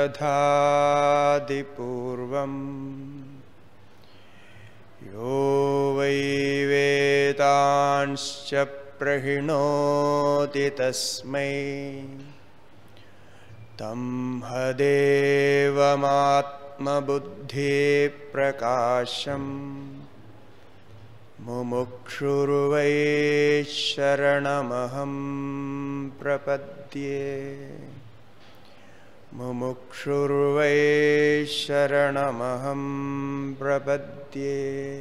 दधाति पूर्वम् यो वै वेदांश्च प्रहिणोति तस्मै तं हदेवमात्मबुद्धिप्रकाशम् मुमुक्षुर्वै शरणमहं प्रपद्ये मुमुक्षुर्वै शरणमहं प्रपद्ये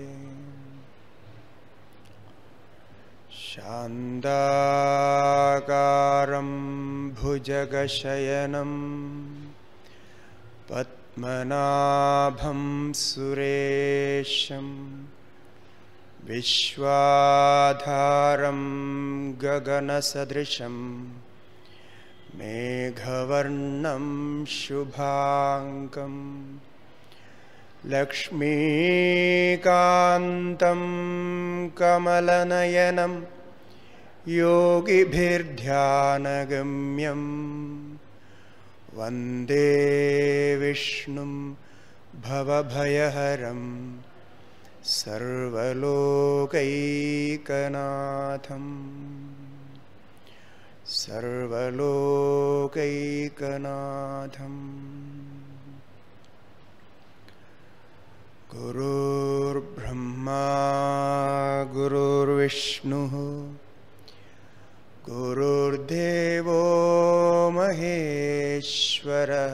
शान्दाकारं भुजगशयनं पद्मनाभं सुरेशम् विश्वाधारं गगनसदृशं मेघवर्णं शुभाङ्गम् लक्ष्मीकान्तं कमलनयनं योगिभिर्ध्यानगम्यं वन्दे विष्णुं भवभयहरम् सर्वलोकैकनाथम् सर्वलोकैकनाथम् गुरुर्ब्रह्मा गुरुर्विष्णुः गुरुर्देवो महेश्वरः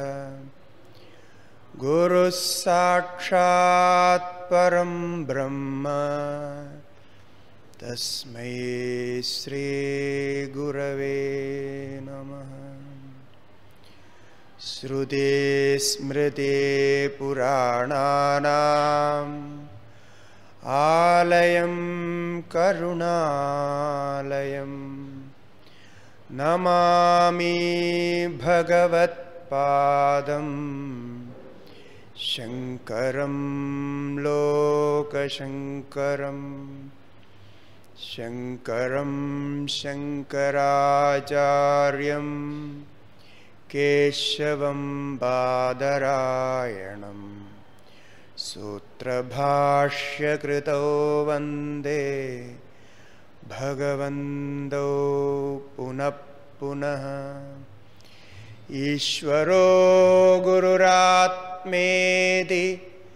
गुरुः साक्षात् परं ब्रह्म तस्मै श्रीगुरवे नमः श्रुतिस्मृतिपुराणानाम् आलयं करुणालयं नमामि भगवत्पादम् शङ्करं लोकशङ्करम् शङ्करं शङ्कराचार्यं केशवं बादरायणं सूत्रभाष्यकृतौ वन्दे भगवन्दौ पुनः पुनः ईश्वरो गुरुरात्मेति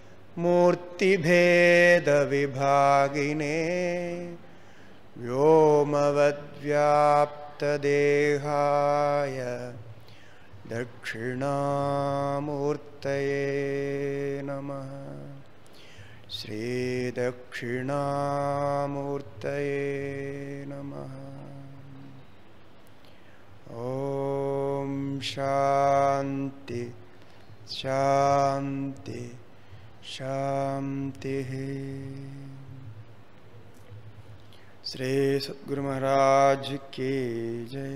मूर्तिभेदविभागिने व्योमवद्व्याप्तदेहाय दक्षिणामूर्तये नमः श्रीदक्षिणामूर्तये नमः ॐ शान्ति शान्ति शान्तिः श्री सद्गुरु महाराज की जय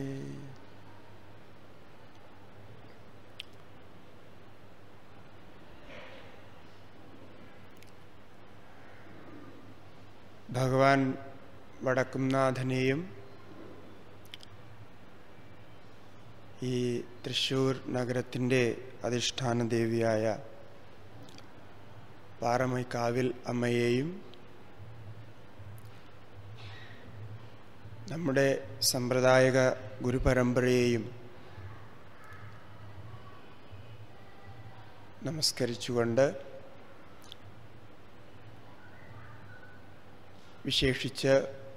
ഭഗവാൻ വടക്കുംനാഥനെയും ഈ തൃശ്ശൂർ നഗരത്തിൻ്റെ അധിഷ്ഠാന ദേവിയായ പാറമൈക്കാവിൽ അമ്മയെയും നമ്മുടെ സമ്പ്രദായക ഗുരുപരമ്പരയെയും നമസ്കരിച്ചുകൊണ്ട് വിശേഷിച്ച്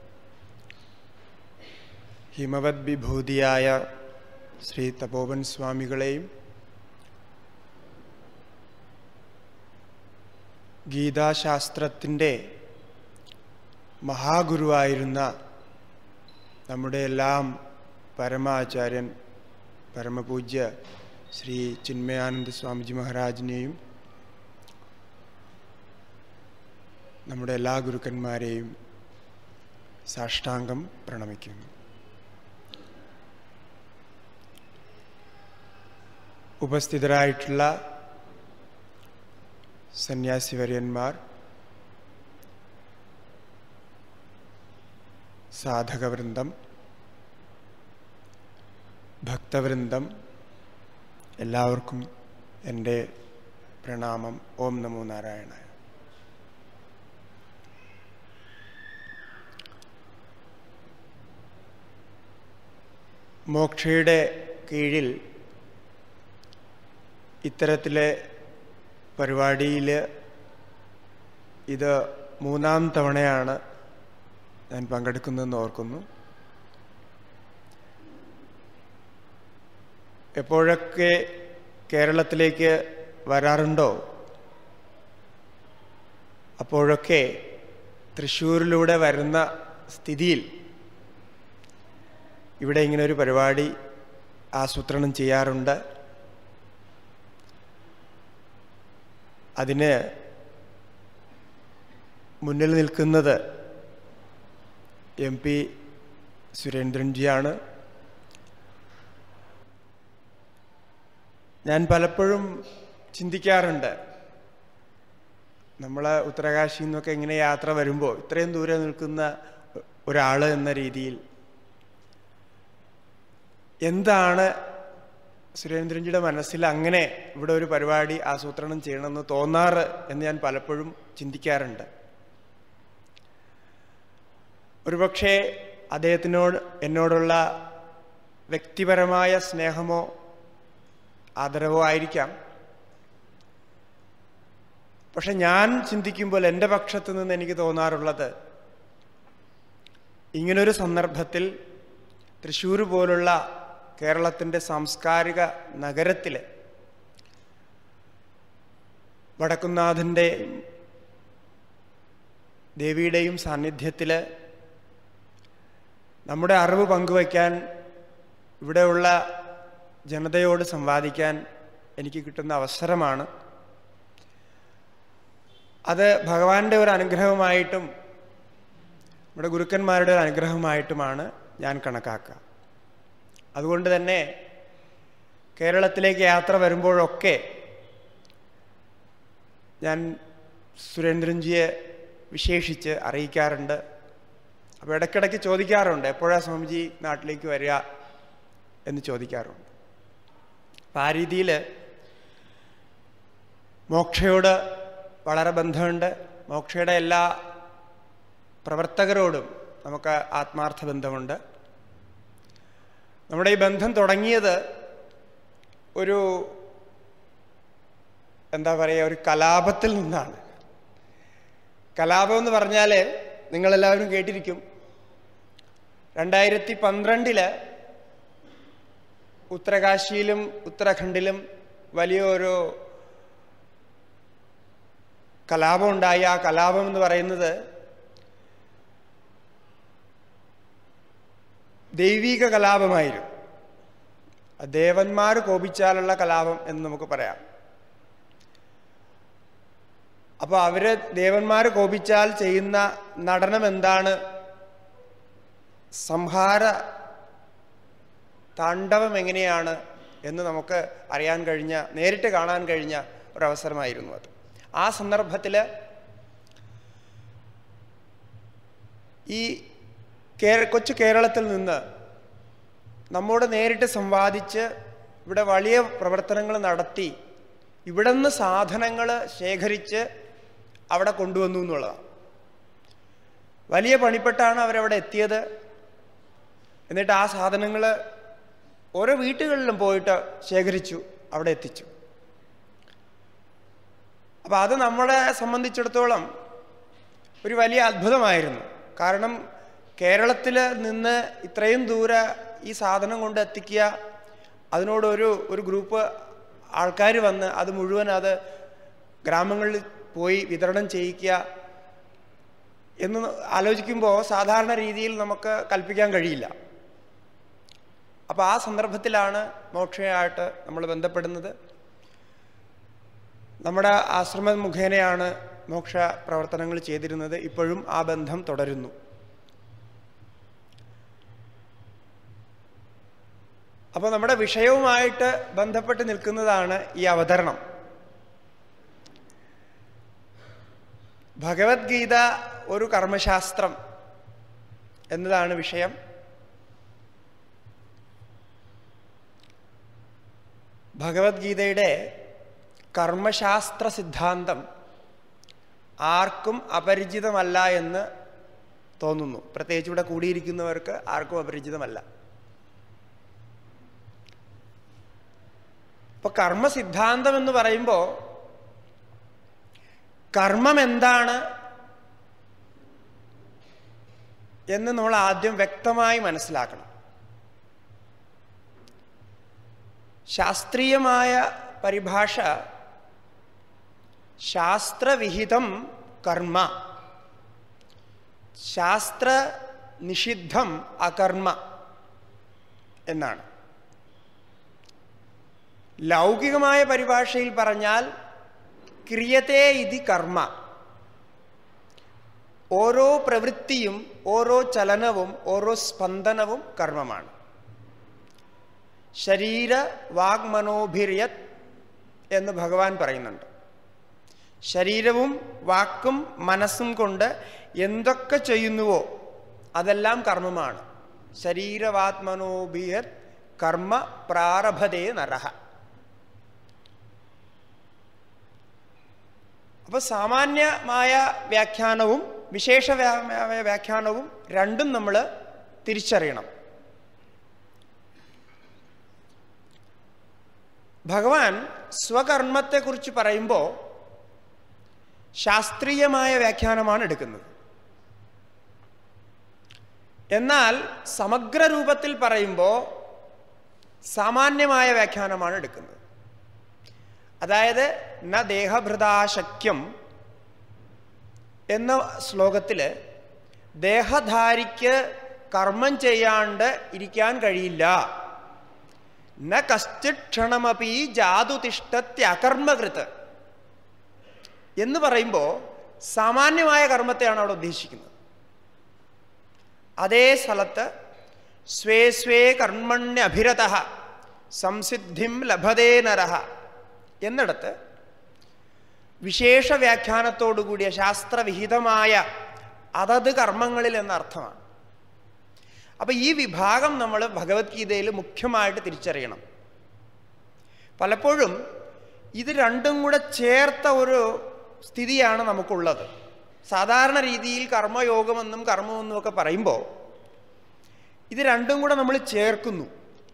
ഹിമവത് വിഭൂതിയായ ശ്രീ തപോവൻ സ്വാമികളെയും ഗീതാശാസ്ത്രത്തിൻ്റെ മഹാഗുരുവായിരുന്ന നമ്മുടെ എല്ലാം പരമാചാര്യൻ പരമപൂജ്യ ശ്രീ ചിന്മയാനന്ദ സ്വാമിജി മഹാരാജിനെയും നമ്മുടെ എല്ലാ ഗുരുക്കന്മാരെയും സാഷ്ടാംഗം പ്രണമിക്കുന്നു ഉപസ്ഥിതരായിട്ടുള്ള സന്യാസിവര്യന്മാർ സാധകവൃന്ദം ഭക്തവൃന്ദം എല്ലാവർക്കും എൻ്റെ പ്രണാമം ഓം നമോ നാരായണായ മോക്ഷയുടെ കീഴിൽ ഇത്തരത്തിലെ പരിപാടിയിൽ ഇത് മൂന്നാം തവണയാണ് ഞാൻ പങ്കെടുക്കുന്നതെന്ന് ഓർക്കുന്നു എപ്പോഴൊക്കെ കേരളത്തിലേക്ക് വരാറുണ്ടോ അപ്പോഴൊക്കെ തൃശ്ശൂരിലൂടെ വരുന്ന സ്ഥിതിയിൽ ഇവിടെ ഇങ്ങനെ ഒരു പരിപാടി ആസൂത്രണം ചെയ്യാറുണ്ട് അതിന് മുന്നിൽ നിൽക്കുന്നത് എം പി സുരേന്ദ്രൻജിയാണ് ഞാൻ പലപ്പോഴും ചിന്തിക്കാറുണ്ട് നമ്മൾ ഉത്തരകാശിയിൽ നിന്നൊക്കെ ഇങ്ങനെ യാത്ര വരുമ്പോൾ ഇത്രയും ദൂരെ നിൽക്കുന്ന ഒരാൾ എന്ന രീതിയിൽ എന്താണ് സുരേന്ദ്രൻജിയുടെ മനസ്സിൽ അങ്ങനെ ഇവിടെ ഒരു പരിപാടി ആസൂത്രണം ചെയ്യണമെന്ന് തോന്നാറ് എന്ന് ഞാൻ പലപ്പോഴും ചിന്തിക്കാറുണ്ട് ഒരുപക്ഷെ അദ്ദേഹത്തിനോട് എന്നോടുള്ള വ്യക്തിപരമായ സ്നേഹമോ ആദരവോ ആയിരിക്കാം പക്ഷെ ഞാൻ ചിന്തിക്കുമ്പോൾ എൻ്റെ പക്ഷത്ത് നിന്ന് എനിക്ക് തോന്നാറുള്ളത് ഇങ്ങനൊരു സന്ദർഭത്തിൽ തൃശ്ശൂർ പോലുള്ള കേരളത്തിൻ്റെ സാംസ്കാരിക നഗരത്തിൽ വടക്കുന്നാഥൻ്റെ ദേവിയുടെയും സാന്നിധ്യത്തിൽ നമ്മുടെ അറിവ് പങ്കുവയ്ക്കാൻ ഇവിടെയുള്ള ജനതയോട് സംവാദിക്കാൻ എനിക്ക് കിട്ടുന്ന അവസരമാണ് അത് ഭഗവാന്റെ ഒരു അനുഗ്രഹമായിട്ടും നമ്മുടെ ഗുരുക്കന്മാരുടെ ഒരു അനുഗ്രഹമായിട്ടുമാണ് ഞാൻ കണക്കാക്കുക അതുകൊണ്ട് തന്നെ കേരളത്തിലേക്ക് യാത്ര വരുമ്പോഴൊക്കെ ഞാൻ സുരേന്ദ്രൻജിയെ വിശേഷിച്ച് അറിയിക്കാറുണ്ട് അപ്പോൾ ഇടയ്ക്കിടയ്ക്ക് ചോദിക്കാറുണ്ട് എപ്പോഴാണ് സ്വാമിജി നാട്ടിലേക്ക് വരിക എന്ന് ചോദിക്കാറുണ്ട് അപ്പം ആ രീതിയിൽ മോക്ഷയോട് വളരെ ബന്ധമുണ്ട് മോക്ഷയുടെ എല്ലാ പ്രവർത്തകരോടും നമുക്ക് ആത്മാർത്ഥ ബന്ധമുണ്ട് നമ്മുടെ ഈ ബന്ധം തുടങ്ങിയത് ഒരു എന്താ പറയുക ഒരു കലാപത്തിൽ നിന്നാണ് കലാപം എന്ന് പറഞ്ഞാൽ നിങ്ങളെല്ലാവരും കേട്ടിരിക്കും രണ്ടായിരത്തി പന്ത്രണ്ടില് ഉത്തരകാശിയിലും ഉത്തരാഖണ്ഡിലും വലിയൊരു കലാപം ഉണ്ടായി ആ കലാപം എന്ന് പറയുന്നത് ദൈവിക കലാപമായിരുന്നു ദേവന്മാർ കോപിച്ചാലുള്ള കലാപം എന്ന് നമുക്ക് പറയാം അപ്പോൾ അവര് ദേവന്മാർ കോപിച്ചാൽ ചെയ്യുന്ന നടനം എന്താണ് സംഹാര താണ്ഡവം എങ്ങനെയാണ് എന്ന് നമുക്ക് അറിയാൻ കഴിഞ്ഞ നേരിട്ട് കാണാൻ കഴിഞ്ഞ ഒരവസരമായിരുന്നു അത് ആ സന്ദർഭത്തിൽ ഈ കേര കൊച്ചു കേരളത്തിൽ നിന്ന് നമ്മോട് നേരിട്ട് സംവാദിച്ച് ഇവിടെ വലിയ പ്രവർത്തനങ്ങൾ നടത്തി ഇവിടെ നിന്ന് സാധനങ്ങൾ ശേഖരിച്ച് അവിടെ കൊണ്ടുവന്നു എന്നുള്ളതാണ് വലിയ പണിപ്പെട്ടാണ് അവരവിടെ എത്തിയത് എന്നിട്ട് ആ സാധനങ്ങൾ ഓരോ വീട്ടുകളിലും പോയിട്ട് ശേഖരിച്ചു അവിടെ എത്തിച്ചു അപ്പം അത് നമ്മളെ സംബന്ധിച്ചിടത്തോളം ഒരു വലിയ അത്ഭുതമായിരുന്നു കാരണം കേരളത്തിൽ നിന്ന് ഇത്രയും ദൂരെ ഈ സാധനം കൊണ്ട് എത്തിക്കുക അതിനോടൊരു ഒരു ഗ്രൂപ്പ് ആൾക്കാർ വന്ന് അത് മുഴുവൻ അത് ഗ്രാമങ്ങളിൽ പോയി വിതരണം ചെയ്യിക്കുക എന്ന് ആലോചിക്കുമ്പോൾ സാധാരണ രീതിയിൽ നമുക്ക് കൽപ്പിക്കാൻ കഴിയില്ല അപ്പോൾ ആ സന്ദർഭത്തിലാണ് മോക്ഷയായിട്ട് നമ്മൾ ബന്ധപ്പെടുന്നത് നമ്മുടെ ആശ്രമം മുഖേനയാണ് മോക്ഷ പ്രവർത്തനങ്ങൾ ചെയ്തിരുന്നത് ഇപ്പോഴും ആ ബന്ധം തുടരുന്നു അപ്പോൾ നമ്മുടെ വിഷയവുമായിട്ട് ബന്ധപ്പെട്ട് നിൽക്കുന്നതാണ് ഈ അവതരണം ഭഗവത്ഗീത ഒരു കർമ്മശാസ്ത്രം എന്നതാണ് വിഷയം ഭഗവത്ഗീതയുടെ കർമ്മശാസ്ത്ര സിദ്ധാന്തം ആർക്കും അപരിചിതമല്ല എന്ന് തോന്നുന്നു പ്രത്യേകിച്ച് ഇവിടെ കൂടിയിരിക്കുന്നവർക്ക് ആർക്കും അപരിചിതമല്ല ഇപ്പൊ കർമ്മസിദ്ധാന്തം എന്ന് പറയുമ്പോൾ കർമ്മം എന്താണ് എന്ന് നമ്മൾ ആദ്യം വ്യക്തമായി മനസ്സിലാക്കണം ശാസ്ത്രീയമായ പരിഭാഷ ശാസ്ത്രവിഹിതം കർമ്മ ശാസ്ത്ര നിഷിദ്ധം അകർമ്മ എന്നാണ് ലൗകികമായ പരിഭാഷയിൽ പറഞ്ഞാൽ ക്രിയത്തെ ഇതി കർമ്മ ഓരോ പ്രവൃത്തിയും ഓരോ ചലനവും ഓരോ സ്പന്ദനവും കർമ്മമാണ് ശരീര വാഗ്മനോഭിര്യത് എന്ന് ഭഗവാൻ പറയുന്നുണ്ട് ശരീരവും വാക്കും മനസ്സും കൊണ്ട് എന്തൊക്കെ ചെയ്യുന്നുവോ അതെല്ലാം കർമ്മമാണ് ശരീരവാത്മനോഭിയത് കർമ്മ പ്രാരഭതേ നരഹ അപ്പോൾ സാമാന്യമായ വ്യാഖ്യാനവും വിശേഷമായ വ്യാഖ്യാനവും രണ്ടും നമ്മൾ തിരിച്ചറിയണം ഭഗവാൻ സ്വകർമ്മത്തെക്കുറിച്ച് പറയുമ്പോൾ ശാസ്ത്രീയമായ വ്യാഖ്യാനമാണ് എടുക്കുന്നത് എന്നാൽ സമഗ്ര രൂപത്തിൽ പറയുമ്പോൾ സാമാന്യമായ വ്യാഖ്യാനമാണ് എടുക്കുന്നത് അതായത് ന ദേഹഭൃതാശക്യം എന്ന ശ്ലോകത്തിൽ ദേഹധാരിക്ക് കർമ്മം ചെയ്യാണ്ട് ഇരിക്കാൻ കഴിയില്ല ന കശ്ചിക്ഷണമപി ജാതുതിഷ്ടത്യകർമ്മകൃത് എന്ന് പറയുമ്പോൾ സാമാന്യമായ കർമ്മത്തെയാണ് അവിടെ ഉദ്ദേശിക്കുന്നത് അതേ സ്ഥലത്ത് സ്വേ സ്വേ കർമ്മണ്യഭിരത സംസിദ്ധിം ലഭതേ നരഹ എന്നിടത്ത് വിശേഷ വ്യാഖ്യാനത്തോടുകൂടിയ ശാസ്ത്രവിഹിതമായ അതത് കർമ്മങ്ങളിൽ എന്ന അർത്ഥമാണ് അപ്പൊ ഈ വിഭാഗം നമ്മൾ ഭഗവത്ഗീതയിൽ മുഖ്യമായിട്ട് തിരിച്ചറിയണം പലപ്പോഴും ഇത് രണ്ടും കൂടെ ചേർത്ത ഒരു സ്ഥിതിയാണ് നമുക്കുള്ളത് സാധാരണ രീതിയിൽ കർമ്മയോഗമെന്നും കർമ്മമെന്നും ഒക്കെ പറയുമ്പോൾ ഇത് രണ്ടും കൂടെ നമ്മൾ ചേർക്കുന്നു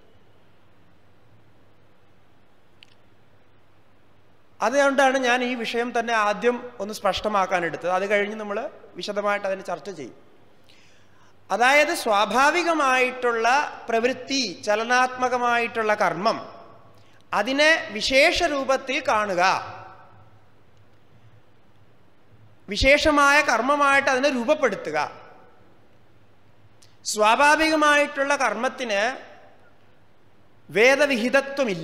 അതുകൊണ്ടാണ് ഞാൻ ഈ വിഷയം തന്നെ ആദ്യം ഒന്ന് സ്പഷ്ടമാക്കാൻ എടുത്തത് അത് കഴിഞ്ഞ് നമ്മൾ വിശദമായിട്ട് അതിന് ചർച്ച ചെയ്യും അതായത് സ്വാഭാവികമായിട്ടുള്ള പ്രവൃത്തി ചലനാത്മകമായിട്ടുള്ള കർമ്മം അതിനെ വിശേഷ രൂപത്തിൽ കാണുക വിശേഷമായ കർമ്മമായിട്ട് അതിനെ രൂപപ്പെടുത്തുക സ്വാഭാവികമായിട്ടുള്ള കർമ്മത്തിന് വേദവിഹിതത്വമില്ല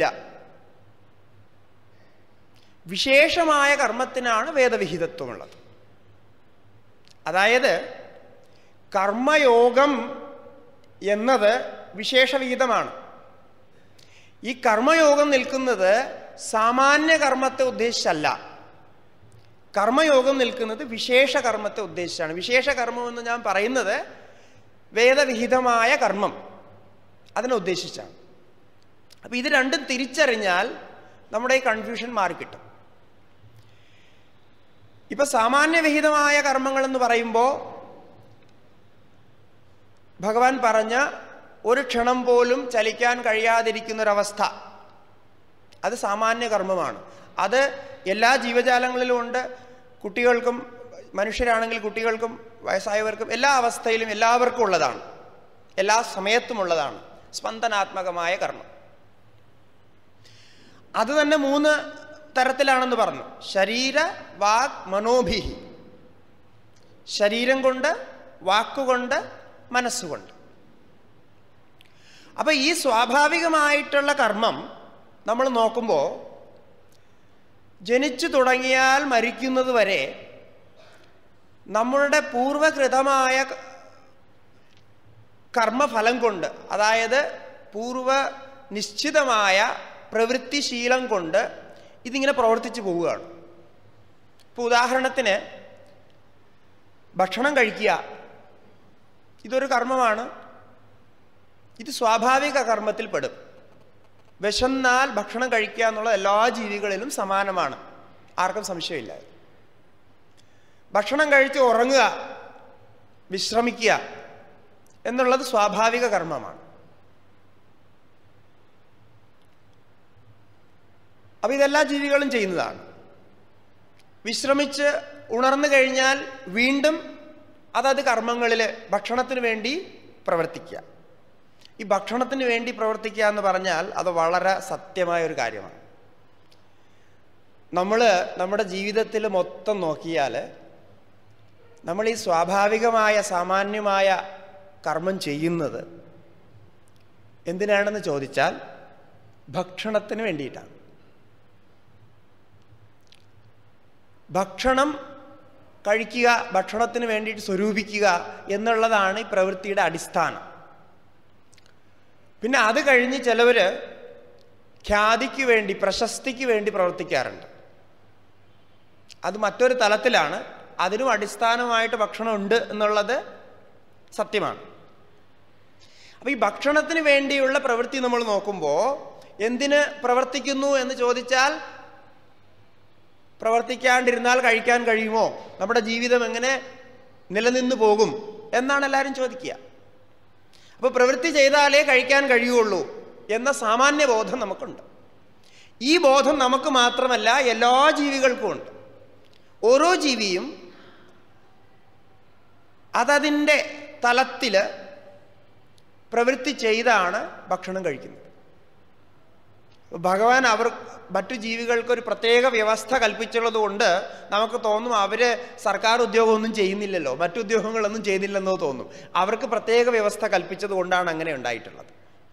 വിശേഷമായ കർമ്മത്തിനാണ് വേദവിഹിതത്വമുള്ളത് അതായത് കർമ്മയോഗം എന്നത് വിശേഷവിഹിതമാണ് ഈ കർമ്മയോഗം നിൽക്കുന്നത് സാമാന്യ കർമ്മത്തെ ഉദ്ദേശിച്ചല്ല കർമ്മയോഗം നിൽക്കുന്നത് വിശേഷ കർമ്മത്തെ ഉദ്ദേശിച്ചാണ് വിശേഷ കർമ്മം എന്ന് ഞാൻ പറയുന്നത് വേദവിഹിതമായ കർമ്മം അതിനെ ഉദ്ദേശിച്ചാണ് അപ്പം ഇത് രണ്ടും തിരിച്ചറിഞ്ഞാൽ നമ്മുടെ ഈ കൺഫ്യൂഷൻ മാറിക്കിട്ടും ഇപ്പൊ സാമാന്യവിഹിതമായ കർമ്മങ്ങൾ എന്ന് പറയുമ്പോൾ ഭഗവാൻ പറഞ്ഞ ഒരു ക്ഷണം പോലും ചലിക്കാൻ കഴിയാതിരിക്കുന്നൊരവസ്ഥ അത് സാമാന്യ കർമ്മമാണ് അത് എല്ലാ ജീവജാലങ്ങളിലും ഉണ്ട് കുട്ടികൾക്കും മനുഷ്യരാണെങ്കിൽ കുട്ടികൾക്കും വയസ്സായവർക്കും എല്ലാ അവസ്ഥയിലും എല്ലാവർക്കും ഉള്ളതാണ് എല്ലാ സമയത്തും ഉള്ളതാണ് സ്പന്ദനാത്മകമായ കർമ്മം അത് തന്നെ മൂന്ന് തരത്തിലാണെന്ന് പറഞ്ഞു ശരീര വാക് മനോഭിഹി ശരീരം കൊണ്ട് വാക്കുകൊണ്ട് മനസ്സുകൊണ്ട് അപ്പൊ ഈ സ്വാഭാവികമായിട്ടുള്ള കർമ്മം നമ്മൾ നോക്കുമ്പോൾ ജനിച്ചു തുടങ്ങിയാൽ മരിക്കുന്നത് വരെ നമ്മളുടെ പൂർവകൃതമായ കർമ്മഫലം കൊണ്ട് അതായത് പൂർവ നിശ്ചിതമായ പ്രവൃത്തിശീലം കൊണ്ട് ഇതിങ്ങനെ പ്രവർത്തിച്ചു പോവുകയാണ് ഇപ്പോൾ ഉദാഹരണത്തിന് ഭക്ഷണം കഴിക്കുക ഇതൊരു കർമ്മമാണ് ഇത് സ്വാഭാവിക കർമ്മത്തിൽ പെടും വിശന്നാൽ ഭക്ഷണം കഴിക്കുക എന്നുള്ള എല്ലാ ജീവികളിലും സമാനമാണ് ആർക്കും സംശയമില്ല ഭക്ഷണം കഴിച്ച് ഉറങ്ങുക വിശ്രമിക്കുക എന്നുള്ളത് സ്വാഭാവിക കർമ്മമാണ് അപ്പൊ ഇതെല്ലാ ജീവികളും ചെയ്യുന്നതാണ് വിശ്രമിച്ച് ഉണർന്നു കഴിഞ്ഞാൽ വീണ്ടും അതത് കർമ്മങ്ങളിൽ ഭക്ഷണത്തിന് വേണ്ടി പ്രവർത്തിക്കുക ഈ ഭക്ഷണത്തിന് വേണ്ടി പ്രവർത്തിക്കുക എന്ന് പറഞ്ഞാൽ അത് വളരെ സത്യമായ ഒരു കാര്യമാണ് നമ്മൾ നമ്മുടെ ജീവിതത്തിൽ മൊത്തം നോക്കിയാൽ നമ്മൾ ഈ സ്വാഭാവികമായ സാമാന്യമായ കർമ്മം ചെയ്യുന്നത് എന്തിനാണെന്ന് ചോദിച്ചാൽ ഭക്ഷണത്തിന് വേണ്ടിയിട്ടാണ് ഭക്ഷണം കഴിക്കുക ഭക്ഷണത്തിന് വേണ്ടിയിട്ട് സ്വരൂപിക്കുക എന്നുള്ളതാണ് ഈ പ്രവൃത്തിയുടെ അടിസ്ഥാനം പിന്നെ അത് കഴിഞ്ഞ് ചിലവർ ഖ്യാതിക്ക് വേണ്ടി പ്രശസ്തിക്ക് വേണ്ടി പ്രവർത്തിക്കാറുണ്ട് അത് മറ്റൊരു തലത്തിലാണ് അതിനും അടിസ്ഥാനമായിട്ട് ഭക്ഷണം ഉണ്ട് എന്നുള്ളത് സത്യമാണ് അപ്പൊ ഈ ഭക്ഷണത്തിന് വേണ്ടിയുള്ള പ്രവൃത്തി നമ്മൾ നോക്കുമ്പോൾ എന്തിന് പ്രവർത്തിക്കുന്നു എന്ന് ചോദിച്ചാൽ പ്രവർത്തിക്കാണ്ടിരുന്നാൽ കഴിക്കാൻ കഴിയുമോ നമ്മുടെ ജീവിതം എങ്ങനെ നിലനിന്ന് പോകും എന്നാണ് എല്ലാവരും ചോദിക്കുക അപ്പോൾ പ്രവൃത്തി ചെയ്താലേ കഴിക്കാൻ കഴിയുള്ളൂ എന്ന സാമാന്യ ബോധം നമുക്കുണ്ട് ഈ ബോധം നമുക്ക് മാത്രമല്ല എല്ലാ ജീവികൾക്കും ഉണ്ട് ഓരോ ജീവിയും അതതിൻ്റെ തലത്തിൽ പ്രവൃത്തി ചെയ്താണ് ഭക്ഷണം കഴിക്കുന്നത് ഭഗവാൻ അവർ മറ്റു ജീവികൾക്ക് ഒരു പ്രത്യേക വ്യവസ്ഥ കൽപ്പിച്ചുള്ളത് കൊണ്ട് നമുക്ക് തോന്നും അവര് സർക്കാർ ഉദ്യോഗമൊന്നും ചെയ്യുന്നില്ലല്ലോ മറ്റു ഉദ്യോഗങ്ങളൊന്നും ചെയ്യുന്നില്ലെന്നോ തോന്നും അവർക്ക് പ്രത്യേക വ്യവസ്ഥ കൽപ്പിച്ചത് കൊണ്ടാണ് അങ്ങനെ ഉണ്ടായിട്ടുള്ളത്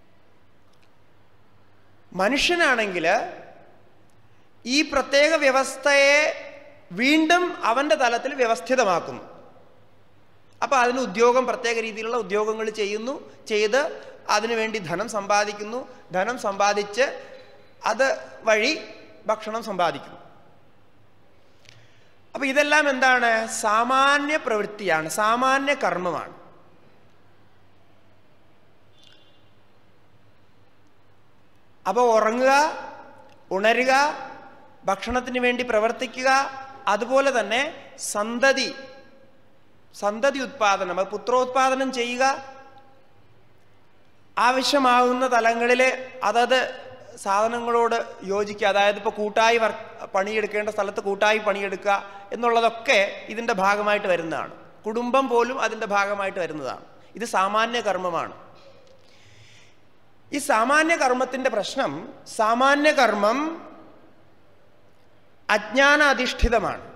മനുഷ്യനാണെങ്കിൽ ഈ പ്രത്യേക വ്യവസ്ഥയെ വീണ്ടും അവൻ്റെ തലത്തിൽ വ്യവസ്ഥിതമാക്കുന്നു അപ്പോൾ അതിന് ഉദ്യോഗം പ്രത്യേക രീതിയിലുള്ള ഉദ്യോഗങ്ങൾ ചെയ്യുന്നു ചെയ്ത് അതിനുവേണ്ടി ധനം സമ്പാദിക്കുന്നു ധനം സമ്പാദിച്ച് അത് വഴി ഭക്ഷണം സമ്പാദിക്കുന്നു അപ്പൊ ഇതെല്ലാം എന്താണ് സാമാന്യ പ്രവൃത്തിയാണ് സാമാന്യ കർമ്മമാണ് അപ്പോൾ ഉറങ്ങുക ഉണരുക ഭക്ഷണത്തിന് വേണ്ടി പ്രവർത്തിക്കുക അതുപോലെ തന്നെ സന്തതി സന്തതി ഉത്പാദനം അത് പുത്രോത്പാദനം ചെയ്യുക ആവശ്യമാകുന്ന തലങ്ങളിൽ അതത് സാധനങ്ങളോട് യോജിക്കുക അതായത് ഇപ്പോൾ കൂട്ടായി വർ പണിയെടുക്കേണ്ട സ്ഥലത്ത് കൂട്ടായി പണിയെടുക്കുക എന്നുള്ളതൊക്കെ ഇതിൻ്റെ ഭാഗമായിട്ട് വരുന്നതാണ് കുടുംബം പോലും അതിൻ്റെ ഭാഗമായിട്ട് വരുന്നതാണ് ഇത് സാമാന്യ കർമ്മമാണ് ഈ സാമാന്യ കർമ്മത്തിൻ്റെ പ്രശ്നം സാമാന്യ കർമ്മം അജ്ഞാനാധിഷ്ഠിതമാണ്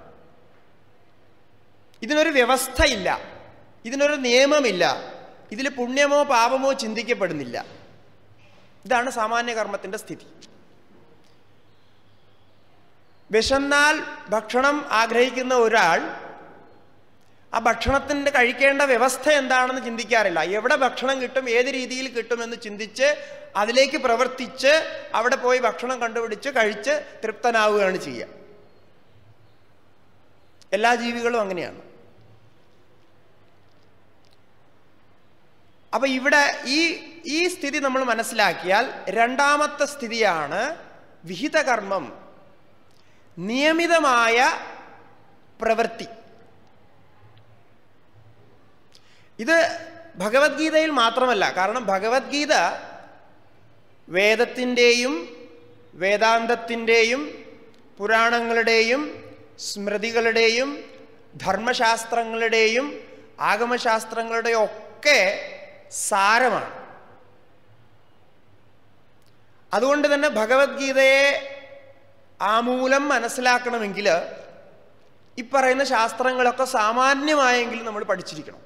ഇതിനൊരു വ്യവസ്ഥയില്ല ഇതിനൊരു നിയമമില്ല ഇതിൽ പുണ്യമോ പാപമോ ചിന്തിക്കപ്പെടുന്നില്ല ഇതാണ് സാമാന്യ കർമ്മത്തിൻ്റെ സ്ഥിതി വിശന്നാൽ ഭക്ഷണം ആഗ്രഹിക്കുന്ന ഒരാൾ ആ ഭക്ഷണത്തിൻ്റെ കഴിക്കേണ്ട വ്യവസ്ഥ എന്താണെന്ന് ചിന്തിക്കാറില്ല എവിടെ ഭക്ഷണം കിട്ടും ഏത് രീതിയിൽ കിട്ടുമെന്ന് ചിന്തിച്ച് അതിലേക്ക് പ്രവർത്തിച്ച് അവിടെ പോയി ഭക്ഷണം കണ്ടുപിടിച്ച് കഴിച്ച് തൃപ്തനാവുകയാണ് ചെയ്യുക എല്ലാ ജീവികളും അങ്ങനെയാണ് അപ്പൊ ഇവിടെ ഈ ഈ സ്ഥിതി നമ്മൾ മനസ്സിലാക്കിയാൽ രണ്ടാമത്തെ സ്ഥിതിയാണ് വിഹിതകർമ്മം നിയമിതമായ പ്രവൃത്തി ഇത് ഭഗവത്ഗീതയിൽ മാത്രമല്ല കാരണം ഭഗവത്ഗീത വേദത്തിൻ്റെയും വേദാന്തത്തിൻ്റെയും പുരാണങ്ങളുടെയും സ്മൃതികളുടെയും ധർമ്മശാസ്ത്രങ്ങളുടെയും ആഗമശാസ്ത്രങ്ങളുടെയും ഒക്കെ സാരമാണ് അതുകൊണ്ട് തന്നെ ഭഗവത്ഗീതയെ ആമൂലം മനസ്സിലാക്കണമെങ്കിൽ ഈ പറയുന്ന ശാസ്ത്രങ്ങളൊക്കെ സാമാന്യമായെങ്കിലും നമ്മൾ പഠിച്ചിരിക്കണം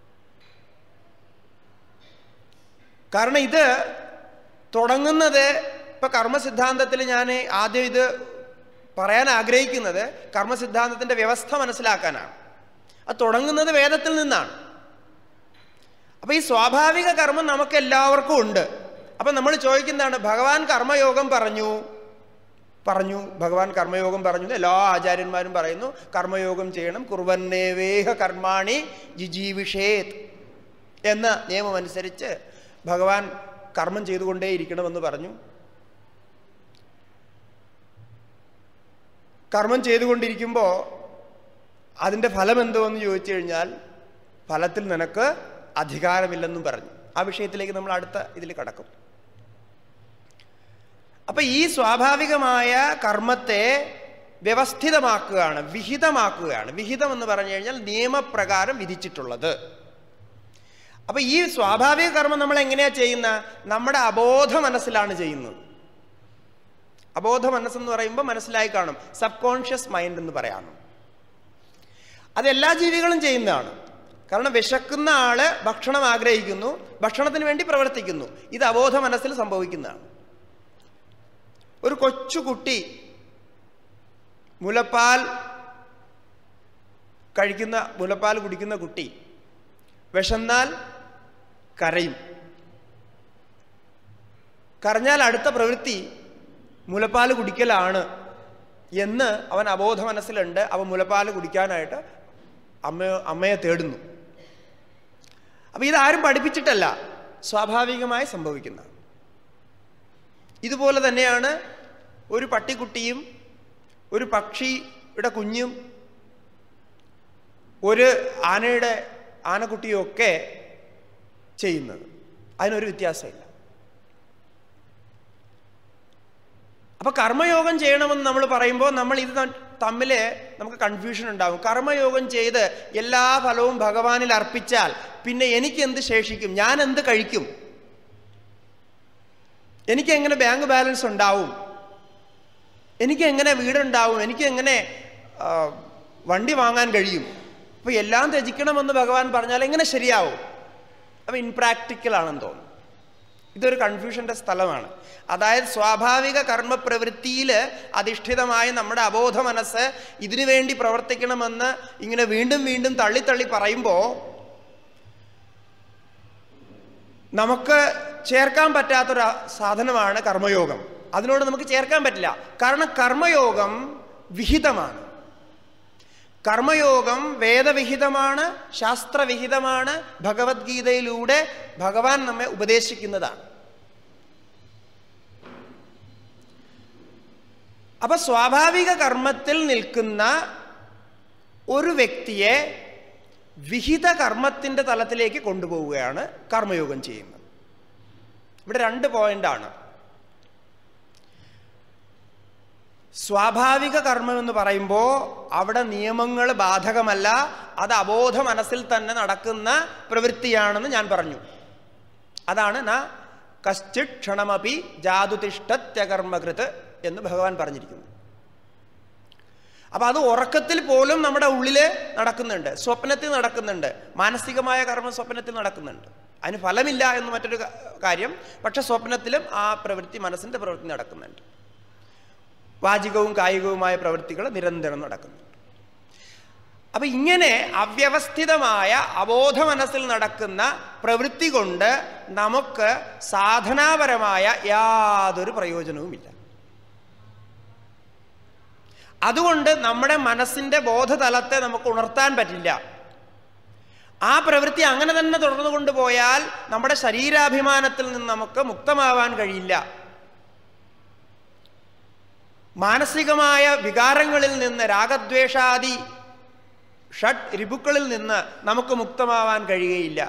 കാരണം ഇത് തുടങ്ങുന്നത് ഇപ്പൊ കർമ്മസിദ്ധാന്തത്തിൽ ഞാൻ ആദ്യം ഇത് പറയാൻ ആഗ്രഹിക്കുന്നത് കർമ്മസിദ്ധാന്തത്തിന്റെ വ്യവസ്ഥ മനസ്സിലാക്കാനാണ് അത് തുടങ്ങുന്നത് വേദത്തിൽ നിന്നാണ് അപ്പൊ ഈ സ്വാഭാവിക കർമ്മം നമുക്ക് എല്ലാവർക്കും ഉണ്ട് അപ്പൊ നമ്മൾ ചോദിക്കുന്നതാണ് ഭഗവാൻ കർമ്മയോഗം പറഞ്ഞു പറഞ്ഞു ഭഗവാൻ കർമ്മയോഗം പറഞ്ഞു എല്ലാ ആചാര്യന്മാരും പറയുന്നു കർമ്മയോഗം ചെയ്യണം കുർവന്നേവേഹ കർമാണി ജിജീവിഷേത് എന്ന നിയമമനുസരിച്ച് ഭഗവാൻ കർമ്മം ചെയ്തുകൊണ്ടേയിരിക്കണമെന്ന് പറഞ്ഞു കർമ്മം ചെയ്തുകൊണ്ടിരിക്കുമ്പോൾ അതിൻ്റെ ഫലം എന്തുവെന്ന് ചോദിച്ചു കഴിഞ്ഞാൽ ഫലത്തിൽ നിനക്ക് അധികാരമില്ലെന്നും പറഞ്ഞു ആ വിഷയത്തിലേക്ക് നമ്മൾ അടുത്ത ഇതിൽ കടക്കും അപ്പൊ ഈ സ്വാഭാവികമായ കർമ്മത്തെ വ്യവസ്ഥിതമാക്കുകയാണ് വിഹിതമാക്കുകയാണ് വിഹിതം എന്ന് പറഞ്ഞു കഴിഞ്ഞാൽ നിയമപ്രകാരം വിധിച്ചിട്ടുള്ളത് അപ്പൊ ഈ സ്വാഭാവിക കർമ്മം നമ്മൾ എങ്ങനെയാ ചെയ്യുന്ന നമ്മുടെ അബോധ മനസ്സിലാണ് ചെയ്യുന്നത് അബോധ മനസ്സെന്ന് പറയുമ്പോൾ മനസ്സിലായി കാണും സബ് കോൺഷ്യസ് മൈൻഡ് എന്ന് പറയാനും അത് എല്ലാ ജീവികളും ചെയ്യുന്നതാണ് കാരണം വിശക്കുന്ന ആള് ഭക്ഷണം ആഗ്രഹിക്കുന്നു ഭക്ഷണത്തിന് വേണ്ടി പ്രവർത്തിക്കുന്നു ഇത് അബോധ മനസ്സിൽ സംഭവിക്കുന്നതാണ് ഒരു കൊച്ചു കുട്ടി മുലപ്പാൽ കഴിക്കുന്ന മുലപ്പാൽ കുടിക്കുന്ന കുട്ടി വിശന്നാൽ കരയും കരഞ്ഞാൽ അടുത്ത പ്രവൃത്തി മുലപ്പാൽ കുടിക്കലാണ് എന്ന് അവൻ അബോധ മനസ്സിലുണ്ട് അവൻ മുലപ്പാൽ കുടിക്കാനായിട്ട് അമ്മ അമ്മയെ തേടുന്നു അപ്പൊ ഇതാരും പഠിപ്പിച്ചിട്ടല്ല സ്വാഭാവികമായി സംഭവിക്കുന്ന ഇതുപോലെ തന്നെയാണ് ഒരു പട്ടിക്കുട്ടിയും ഒരു പക്ഷിയുടെ കുഞ്ഞും ഒരു ആനയുടെ ആനക്കുട്ടിയും ഒക്കെ ചെയ്യുന്നത് അതിനൊരു വ്യത്യാസമില്ല അപ്പൊ കർമ്മയോഗം ചെയ്യണമെന്ന് നമ്മൾ പറയുമ്പോൾ നമ്മൾ ഇത് തമ്മിൽ നമുക്ക് കൺഫ്യൂഷൻ ഉണ്ടാവും കർമ്മയോഗം ചെയ്ത് എല്ലാ ഫലവും ഭഗവാനിൽ അർപ്പിച്ചാൽ പിന്നെ എനിക്ക് എന്ത് ശേഷിക്കും ഞാൻ എന്ത് കഴിക്കും എനിക്ക് എങ്ങനെ ബാങ്ക് ബാലൻസ് ഉണ്ടാവും എനിക്ക് എങ്ങനെ വീടുണ്ടാവും എനിക്ക് എങ്ങനെ ആ, വണ്ടി വാങ്ങാൻ കഴിയും അപ്പൊ എല്ലാം ത്യജിക്കണമെന്ന് ഭഗവാൻ പറഞ്ഞാൽ എങ്ങനെ ശരിയാവും അപ്പൊ ഇൻപ്രാക്ടിക്കൽ ആണെന്ന് തോന്നുന്നു ഇതൊരു കൺഫ്യൂഷന്റെ സ്ഥലമാണ് അതായത് സ്വാഭാവിക കർമ്മപ്രവൃത്തിയിൽ അധിഷ്ഠിതമായ നമ്മുടെ അബോധ മനസ്സ് ഇതിനു വേണ്ടി പ്രവർത്തിക്കണമെന്ന് ഇങ്ങനെ വീണ്ടും വീണ്ടും തള്ളി തള്ളി പറയുമ്പോൾ നമുക്ക് ചേർക്കാൻ പറ്റാത്തൊരു സാധനമാണ് കർമ്മയോഗം അതിനോട് നമുക്ക് ചേർക്കാൻ പറ്റില്ല കാരണം കർമ്മയോഗം വിഹിതമാണ് കർമ്മയോഗം വേദവിഹിതമാണ് ശാസ്ത്രവിഹിതമാണ് ഭഗവത്ഗീതയിലൂടെ ഭഗവാൻ നമ്മെ ഉപദേശിക്കുന്നതാണ് അപ്പൊ സ്വാഭാവിക കർമ്മത്തിൽ നിൽക്കുന്ന ഒരു വ്യക്തിയെ വിഹിത കർമ്മത്തിന്റെ തലത്തിലേക്ക് കൊണ്ടുപോവുകയാണ് കർമ്മയോഗം ചെയ്യുന്നത് ഇവിടെ രണ്ട് പോയിന്റാണ് സ്വാഭാവിക കർമ്മം എന്ന് പറയുമ്പോൾ അവിടെ നിയമങ്ങൾ ബാധകമല്ല അത് അബോധ മനസ്സിൽ തന്നെ നടക്കുന്ന പ്രവൃത്തിയാണെന്ന് ഞാൻ പറഞ്ഞു അതാണ് ന കശ്ചിത് ക്ഷണമപി ജാതുതിഷ്ഠത്യകർമ്മകൃത് എന്ന് ഭഗവാൻ പറഞ്ഞിരിക്കുന്നു അപ്പൊ അത് ഉറക്കത്തിൽ പോലും നമ്മുടെ ഉള്ളില് നടക്കുന്നുണ്ട് സ്വപ്നത്തിൽ നടക്കുന്നുണ്ട് മാനസികമായ കർമ്മം സ്വപ്നത്തിൽ നടക്കുന്നുണ്ട് അതിന് ഫലമില്ല എന്ന് മറ്റൊരു ക- കാര്യം പക്ഷെ സ്വപ്നത്തിലും ആ പ്രവൃത്തി മനസ്സിന്റെ പ്രവൃത്തി നടക്കുന്നുണ്ട് വാചികവും കായികവുമായ പ്രവൃത്തികൾ നിരന്തരം നടക്കുന്നുണ്ട് അപ്പൊ ഇങ്ങനെ അവ്യവസ്ഥിതമായ അബോധ മനസ്സിൽ നടക്കുന്ന പ്രവൃത്തി കൊണ്ട് നമുക്ക് സാധനാപരമായ യാതൊരു പ്രയോജനവുമില്ല അതുകൊണ്ട് നമ്മുടെ മനസ്സിന്റെ ബോധതലത്തെ നമുക്ക് ഉണർത്താൻ പറ്റില്ല ആ പ്രവൃത്തി അങ്ങനെ തന്നെ തുടർന്നു കൊണ്ടുപോയാൽ നമ്മുടെ ശരീരാഭിമാനത്തിൽ നിന്ന് നമുക്ക് മുക്തമാവാൻ കഴിയില്ല മാനസികമായ വികാരങ്ങളിൽ നിന്ന് രാഗദ്വേഷാദി ഷഡ് രിപുക്കളിൽ നിന്ന് നമുക്ക് മുക്തമാവാൻ കഴിയുകയില്ല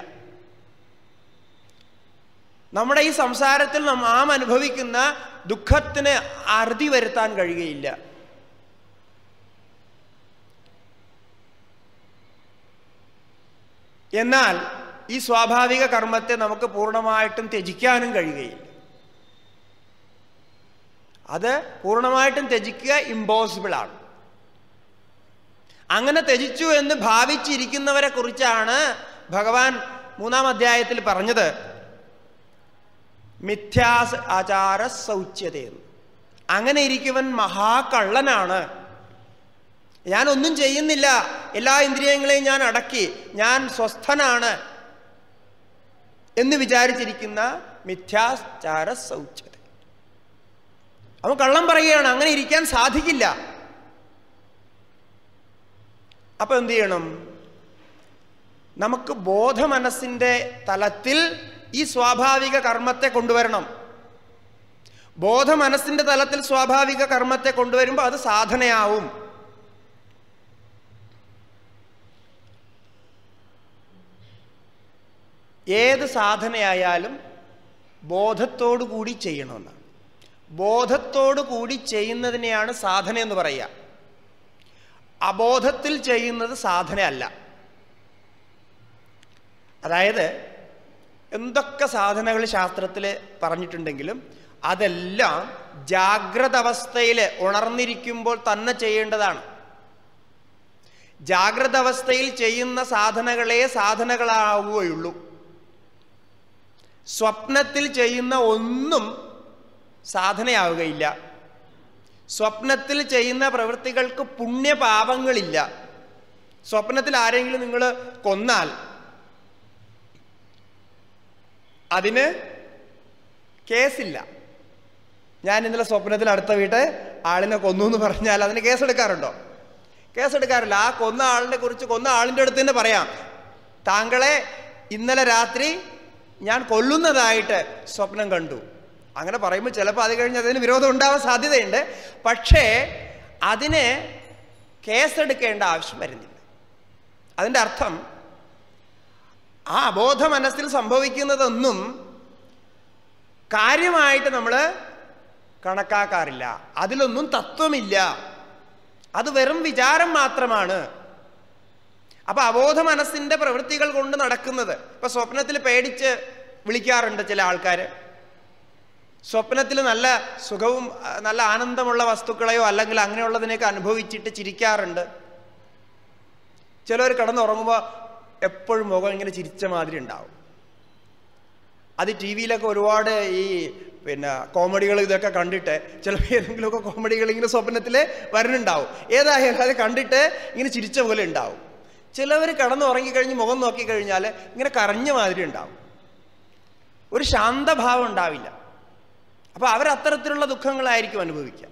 നമ്മുടെ ഈ സംസാരത്തിൽ നാം അനുഭവിക്കുന്ന ദുഃഖത്തിന് അറുതി വരുത്താൻ കഴിയുകയില്ല എന്നാൽ ഈ സ്വാഭാവിക കർമ്മത്തെ നമുക്ക് പൂർണ്ണമായിട്ടും ത്യജിക്കാനും കഴിയുകയില്ല അത് പൂർണ്ണമായിട്ടും ത്യജിക്കുക ഇമ്പോസിബിൾ ആണ് അങ്ങനെ ത്യജിച്ചു എന്ന് ഭാവിച്ചിരിക്കുന്നവരെ കുറിച്ചാണ് ഭഗവാൻ മൂന്നാം അധ്യായത്തിൽ പറഞ്ഞത് മിഥ്യാസ് ആചാര സൗച്യതയെന്ന് അങ്ങനെ ഇരിക്കുവൻ മഹാകള്ളനാണ് ഞാൻ ഒന്നും ചെയ്യുന്നില്ല എല്ലാ ഇന്ദ്രിയങ്ങളെയും ഞാൻ അടക്കി ഞാൻ സ്വസ്ഥനാണ് എന്ന് വിചാരിച്ചിരിക്കുന്ന മിഥ്യാചാര സൗച്യത അവൻ കള്ളം പറയുകയാണ് അങ്ങനെ ഇരിക്കാൻ സാധിക്കില്ല അപ്പൊ എന്ത് ചെയ്യണം നമുക്ക് ബോധമനസ്സിന്റെ തലത്തിൽ ഈ സ്വാഭാവിക കർമ്മത്തെ കൊണ്ടുവരണം ബോധ മനസ്സിന്റെ തലത്തിൽ സ്വാഭാവിക കർമ്മത്തെ കൊണ്ടുവരുമ്പോൾ അത് സാധനയാവും ഏത് സാധനയായാലും ബോധത്തോടു കൂടി ചെയ്യണമെന്നാണ് ബോധത്തോടു കൂടി ചെയ്യുന്നതിനെയാണ് സാധന എന്ന് പറയുക അബോധത്തിൽ ചെയ്യുന്നത് സാധനയല്ല അതായത് എന്തൊക്കെ സാധനകൾ ശാസ്ത്രത്തിൽ പറഞ്ഞിട്ടുണ്ടെങ്കിലും അതെല്ലാം ജാഗ്രത അവസ്ഥയിൽ ഉണർന്നിരിക്കുമ്പോൾ തന്നെ ചെയ്യേണ്ടതാണ് ജാഗ്രത അവസ്ഥയിൽ ചെയ്യുന്ന സാധനകളെ സാധനകളാവുകയുള്ളൂ സ്വപ്നത്തിൽ ചെയ്യുന്ന ഒന്നും സാധനയാവുകയില്ല സ്വപ്നത്തിൽ ചെയ്യുന്ന പ്രവൃത്തികൾക്ക് പുണ്യപാപങ്ങളില്ല സ്വപ്നത്തിൽ ആരെങ്കിലും നിങ്ങൾ കൊന്നാൽ അതിന് കേസില്ല ഞാൻ ഇന്നലെ സ്വപ്നത്തിൽ അടുത്ത വീട്ട് ആളിനെ കൊന്നു എന്ന് പറഞ്ഞാൽ അതിന് കേസെടുക്കാറുണ്ടോ കേസെടുക്കാറില്ല ആ കൊന്ന ആളിനെ കുറിച്ച് കൊന്ന ആളിൻ്റെ അടുത്ത് തന്നെ പറയാം താങ്കളെ ഇന്നലെ രാത്രി ഞാൻ കൊല്ലുന്നതായിട്ട് സ്വപ്നം കണ്ടു അങ്ങനെ പറയുമ്പോൾ ചിലപ്പോൾ അത് കഴിഞ്ഞ് അതിന് വിരോധം ഉണ്ടാവാൻ സാധ്യതയുണ്ട് പക്ഷേ അതിന് കേസെടുക്കേണ്ട ആവശ്യം വരുന്നില്ല അതിൻ്റെ അർത്ഥം ആ അബോധ മനസ്സിൽ സംഭവിക്കുന്നതൊന്നും കാര്യമായിട്ട് നമ്മൾ കണക്കാക്കാറില്ല അതിലൊന്നും തത്വമില്ല അത് വെറും വിചാരം മാത്രമാണ് അപ്പൊ അബോധ മനസ്സിന്റെ പ്രവൃത്തികൾ കൊണ്ട് നടക്കുന്നത് ഇപ്പൊ സ്വപ്നത്തിൽ പേടിച്ച് വിളിക്കാറുണ്ട് ചില ആൾക്കാർ സ്വപ്നത്തിൽ നല്ല സുഖവും ആ, നല്ല ആനന്ദമുള്ള വസ്തുക്കളെയോ അല്ലെങ്കിൽ അങ്ങനെയുള്ളതിനെയൊക്കെ അനുഭവിച്ചിട്ട് ചിരിക്കാറുണ്ട് ചിലർ കിടന്നുറങ്ങുമ്പോൾ എപ്പോഴും മുഖം ഇങ്ങനെ ചിരിച്ച മാതിരി ഉണ്ടാവും അത് ടി വിയിലൊക്കെ ഒരുപാട് ഈ പിന്നെ കോമഡികൾ ഇതൊക്കെ കണ്ടിട്ട് ചിലപ്പോൾ ഏതെങ്കിലുമൊക്കെ കോമഡികൾ ഇങ്ങനെ സ്വപ്നത്തിൽ വരുന്നുണ്ടാവും ഏതായാലും അത് കണ്ടിട്ട് ഇങ്ങനെ ചിരിച്ച പോലെ ഉണ്ടാവും ചിലവർ കിടന്ന് ഉറങ്ങിക്കഴിഞ്ഞ് മുഖം നോക്കിക്കഴിഞ്ഞാൽ ഇങ്ങനെ കരഞ്ഞ മാതിരി ഉണ്ടാവും ഒരു ശാന്തഭാവം ഉണ്ടാവില്ല അപ്പൊ അവരത്തരത്തിലുള്ള ദുഃഖങ്ങളായിരിക്കും അനുഭവിക്കുക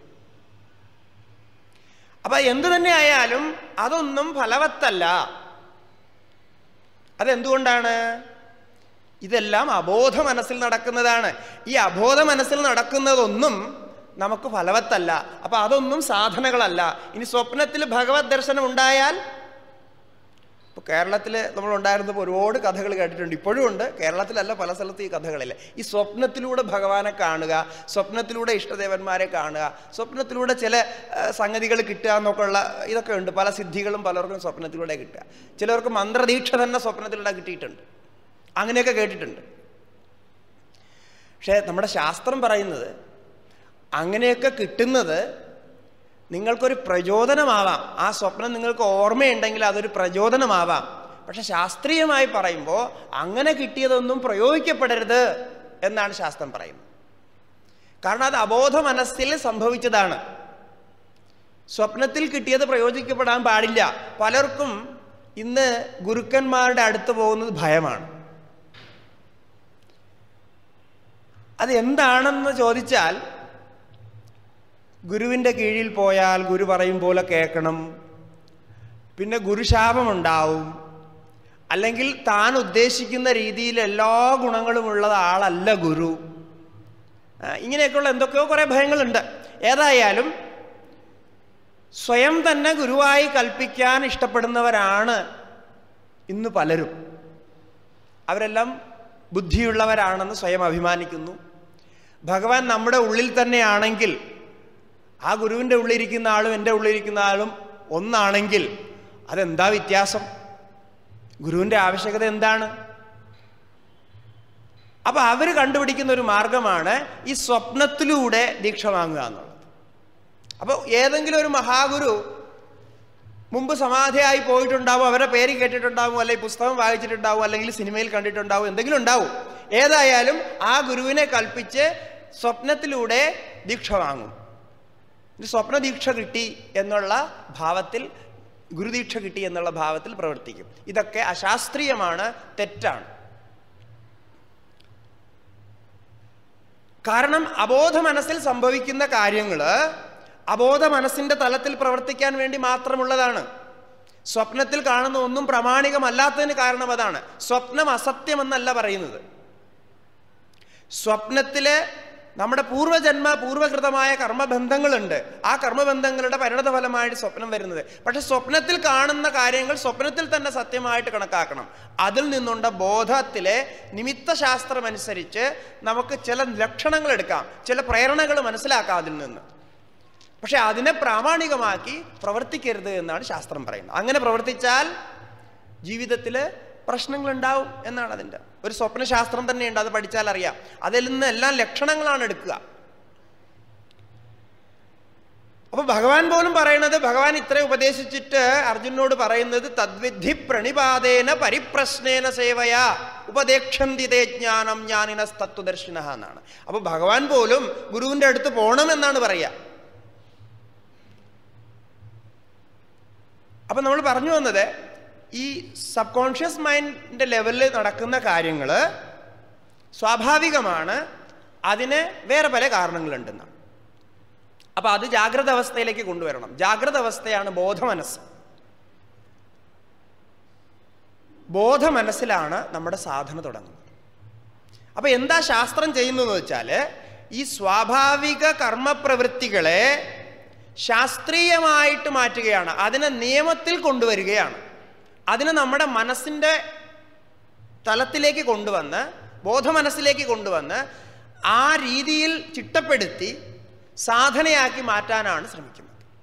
അപ്പൊ എന്തു തന്നെ ആയാലും അതൊന്നും ഫലവത്തല്ല അതെന്തുകൊണ്ടാണ് ഇതെല്ലാം അബോധ മനസ്സിൽ നടക്കുന്നതാണ് ഈ അബോധ മനസ്സിൽ നടക്കുന്നതൊന്നും നമുക്ക് ഫലവത്തല്ല അപ്പൊ അതൊന്നും സാധനകളല്ല ഇനി സ്വപ്നത്തിൽ ഭഗവത് ദർശനം ഉണ്ടായാൽ ഇപ്പോൾ കേരളത്തിൽ നമ്മൾ ഉണ്ടായിരുന്നപ്പോൾ ഒരുപാട് കഥകൾ കേട്ടിട്ടുണ്ട് ഇപ്പോഴും ഉണ്ട് കേരളത്തിലല്ല പല സ്ഥലത്തും ഈ കഥകളില്ല ഈ സ്വപ്നത്തിലൂടെ ഭഗവാനെ കാണുക സ്വപ്നത്തിലൂടെ ഇഷ്ടദേവന്മാരെ കാണുക സ്വപ്നത്തിലൂടെ ചില ആ, സംഗതികൾ കിട്ടുക എന്നൊക്കെയുള്ള ഇതൊക്കെ ഉണ്ട് പല സിദ്ധികളും പലർക്കും സ്വപ്നത്തിലൂടെ കിട്ടുക ചിലർക്ക് മന്ത്രദീക്ഷ തന്നെ സ്വപ്നത്തിലൂടെ കിട്ടിയിട്ടുണ്ട് അങ്ങനെയൊക്കെ കേട്ടിട്ടുണ്ട് പക്ഷേ നമ്മുടെ ശാസ്ത്രം പറയുന്നത് അങ്ങനെയൊക്കെ കിട്ടുന്നത് നിങ്ങൾക്കൊരു പ്രചോദനമാവാം ആ സ്വപ്നം നിങ്ങൾക്ക് ഓർമ്മയുണ്ടെങ്കിൽ അതൊരു പ്രചോദനമാവാം പക്ഷെ ശാസ്ത്രീയമായി പറയുമ്പോൾ അങ്ങനെ കിട്ടിയതൊന്നും പ്രയോഗിക്കപ്പെടരുത് എന്നാണ് ശാസ്ത്രം പറയുന്നത് കാരണം അത് അബോധ മനസ്സിൽ സംഭവിച്ചതാണ് സ്വപ്നത്തിൽ കിട്ടിയത് പ്രയോജിക്കപ്പെടാൻ പാടില്ല പലർക്കും ഇന്ന് ഗുരുക്കന്മാരുടെ അടുത്ത് പോകുന്നത് ഭയമാണ് അത് എന്താണെന്ന് ചോദിച്ചാൽ ഗുരുവിൻ്റെ കീഴിൽ പോയാൽ ഗുരു പറയും പോലെ കേൾക്കണം പിന്നെ ഗുരുശാപമുണ്ടാവും അല്ലെങ്കിൽ താൻ ഉദ്ദേശിക്കുന്ന രീതിയിൽ എല്ലാ ഗുണങ്ങളും ഉള്ള ആളല്ല ഗുരു ആ, ഇങ്ങനെയൊക്കെയുള്ള എന്തൊക്കെയോ കുറേ ഭയങ്ങളുണ്ട് ഏതായാലും സ്വയം തന്നെ ഗുരുവായി കൽപ്പിക്കാൻ ഇഷ്ടപ്പെടുന്നവരാണ് ഇന്ന് പലരും അവരെല്ലാം ബുദ്ധിയുള്ളവരാണെന്ന് സ്വയം അഭിമാനിക്കുന്നു ഭഗവാൻ നമ്മുടെ ഉള്ളിൽ തന്നെയാണെങ്കിൽ ആ ഗുരുവിൻ്റെ ഉള്ളിലിരിക്കുന്ന ആളും എൻ്റെ ഉള്ളിലിരിക്കുന്ന ആളും ഒന്നാണെങ്കിൽ അതെന്താ വ്യത്യാസം ഗുരുവിൻ്റെ ആവശ്യകത എന്താണ് അപ്പൊ അവർ കണ്ടുപിടിക്കുന്ന ഒരു മാർഗമാണ് ഈ സ്വപ്നത്തിലൂടെ ദീക്ഷ വാങ്ങുക എന്നുള്ളത് അപ്പോൾ ഏതെങ്കിലും ഒരു മഹാഗുരു മുമ്പ് സമാധിയായി പോയിട്ടുണ്ടാവും അവരുടെ പേര് കേട്ടിട്ടുണ്ടാവും അല്ലെങ്കിൽ പുസ്തകം വായിച്ചിട്ടുണ്ടാവും അല്ലെങ്കിൽ സിനിമയിൽ കണ്ടിട്ടുണ്ടാവും എന്തെങ്കിലും ഉണ്ടാവും ഏതായാലും ആ ഗുരുവിനെ കൽപ്പിച്ച് സ്വപ്നത്തിലൂടെ ദീക്ഷ വാങ്ങും ഇത് സ്വപ്നദീക്ഷ കിട്ടി എന്നുള്ള ഭാവത്തിൽ ഗുരുദീക്ഷ കിട്ടി എന്നുള്ള ഭാവത്തിൽ പ്രവർത്തിക്കും ഇതൊക്കെ അശാസ്ത്രീയമാണ് തെറ്റാണ് കാരണം അബോധ മനസ്സിൽ സംഭവിക്കുന്ന കാര്യങ്ങൾ അബോധ മനസ്സിന്റെ തലത്തിൽ പ്രവർത്തിക്കാൻ വേണ്ടി മാത്രമുള്ളതാണ് സ്വപ്നത്തിൽ കാണുന്ന ഒന്നും പ്രാമാണികമല്ലാത്തതിന് കാരണം അതാണ് സ്വപ്നം അസത്യമെന്നല്ല പറയുന്നത് സ്വപ്നത്തില് നമ്മുടെ പൂർവ്വജന്മ പൂർവ്വകൃതമായ കർമ്മബന്ധങ്ങളുണ്ട് ആ കർമ്മബന്ധങ്ങളുടെ പരിണതഫലമായിട്ട് സ്വപ്നം വരുന്നത് പക്ഷെ സ്വപ്നത്തിൽ കാണുന്ന കാര്യങ്ങൾ സ്വപ്നത്തിൽ തന്നെ സത്യമായിട്ട് കണക്കാക്കണം അതിൽ നിന്നുണ്ട ബോധത്തിലെ നിമിത്ത ശാസ്ത്രം അനുസരിച്ച് നമുക്ക് ചില ലക്ഷണങ്ങൾ എടുക്കാം ചില പ്രേരണകൾ മനസ്സിലാക്കാം അതിൽ നിന്ന് പക്ഷെ അതിനെ പ്രാമാണികമാക്കി പ്രവർത്തിക്കരുത് എന്നാണ് ശാസ്ത്രം പറയുന്നത് അങ്ങനെ പ്രവർത്തിച്ചാൽ ജീവിതത്തിൽ പ്രശ്നങ്ങളുണ്ടാവും എന്നാണ് അതിൻ്റെ ഒരു സ്വപ്നശാസ്ത്രം തന്നെയുണ്ട് അത് പഠിച്ചാൽ അറിയാം അതിൽ നിന്ന് എല്ലാം ലക്ഷണങ്ങളാണ് എടുക്കുക അപ്പൊ ഭഗവാൻ പോലും പറയുന്നത് ഭഗവാൻ ഇത്ര ഉപദേശിച്ചിട്ട് അർജുനോട് പറയുന്നത് തദ്വിധി പ്രണിപാതേന പരിപ്രശ്നേന സേവയാ ഉപദേക്ഷന്തിതേ ജ്ഞാനം ജ്ഞാനിനസ്തത്വദർശിന എന്നാണ് അപ്പൊ ഭഗവാൻ പോലും ഗുരുവിന്റെ അടുത്ത് പോകണമെന്നാണ് പറയുക അപ്പൊ നമ്മൾ പറഞ്ഞു വന്നത് ഈ സബ് കോൺഷ്യസ് മൈൻഡിന്റെ ലെവലിൽ നടക്കുന്ന കാര്യങ്ങൾ സ്വാഭാവികമാണ് അതിന് വേറെ പല കാരണങ്ങളുണ്ടെന്നാണ് അപ്പൊ അത് ജാഗ്രത അവസ്ഥയിലേക്ക് കൊണ്ടുവരണം ജാഗ്രത അവസ്ഥയാണ് ബോധമനസ്സ് ബോധമനസ്സിലാണ് നമ്മുടെ സാധന തുടങ്ങുന്നത് അപ്പൊ എന്താ ശാസ്ത്രം ചെയ്യുന്നതെന്ന് വെച്ചാൽ ഈ സ്വാഭാവിക കർമ്മപ്രവൃത്തികളെ ശാസ്ത്രീയമായിട്ട് മാറ്റുകയാണ് അതിനെ നിയമത്തിൽ കൊണ്ടുവരികയാണ് അതിനെ നമ്മുടെ മനസ്സിൻ്റെ തലത്തിലേക്ക് കൊണ്ടുവന്ന് ബോധമനസ്സിലേക്ക് കൊണ്ടുവന്ന് ആ രീതിയിൽ ചിട്ടപ്പെടുത്തി സാധനയാക്കി മാറ്റാനാണ് ശ്രമിക്കുന്നത്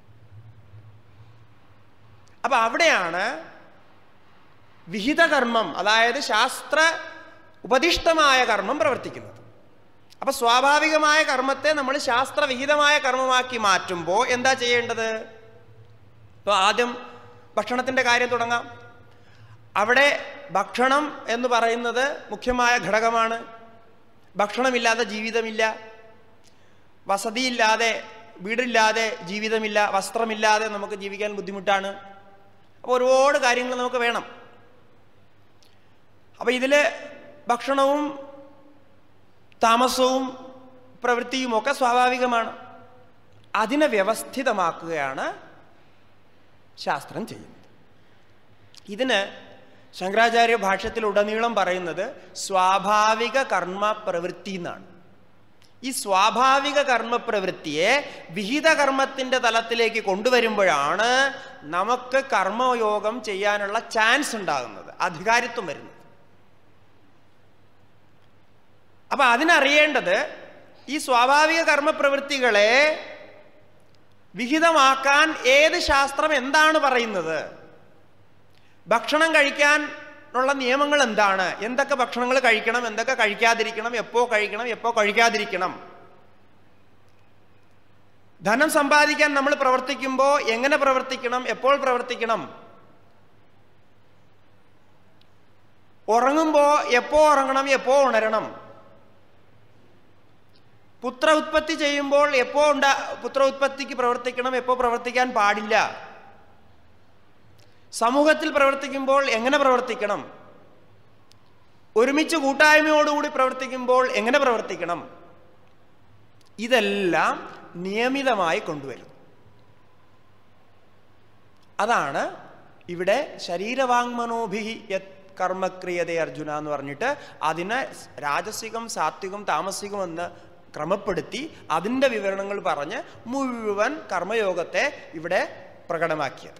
അപ്പൊ അവിടെയാണ് വിഹിതകർമ്മം അതായത് ശാസ്ത്ര ഉപദിഷ്ടമായ കർമ്മം പ്രവർത്തിക്കുന്നത് അപ്പൊ സ്വാഭാവികമായ കർമ്മത്തെ നമ്മൾ ശാസ്ത്രവിഹിതമായ കർമ്മമാക്കി മാറ്റുമ്പോൾ എന്താ ചെയ്യേണ്ടത് ഇപ്പോൾ ആദ്യം ഭക്ഷണത്തിൻ്റെ കാര്യം തുടങ്ങാം അവിടെ ഭക്ഷണം എന്ന് പറയുന്നത് മുഖ്യമായ ഘടകമാണ് ഭക്ഷണമില്ലാതെ ജീവിതമില്ല വസതിയില്ലാതെ വീടില്ലാതെ ജീവിതമില്ല വസ്ത്രമില്ലാതെ നമുക്ക് ജീവിക്കാൻ ബുദ്ധിമുട്ടാണ് അപ്പോൾ ഒരുപാട് കാര്യങ്ങൾ നമുക്ക് വേണം അപ്പോൾ ഇതിൽ ഭക്ഷണവും താമസവും പ്രവൃത്തിയും ഒക്കെ സ്വാഭാവികമാണ് അതിനെ വ്യവസ്ഥിതമാക്കുകയാണ് ശാസ്ത്രം ചെയ്യുന്നത് ഇതിന് ശങ്കരാചാര്യ ഭാഷ്യത്തിൽ ഉടനീളം പറയുന്നത് സ്വാഭാവിക കർമ്മ പ്രവൃത്തി എന്നാണ് ഈ സ്വാഭാവിക കർമ്മപ്രവൃത്തിയെ വിഹിത കർമ്മത്തിന്റെ തലത്തിലേക്ക് കൊണ്ടുവരുമ്പോഴാണ് നമുക്ക് കർമ്മയോഗം ചെയ്യാനുള്ള ചാൻസ് ഉണ്ടാകുന്നത് അധികാരിത്വം വരുന്നത് അപ്പൊ അതിനറിയേണ്ടത് ഈ സ്വാഭാവിക കർമ്മപ്രവൃത്തികളെ വിഹിതമാക്കാൻ ഏത് ശാസ്ത്രം എന്താണ് പറയുന്നത് ഭക്ഷണം കഴിക്കാൻ ഉള്ള നിയമങ്ങൾ എന്താണ് എന്തൊക്കെ ഭക്ഷണങ്ങൾ കഴിക്കണം എന്തൊക്കെ കഴിക്കാതിരിക്കണം എപ്പോ കഴിക്കണം എപ്പോ കഴിക്കാതിരിക്കണം ധനം സമ്പാദിക്കാൻ നമ്മൾ പ്രവർത്തിക്കുമ്പോൾ എങ്ങനെ പ്രവർത്തിക്കണം എപ്പോൾ പ്രവർത്തിക്കണം ഉറങ്ങുമ്പോൾ എപ്പോ ഉറങ്ങണം എപ്പോ ഉണരണം പുത്ര ഉത്പത്തി ചെയ്യുമ്പോൾ എപ്പോ ഉണ്ടാ പുത്ര ഉത്പത്തിക്ക് പ്രവർത്തിക്കണം എപ്പോ പ്രവർത്തിക്കാൻ പാടില്ല സമൂഹത്തിൽ പ്രവർത്തിക്കുമ്പോൾ എങ്ങനെ പ്രവർത്തിക്കണം ഒരുമിച്ച് കൂട്ടായ്മയോടുകൂടി പ്രവർത്തിക്കുമ്പോൾ എങ്ങനെ പ്രവർത്തിക്കണം ഇതെല്ലാം നിയമിതമായി കൊണ്ടുവരും അതാണ് ഇവിടെ ശരീരവാങ്മനോഭി യത് കർമ്മക്രിയതേ അർജുന എന്ന് പറഞ്ഞിട്ട് അതിനെ രാജസികം സാത്വികം താമസികം എന്ന് ക്രമപ്പെടുത്തി അതിൻ്റെ വിവരണങ്ങൾ പറഞ്ഞ് മുഴുവൻ കർമ്മയോഗത്തെ ഇവിടെ പ്രകടമാക്കിയത്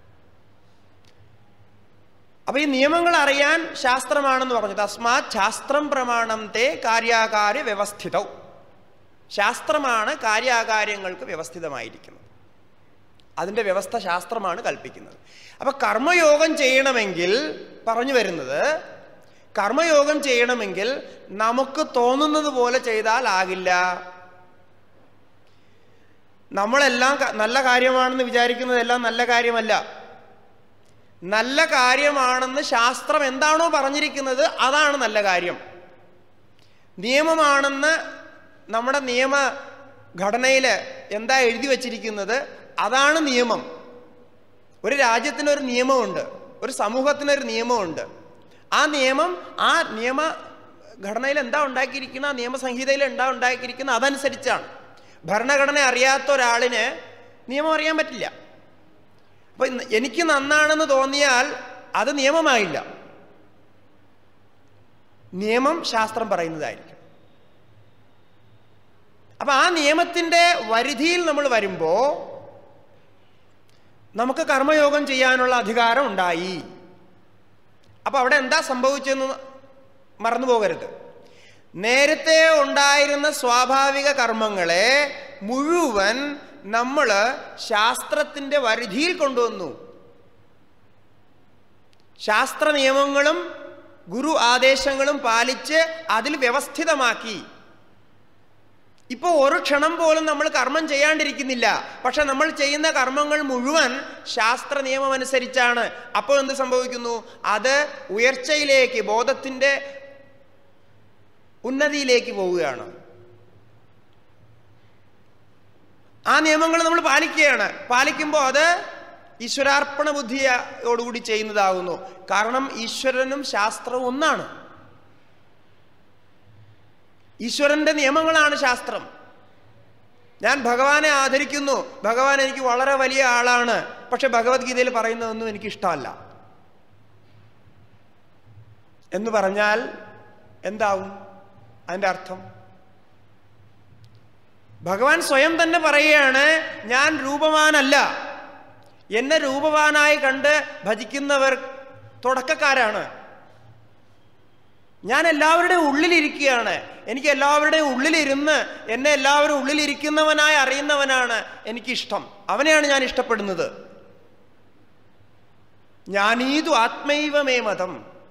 അപ്പൊ ഈ നിയമങ്ങൾ അറിയാൻ ശാസ്ത്രമാണെന്ന് പറഞ്ഞു തസ്മാത് ശാസ്ത്രം പ്രമാണം തേ കാര്യാകാര്യ വ്യവസ്ഥിതവും ശാസ്ത്രമാണ് കാര്യാകാര്യങ്ങൾക്ക് വ്യവസ്ഥിതമായിരിക്കുന്നത് അതിൻ്റെ വ്യവസ്ഥ ശാസ്ത്രമാണ് കൽപ്പിക്കുന്നത് അപ്പൊ കർമ്മയോഗം ചെയ്യണമെങ്കിൽ പറഞ്ഞു വരുന്നത് കർമ്മയോഗം ചെയ്യണമെങ്കിൽ നമുക്ക് തോന്നുന്നത് പോലെ ചെയ്താൽ ആകില്ല നമ്മളെല്ലാം ക- നല്ല കാര്യമാണെന്ന് വിചാരിക്കുന്നതെല്ലാം നല്ല കാര്യമല്ല നല്ല കാര്യമാണെന്ന് ശാസ്ത്രം എന്താണോ പറഞ്ഞിരിക്കുന്നത് അതാണ് നല്ല കാര്യം നിയമമാണെന്ന് നമ്മുടെ നിയമ ഘടനയിൽ എന്താ എഴുതി വച്ചിരിക്കുന്നത് അതാണ് നിയമം ഒരു രാജ്യത്തിനൊരു നിയമമുണ്ട് ഒരു സമൂഹത്തിനൊരു നിയമമുണ്ട് ആ നിയമം ആ നിയമ ഘടനയിൽ എന്താ ഉണ്ടാക്കിയിരിക്കുന്ന ആ നിയമസംഹിതയിൽ എന്താ ഉണ്ടാക്കിയിരിക്കുന്ന അതനുസരിച്ചാണ് ഭരണഘടന അറിയാത്ത ഒരാളിന് നിയമം അറിയാൻ പറ്റില്ല അപ്പൊ ഇന്ന് എനിക്ക് നന്നാണെന്ന് തോന്നിയാൽ അത് നിയമമായില്ല നിയമം ശാസ്ത്രം പറയുന്നതായിരിക്കും അപ്പൊ ആ നിയമത്തിൻ്റെ പരിധിയിൽ നമ്മൾ വരുമ്പോൾ നമുക്ക് കർമ്മയോഗം ചെയ്യാനുള്ള അധികാരം ഉണ്ടായി അപ്പൊ അവിടെ എന്താ സംഭവിച്ചെന്ന് മറന്നു പോകരുത് നേരത്തെ ഉണ്ടായിരുന്ന സ്വാഭാവിക കർമ്മങ്ങളെ മുഴുവൻ നമ്മൾ ശാസ്ത്രത്തിൻ്റെ പരിധിയിൽ കൊണ്ടുവന്നു ശാസ്ത്ര നിയമങ്ങളും ഗുരു ആദേശങ്ങളും പാലിച്ച് അതിൽ വ്യവസ്ഥിതമാക്കി ഇപ്പോൾ ഒരു ക്ഷണം പോലും നമ്മൾ കർമ്മം ചെയ്യാണ്ടിരിക്കുന്നില്ല പക്ഷെ നമ്മൾ ചെയ്യുന്ന കർമ്മങ്ങൾ മുഴുവൻ ശാസ്ത്ര നിയമം അനുസരിച്ചാണ് അപ്പോൾ എന്ത് സംഭവിക്കുന്നു അത് ഉയർച്ചയിലേക്ക് ബോധത്തിൻ്റെ ഉന്നതിയിലേക്ക് പോവുകയാണ് ആ നിയമങ്ങൾ നമ്മൾ പാലിക്കുകയാണ് പാലിക്കുമ്പോൾ അത് ഈശ്വരാർപ്പണ ബുദ്ധിയോടുകൂടി ചെയ്യുന്നതാകുന്നു കാരണം ഈശ്വരനും ശാസ്ത്രവും ഒന്നാണ് ഈശ്വരന്റെ നിയമങ്ങളാണ് ശാസ്ത്രം ഞാൻ ഭഗവാനെ ആദരിക്കുന്നു ഭഗവാൻ എനിക്ക് വളരെ വലിയ ആളാണ് പക്ഷെ ഭഗവത്ഗീതയിൽ പറയുന്നതൊന്നും എനിക്ക് ഇഷ്ടമല്ല എന്ന് പറഞ്ഞാൽ എന്താവും അതിൻ്റെ അർത്ഥം ഭഗവാൻ സ്വയം തന്നെ പറയുകയാണ് ഞാൻ രൂപവാനല്ല എന്നെ രൂപവാനായി കണ്ട് ഭജിക്കുന്നവർ തുടക്കക്കാരാണ് ഞാൻ എല്ലാവരുടെയും ഉള്ളിലിരിക്കുകയാണ് എനിക്ക് എല്ലാവരുടെയും ഉള്ളിലിരുന്ന് എന്നെ എല്ലാവരും ഉള്ളിലിരിക്കുന്നവനായി അറിയുന്നവനാണ് എനിക്കിഷ്ടം അവനെയാണ് ഞാൻ ഇഷ്ടപ്പെടുന്നത് ഞാനീതു ആത്മൈവമേ മതം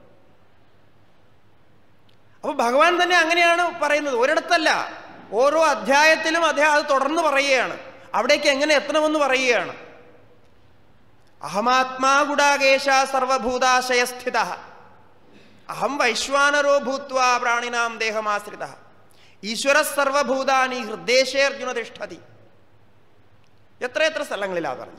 അപ്പൊ ഭഗവാൻ തന്നെ അങ്ങനെയാണ് പറയുന്നത് ഒരിടത്തല്ല ഓരോ അധ്യായത്തിലും അദ്ദേഹം അത് തുടർന്ന് പറയുകയാണ് അവിടേക്ക് എങ്ങനെ എത്തണമെന്ന് പറയുകയാണ് അഹമാത്മാ ഗുഡാകേശ സർവഭൂതാശയസ്ഥിത അഹം വൈശ്വാനരോ ഭൂത്വ പ്രാണിനാം ദേഹമാശ്രിത ഈശ്വര സർവഭൂതാനി ഹൃദ്ദേശേ അർജുന തിഷ്ഠതി എത്ര എത്ര സ്ഥലങ്ങളിലാ പറഞ്ഞു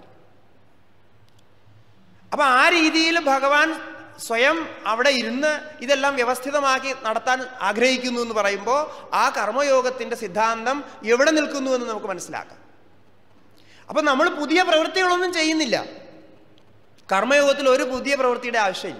അപ്പൊ ആ രീതിയിൽ ഭഗവാൻ സ്വയം അവിടെ ഇരുന്ന് ഇതെല്ലാം വ്യവസ്ഥിതമാക്കി നടത്താൻ ആഗ്രഹിക്കുന്നു എന്ന് പറയുമ്പോൾ ആ കർമ്മയോഗത്തിന്റെ സിദ്ധാന്തം എവിടെ നിൽക്കുന്നു എന്ന് നമുക്ക് മനസ്സിലാക്കാം അപ്പൊ നമ്മൾ പുതിയ പ്രവൃത്തികളൊന്നും ചെയ്യുന്നില്ല കർമ്മയോഗത്തിൽ ഒരു പുതിയ പ്രവൃത്തിയുടെ ആവശ്യമില്ല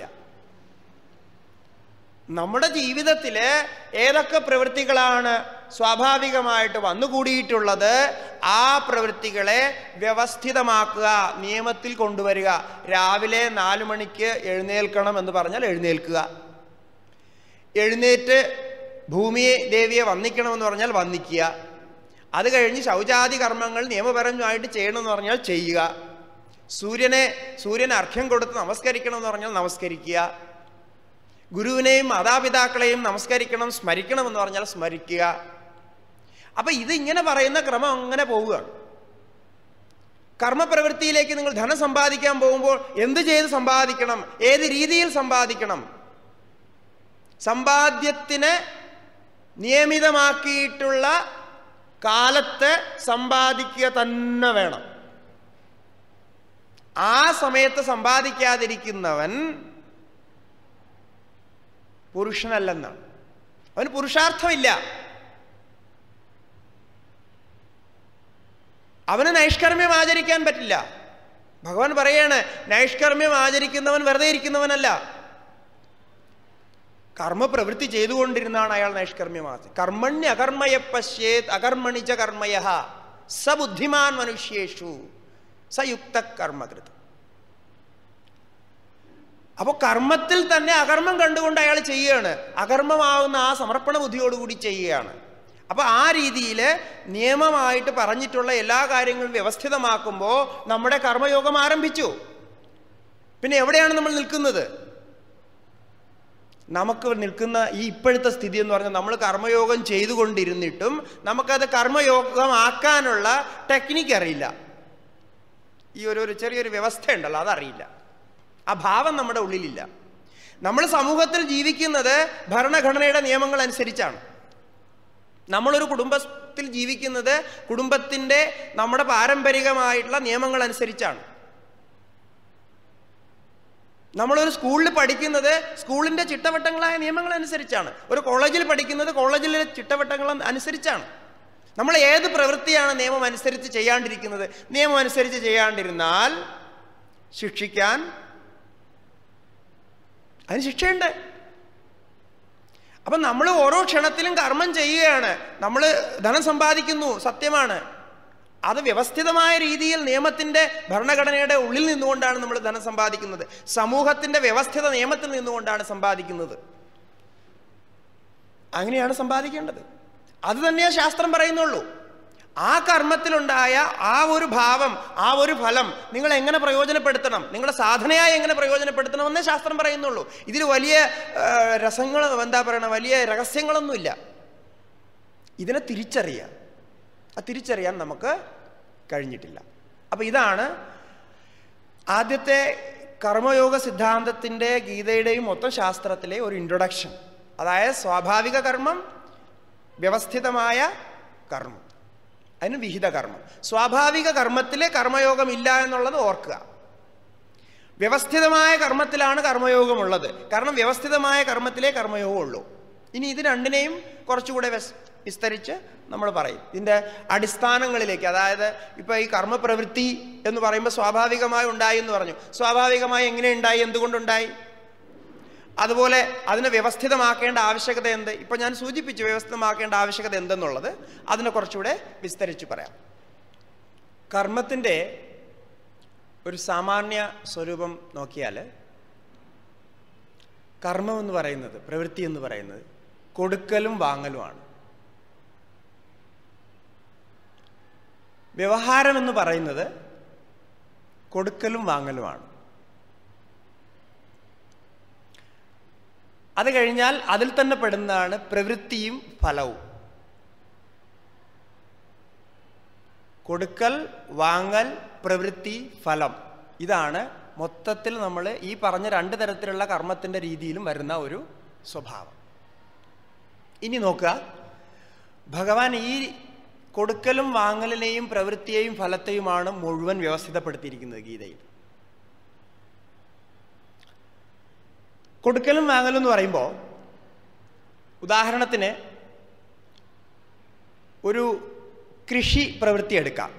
നമ്മുടെ ജീവിതത്തിൽ ഏതൊക്കെ പ്രവൃത്തികളാണ് സ്വാഭാവികമായിട്ട് വന്നുകൂടിയിട്ടുള്ളത് ആ പ്രവൃത്തികളെ വ്യവസ്ഥിതമാക്കുക നിയമത്തിൽ കൊണ്ടുവരിക രാവിലെ നാലു മണിക്ക് എഴുന്നേൽക്കണം എന്ന് പറഞ്ഞാൽ എഴുന്നേൽക്കുക എഴുന്നേറ്റ് ഭൂമിയെ ദേവിയെ വന്ദിക്കണമെന്ന് പറഞ്ഞാൽ വന്ദിക്കുക അത് കഴിഞ്ഞ് ശൗചാദി കർമ്മങ്ങൾ നിയമപരമായിട്ട് ചെയ്യണമെന്ന് പറഞ്ഞാൽ ചെയ്യുക സൂര്യനെ സൂര്യന് അർഘ്യം കൊടുത്ത് നമസ്കരിക്കണമെന്ന് പറഞ്ഞാൽ നമസ്കരിക്കുക ഗുരുവിനെയും മാതാപിതാക്കളെയും നമസ്കരിക്കണം സ്മരിക്കണം എന്ന് പറഞ്ഞാൽ സ്മരിക്കുക അപ്പൊ ഇത് ഇങ്ങനെ പറയുന്ന ക്രമം അങ്ങനെ പോവുകയാണ് കർമ്മപ്രവൃത്തിയിലേക്ക് നിങ്ങൾ ധനം സമ്പാദിക്കാൻ പോകുമ്പോൾ എന്ത് ചെയ്ത് സമ്പാദിക്കണം ഏത് രീതിയിൽ സമ്പാദിക്കണം സമ്പാദ്യത്തിന് നിയമിതമാക്കിയിട്ടുള്ള കാലത്ത് സമ്പാദിക്കുക തന്നെ വേണം ആ സമയത്ത് സമ്പാദിക്കാതിരിക്കുന്നവൻ പുരുഷനല്ലെന്നാണ് അവന് പുരുഷാർത്ഥമില്ല അവന് നൈഷ്കർമ്മ്യം ആചരിക്കാൻ പറ്റില്ല ഭഗവാൻ പറയാണ് നൈഷ്കർമ്മ്യം ആചരിക്കുന്നവൻ വെറുതെ ഇരിക്കുന്നവനല്ല കർമ്മപ്രവൃത്തി ചെയ്തുകൊണ്ടിരുന്നാണ് അയാൾ നൈഷ്കർമ്മ്യം ആചരി കർമ്മണ്യ അകർമ്മയ പശ്യേത് അകർമ്മണിച്ച കർമ്മയ സ ബുദ്ധിമാൻ മനുഷ്യേഷു സയുക്ത കർമ്മകൃത് അപ്പോൾ കർമ്മത്തിൽ തന്നെ അകർമ്മം കണ്ടുകൊണ്ട് അയാൾ ചെയ്യുകയാണ് അകർമ്മമാവുന്ന ആ സമർപ്പണ ബുദ്ധിയോടുകൂടി ചെയ്യുകയാണ് അപ്പൊ ആ രീതിയിൽ നിയമമായിട്ട് പറഞ്ഞിട്ടുള്ള എല്ലാ കാര്യങ്ങളും വ്യവസ്ഥിതമാക്കുമ്പോൾ നമ്മുടെ കർമ്മയോഗം ആരംഭിച്ചു പിന്നെ എവിടെയാണ് നമ്മൾ നിൽക്കുന്നത് നമുക്ക് നിൽക്കുന്ന ഈ ഇപ്പോഴത്തെ സ്ഥിതി എന്ന് പറഞ്ഞാൽ നമ്മൾ കർമ്മയോഗം ചെയ്തുകൊണ്ടിരുന്നിട്ടും നമുക്കത് കർമ്മയോഗമാക്കാനുള്ള ടെക്നിക്ക് അറിയില്ല ഈ ഒരു ഒരു ചെറിയൊരു വ്യവസ്ഥ ഉണ്ടല്ലോ അതറിയില്ല ആ ഭാവം നമ്മുടെ ഉള്ളിലില്ല നമ്മൾ സമൂഹത്തിൽ ജീവിക്കുന്നത് ഭരണഘടനയുടെ നിയമങ്ങൾ അനുസരിച്ചാണ് നമ്മളൊരു കുടുംബത്തിൽ ജീവിക്കുന്നത് കുടുംബത്തിൻ്റെ നമ്മുടെ പാരമ്പരികമായിട്ടുള്ള നിയമങ്ങൾ അനുസരിച്ചാണ് നമ്മളൊരു സ്കൂളിൽ പഠിക്കുന്നത് സ്കൂളിൻ്റെ ചിട്ടവട്ടങ്ങളായ നിയമങ്ങൾ അനുസരിച്ചാണ് ഒരു കോളേജിൽ പഠിക്കുന്നത് കോളേജിലെ ചിട്ടവട്ടങ്ങൾ അനുസരിച്ചാണ് നമ്മൾ ഏത് പ്രവൃത്തിയാണ് നിയമം അനുസരിച്ച് ചെയ്യാണ്ടിരിക്കുന്നത് നിയമം അനുസരിച്ച് ചെയ്യാണ്ടിരുന്നാൽ ശിക്ഷിക്കാൻ അതിന് ശിക്ഷയുണ്ട് അപ്പം നമ്മൾ ഓരോ ക്ഷണത്തിലും കർമ്മം ചെയ്യുകയാണ് നമ്മൾ ധനം സമ്പാദിക്കുന്നു സത്യമാണ് അത് വ്യവസ്ഥിതമായ രീതിയിൽ നിയമത്തിൻ്റെ ഭരണഘടനയുടെ ഉള്ളിൽ നിന്നുകൊണ്ടാണ് നമ്മൾ ധനം സമ്പാദിക്കുന്നത് സമൂഹത്തിൻ്റെ വ്യവസ്ഥിത നിയമത്തിൽ നിന്നുകൊണ്ടാണ് സമ്പാദിക്കുന്നത് അങ്ങനെയാണ് സമ്പാദിക്കേണ്ടത് അത് തന്നെയാ ശാസ്ത്രം പറയുന്നുള്ളൂ ആ കർമ്മത്തിലുണ്ടായ ആ ഒരു ഭാവം ആ ഒരു ഫലം നിങ്ങൾ എങ്ങനെ പ്രയോജനപ്പെടുത്തണം നിങ്ങളുടെ സാധനയായി എങ്ങനെ പ്രയോജനപ്പെടുത്തണമെന്നേ ശാസ്ത്രം പറയുന്നുള്ളൂ ഇതിൽ വലിയ ആ, രസങ്ങൾ എന്താ പറയണ വലിയ രഹസ്യങ്ങളൊന്നുമില്ല ഇതിനെ തിരിച്ചറിയാം ആ തിരിച്ചറിയാൻ നമുക്ക് കഴിഞ്ഞിട്ടില്ല അപ്പം ഇതാണ് ആദ്യത്തെ കർമ്മയോഗ സിദ്ധാന്തത്തിൻ്റെ ഗീതയുടെയും മൊത്തം ശാസ്ത്രത്തിലെ ഒരു ഇൻട്രൊഡക്ഷൻ അതായത് സ്വാഭാവിക കർമ്മം വ്യവസ്ഥിതമായ കർമ്മം അതിന് വിഹിത കർമ്മം സ്വാഭാവിക കർമ്മത്തിലെ കർമ്മയോഗം ഇല്ല എന്നുള്ളത് ഓർക്കുക വ്യവസ്ഥിതമായ കർമ്മത്തിലാണ് കർമ്മയോഗമുള്ളത് കാരണം വ്യവസ്ഥിതമായ കർമ്മത്തിലേ കർമ്മയോഗം ഉള്ളൂ ഇനി ഇത് രണ്ടിനെയും കുറച്ചുകൂടെ വെസ് വിസ്തരിച്ച് നമ്മൾ പറയും ഇതിൻ്റെ അടിസ്ഥാനങ്ങളിലേക്ക് അതായത് ഇപ്പോൾ ഈ കർമ്മപ്രവൃത്തി എന്ന് പറയുമ്പോൾ സ്വാഭാവികമായി ഉണ്ടായി എന്ന് പറഞ്ഞു സ്വാഭാവികമായി എങ്ങനെ ഉണ്ടായി എന്തുകൊണ്ടുണ്ടായി അതുപോലെ അതിനെ വ്യവസ്ഥിതമാക്കേണ്ട ആവശ്യകത എന്ത് ഇപ്പം ഞാൻ സൂചിപ്പിച്ചു വ്യവസ്ഥിതമാക്കേണ്ട ആവശ്യകത എന്തെന്നുള്ളത് അതിനെ കുറച്ചുകൂടെ വിസ്തരിച്ച് പറയാം കർമ്മത്തിൻ്റെ ഒരു സാമാന്യ സ്വരൂപം നോക്കിയാൽ കർമ്മം എന്ന് പറയുന്നത് പ്രവൃത്തി എന്ന് പറയുന്നത് കൊടുക്കലും വാങ്ങലുമാണ് വ്യവഹാരം എന്ന് പറയുന്നത് കൊടുക്കലും വാങ്ങലുമാണ് അത് കഴിഞ്ഞാൽ അതിൽ തന്നെ പെടുന്നതാണ് പ്രവൃത്തിയും ഫലവും കൊടുക്കൽ വാങ്ങൽ പ്രവൃത്തി ഫലം ഇതാണ് മൊത്തത്തിൽ നമ്മൾ ഈ പറഞ്ഞ രണ്ട് തരത്തിലുള്ള കർമ്മത്തിൻ്റെ രീതിയിലും വരുന്ന ഒരു സ്വഭാവം ഇനി നോക്കുക ഭഗവാൻ ഈ കൊടുക്കലും വാങ്ങലിനെയും പ്രവൃത്തിയെയും ഫലത്തെയുമാണ് മുഴുവൻ വ്യവസ്ഥിതപ്പെടുത്തിയിരിക്കുന്നത് ഗീതയിൽ കൊടുക്കലും വാങ്ങലും എന്ന് പറയുമ്പോൾ ഉദാഹരണത്തിന് ഒരു കൃഷി പ്രവൃത്തി എടുക്കാം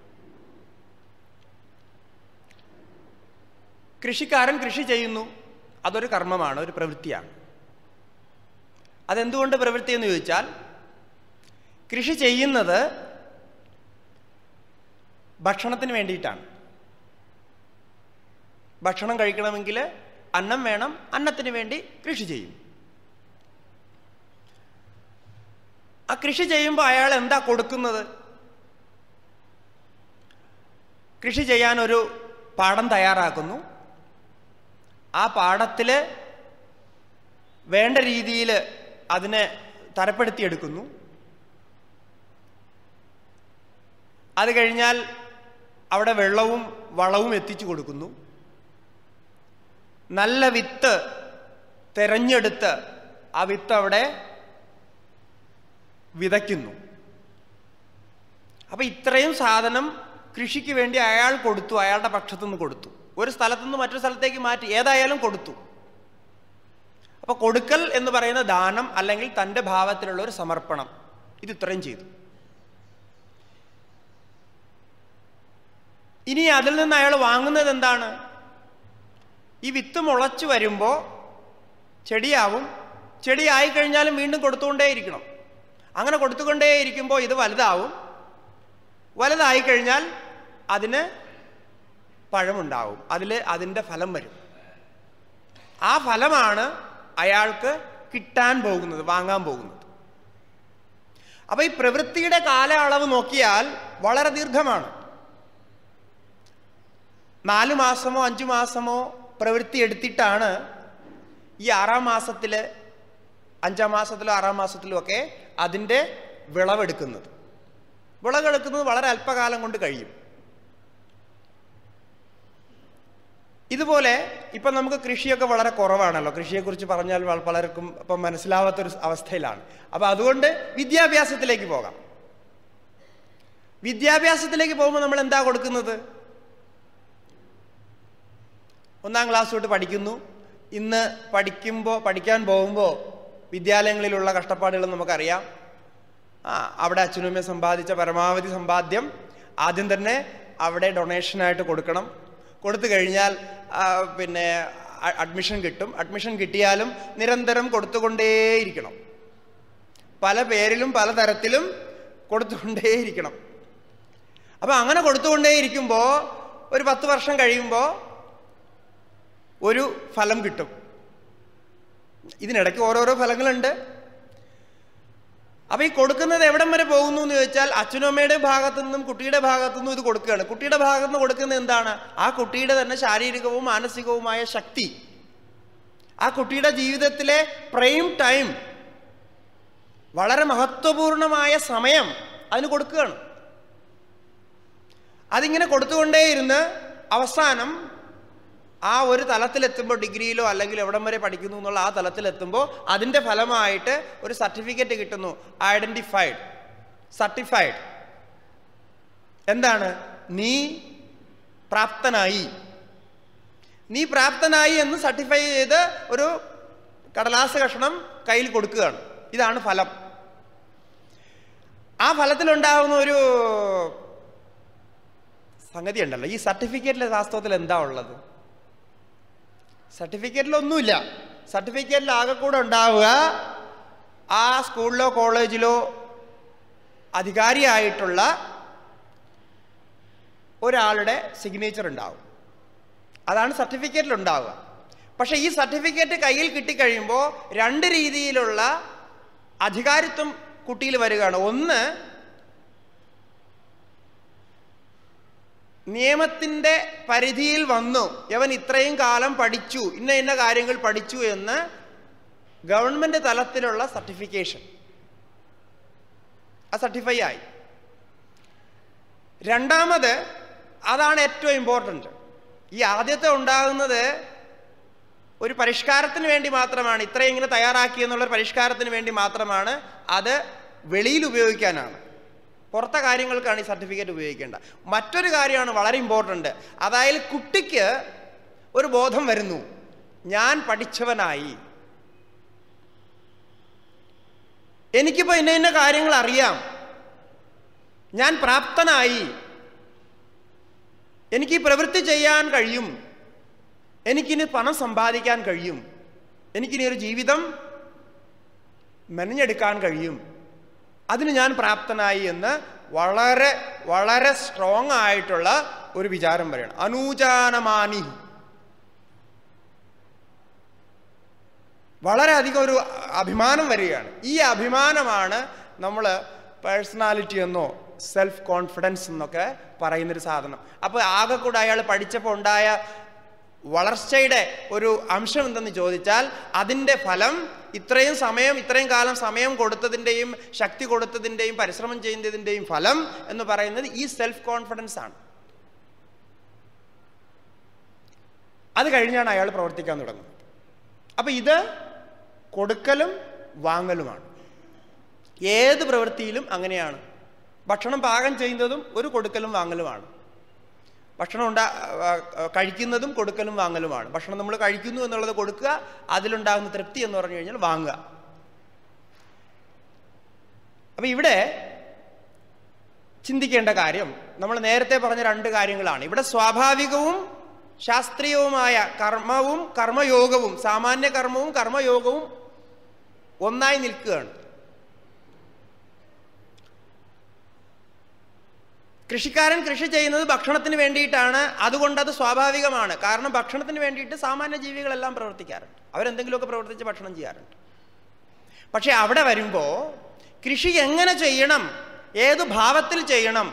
കൃഷിക്കാരൻ കൃഷി ചെയ്യുന്നു അതൊരു കർമ്മമാണ് ഒരു പ്രവൃത്തിയാണ് അതെന്തുകൊണ്ട് പ്രവൃത്തി എന്ന് ചോദിച്ചാൽ കൃഷി ചെയ്യുന്നത് ഭക്ഷണത്തിന് വേണ്ടിയിട്ടാണ് ഭക്ഷണം കഴിക്കണമെങ്കിൽ അന്നം വേണം അന്നത്തിന് വേണ്ടി കൃഷി ചെയ്യും ആ കൃഷി ചെയ്യുമ്പോൾ അയാൾ എന്താ കൊടുക്കുന്നത് കൃഷി ചെയ്യാൻ ഒരു പാടം തയ്യാറാക്കുന്നു ആ പാടത്തിൽ വേണ്ട രീതിയിൽ അതിനെ തരപ്പെടുത്തിയെടുക്കുന്നു അത് കഴിഞ്ഞാൽ അവിടെ വെള്ളവും വളവും എത്തിച്ചു കൊടുക്കുന്നു നല്ല വിത്ത് തെരഞ്ഞെടുത്ത് ആ വിത്ത് അവിടെ വിതയ്ക്കുന്നു അപ്പൊ ഇത്രയും സാധനം കൃഷിക്ക് വേണ്ടി അയാൾ കൊടുത്തു അയാളുടെ പക്ഷത്തുനിന്ന് കൊടുത്തു ഒരു സ്ഥലത്തുനിന്ന് മറ്റൊരു സ്ഥലത്തേക്ക് മാറ്റി ഏതായാലും കൊടുത്തു അപ്പൊ കൊടുക്കൽ എന്ന് പറയുന്ന ദാനം അല്ലെങ്കിൽ തൻ്റെ ഭാവത്തിലുള്ള ഒരു സമർപ്പണം ഇത് ഇത്രയും ചെയ്തു ഇനി അതിൽ നിന്ന് അയാൾ വാങ്ങുന്നത് എന്താണ് ഈ വിത്ത് മുളച്ചു വരുമ്പോൾ ചെടിയാവും ചെടി ആയിക്കഴിഞ്ഞാലും വീണ്ടും കൊടുത്തുകൊണ്ടേയിരിക്കണം അങ്ങനെ കൊടുത്തുകൊണ്ടേയിരിക്കുമ്പോൾ ഇത് വലുതാവും വലുതായി കഴിഞ്ഞാൽ അതിന് പഴമുണ്ടാവും അതിൽ അതിൻ്റെ ഫലം വരും ആ ഫലമാണ് അയാൾക്ക് കിട്ടാൻ പോകുന്നത് വാങ്ങാൻ പോകുന്നത് അപ്പൊ ഈ പ്രവൃത്തിയുടെ കാലയളവ് നോക്കിയാൽ വളരെ ദീർഘമാണ് നാല് മാസമോ അഞ്ചു മാസമോ പ്രവൃത്തി എടുത്തിട്ടാണ് ഈ ആറാം മാസത്തിൽ അഞ്ചാം മാസത്തിലോ ആറാം മാസത്തിലോ ഒക്കെ അതിൻ്റെ വിളവെടുക്കുന്നത് വിളവെടുക്കുന്നത് വളരെ അല്പകാലം കൊണ്ട് കഴിയും ഇതുപോലെ ഇപ്പം നമുക്ക് കൃഷിയൊക്കെ വളരെ കുറവാണല്ലോ കൃഷിയെക്കുറിച്ച് പറഞ്ഞാൽ വ- പലർക്കും ഇപ്പം മനസ്സിലാവാത്തൊരു അവസ്ഥയിലാണ് അപ്പം അതുകൊണ്ട് വിദ്യാഭ്യാസത്തിലേക്ക് പോകാം വിദ്യാഭ്യാസത്തിലേക്ക് പോകുമ്പോൾ നമ്മൾ എന്താ കൊടുക്കുന്നത് ഒന്നാം ക്ലാസ് തൊട്ട് പഠിക്കുന്നു ഇന്ന് പഠിക്കുമ്പോൾ പഠിക്കാൻ പോകുമ്പോൾ വിദ്യാലയങ്ങളിലുള്ള കഷ്ടപ്പാടുകൾ നമുക്കറിയാം ആ അവിടെ അച്ഛനും അമ്മയും സമ്പാദിച്ച പരമാവധി സമ്പാദ്യം ആദ്യം തന്നെ അവിടെ ഡൊണേഷനായിട്ട് കൊടുക്കണം കൊടുത്തു കഴിഞ്ഞാൽ ആ, പിന്നെ അ- അഡ്മിഷൻ കിട്ടും അഡ്മിഷൻ കിട്ടിയാലും നിരന്തരം കൊടുത്തുകൊണ്ടേയിരിക്കണം പല പേരിലും പല തരത്തിലും കൊടുത്തുകൊണ്ടേയിരിക്കണം അപ്പം അങ്ങനെ കൊടുത്തുകൊണ്ടേയിരിക്കുമ്പോൾ ഒരു പത്ത് വർഷം കഴിയുമ്പോൾ ഒരു ഫലം കിട്ടും ഇതിനിടയ്ക്ക് ഓരോരോ ഫലങ്ങളുണ്ട് അപ്പൊ ഈ കൊടുക്കുന്നത് എവിടം വരെ പോകുന്നു എന്ന് ചോദിച്ചാൽ അച്ഛനും അമ്മയുടെ ഭാഗത്തു നിന്നും കുട്ടിയുടെ ഭാഗത്തു നിന്നും ഇത് കൊടുക്കുകയാണ് കുട്ടിയുടെ ഭാഗത്തു നിന്ന് കൊടുക്കുന്നത് എന്താണ് ആ കുട്ടിയുടെ തന്നെ ശാരീരികവും മാനസികവുമായ ശക്തി ആ കുട്ടിയുടെ ജീവിതത്തിലെ പ്രൈം ടൈം വളരെ മഹത്വപൂർണമായ സമയം അതിന് കൊടുക്കുകയാണ് അതിങ്ങനെ കൊടുത്തുകൊണ്ടേയിരുന്ന് അവസാനം ആ ഒരു തലത്തിലെത്തുമ്പോൾ ഡിഗ്രിയിലോ അല്ലെങ്കിൽ എവിടം വരെ പഠിക്കുന്നു എന്നുള്ള ആ തലത്തിലെത്തുമ്പോൾ അതിൻ്റെ ഫലമായിട്ട് ഒരു സർട്ടിഫിക്കറ്റ് കിട്ടുന്നു ഐഡൻറ്റിഫൈഡ് സർട്ടിഫൈഡ് എന്താണ് നീ പ്രാപ്തനായി നീ പ്രാപ്തനായി എന്ന് സർട്ടിഫൈ ചെയ്ത് ഒരു കടലാസ് കഷണം കയ്യിൽ കൊടുക്കുകയാണ് ഇതാണ് ഫലം ആ ഫലത്തിലുണ്ടാകുന്ന ഒരു സംഗതി ഉണ്ടല്ലോ ഈ സർട്ടിഫിക്കറ്റിലെ വാസ്തവത്തിൽ എന്താ ഉള്ളത് സർട്ടിഫിക്കറ്റിലൊന്നുമില്ല സർട്ടിഫിക്കറ്റിൽ ആകെ കൂടെ ഉണ്ടാവുക ആ സ്കൂളിലോ കോളേജിലോ അധികാരിയായിട്ടുള്ള ഒരാളുടെ സിഗ്നേച്ചർ ഉണ്ടാവും അതാണ് സർട്ടിഫിക്കറ്റിൽ ഉണ്ടാവുക പക്ഷേ ഈ സർട്ടിഫിക്കറ്റ് കയ്യിൽ കിട്ടിക്കഴിയുമ്പോൾ രണ്ട് രീതിയിലുള്ള അധികാരിത്വം കുട്ടിയിൽ വരികയാണ് ഒന്ന് നിയമത്തിൻ്റെ പരിധിയിൽ വന്നു യവൻ ഇത്രയും കാലം പഠിച്ചു ഇന്ന ഇന്ന കാര്യങ്ങൾ പഠിച്ചു എന്ന് ഗവൺമെൻറ് തലത്തിലുള്ള സർട്ടിഫിക്കേഷൻ ആ സർട്ടിഫൈ ആയി രണ്ടാമത് അതാണ് ഏറ്റവും ഇമ്പോർട്ടൻ്റ് ഈ ആദ്യത്തെ ഉണ്ടാകുന്നത് ഒരു പരിഷ്കാരത്തിന് വേണ്ടി മാത്രമാണ് ഇത്രയും ഇങ്ങനെ തയ്യാറാക്കി എന്നുള്ള ഒരു പരിഷ്കാരത്തിന് വേണ്ടി മാത്രമാണ് അത് വെളിയിൽ ഉപയോഗിക്കാനാണ് പുറത്തെ കാര്യങ്ങൾക്കാണ് ഈ സർട്ടിഫിക്കറ്റ് ഉപയോഗിക്കേണ്ട മറ്റൊരു കാര്യമാണ് വളരെ ഇമ്പോർട്ടൻ്റ് അതായത് കുട്ടിക്ക് ഒരു ബോധം വരുന്നു ഞാൻ പഠിച്ചവനായി എനിക്കിപ്പോൾ ഇന്ന ഇന്ന കാര്യങ്ങൾ അറിയാം ഞാൻ പ്രാപ്തനായി എനിക്ക് ഈ പ്രവൃത്തി ചെയ്യാൻ കഴിയും എനിക്കിനി പണം സമ്പാദിക്കാൻ കഴിയും എനിക്കിനി ഒരു ജീവിതം മെനഞ്ഞെടുക്കാൻ കഴിയും അതിന് ഞാൻ പ്രാപ്തനായി എന്ന് വളരെ വളരെ സ്ട്രോങ് ആയിട്ടുള്ള ഒരു വിചാരം പറയണം അനൂചാനമാനി വളരെയധികം ഒരു അഭിമാനം വരികയാണ് ഈ അഭിമാനമാണ് നമ്മൾ പേഴ്സണാലിറ്റി എന്നോ സെൽഫ് കോൺഫിഡൻസ് എന്നൊക്കെ പറയുന്നൊരു സാധനം അപ്പോൾ ആകെ കൂടെ അയാൾ പഠിച്ചപ്പോൾ ഉണ്ടായ വളർച്ചയുടെ ഒരു അംശം എന്തെന്ന് ചോദിച്ചാൽ അതിൻ്റെ ഫലം ഇത്രയും സമയം ഇത്രയും കാലം സമയം കൊടുത്തതിൻ്റെയും ശക്തി കൊടുത്തതിൻ്റെയും പരിശ്രമം ചെയ്യുന്നതിൻ്റെയും ഫലം എന്ന് പറയുന്നത് ഈ സെൽഫ് കോൺഫിഡൻസ് ആണ് അത് കഴിഞ്ഞാണ് അയാൾ പ്രവർത്തിക്കാൻ തുടങ്ങുന്നത് അപ്പം ഇത് കൊടുക്കലും വാങ്ങലുമാണ് ഏത് പ്രവൃത്തിയിലും അങ്ങനെയാണ് ഭക്ഷണം പാകം ചെയ്യുന്നതും ഒരു കൊടുക്കലും വാങ്ങലുമാണ് ഭക്ഷണം ഉണ്ടാ ആ, ആ, കഴിക്കുന്നതും കൊടുക്കലും വാങ്ങലുമാണ് ഭക്ഷണം നമ്മൾ കഴിക്കുന്നു എന്നുള്ളത് കൊടുക്കുക അതിലുണ്ടാകുന്ന തൃപ്തി എന്ന് പറഞ്ഞു കഴിഞ്ഞാൽ വാങ്ങുക അപ്പം ഇവിടെ ചിന്തിക്കേണ്ട കാര്യം നമ്മൾ നേരത്തെ പറഞ്ഞ രണ്ട് കാര്യങ്ങളാണ് ഇവിടെ സ്വാഭാവികവും ശാസ്ത്രീയവുമായ കർമ്മവും കർമ്മയോഗവും സാമാന്യ കർമ്മവും കർമ്മയോഗവും ഒന്നായി നിൽക്കുകയാണ് കൃഷിക്കാരൻ കൃഷി ചെയ്യുന്നത് ഭക്ഷണത്തിന് വേണ്ടിയിട്ടാണ് അതുകൊണ്ട് അത് സ്വാഭാവികമാണ് കാരണം ഭക്ഷണത്തിന് വേണ്ടിയിട്ട് സാമാന്യ ജീവികളെല്ലാം പ്രവർത്തിക്കാറുണ്ട് അവരെന്തെങ്കിലുമൊക്കെ പ്രവർത്തിച്ച് ഭക്ഷണം ചെയ്യാറുണ്ട് പക്ഷെ അവിടെ വരുമ്പോൾ കൃഷി എങ്ങനെ ചെയ്യണം ഏത് ഭാവത്തിൽ ചെയ്യണം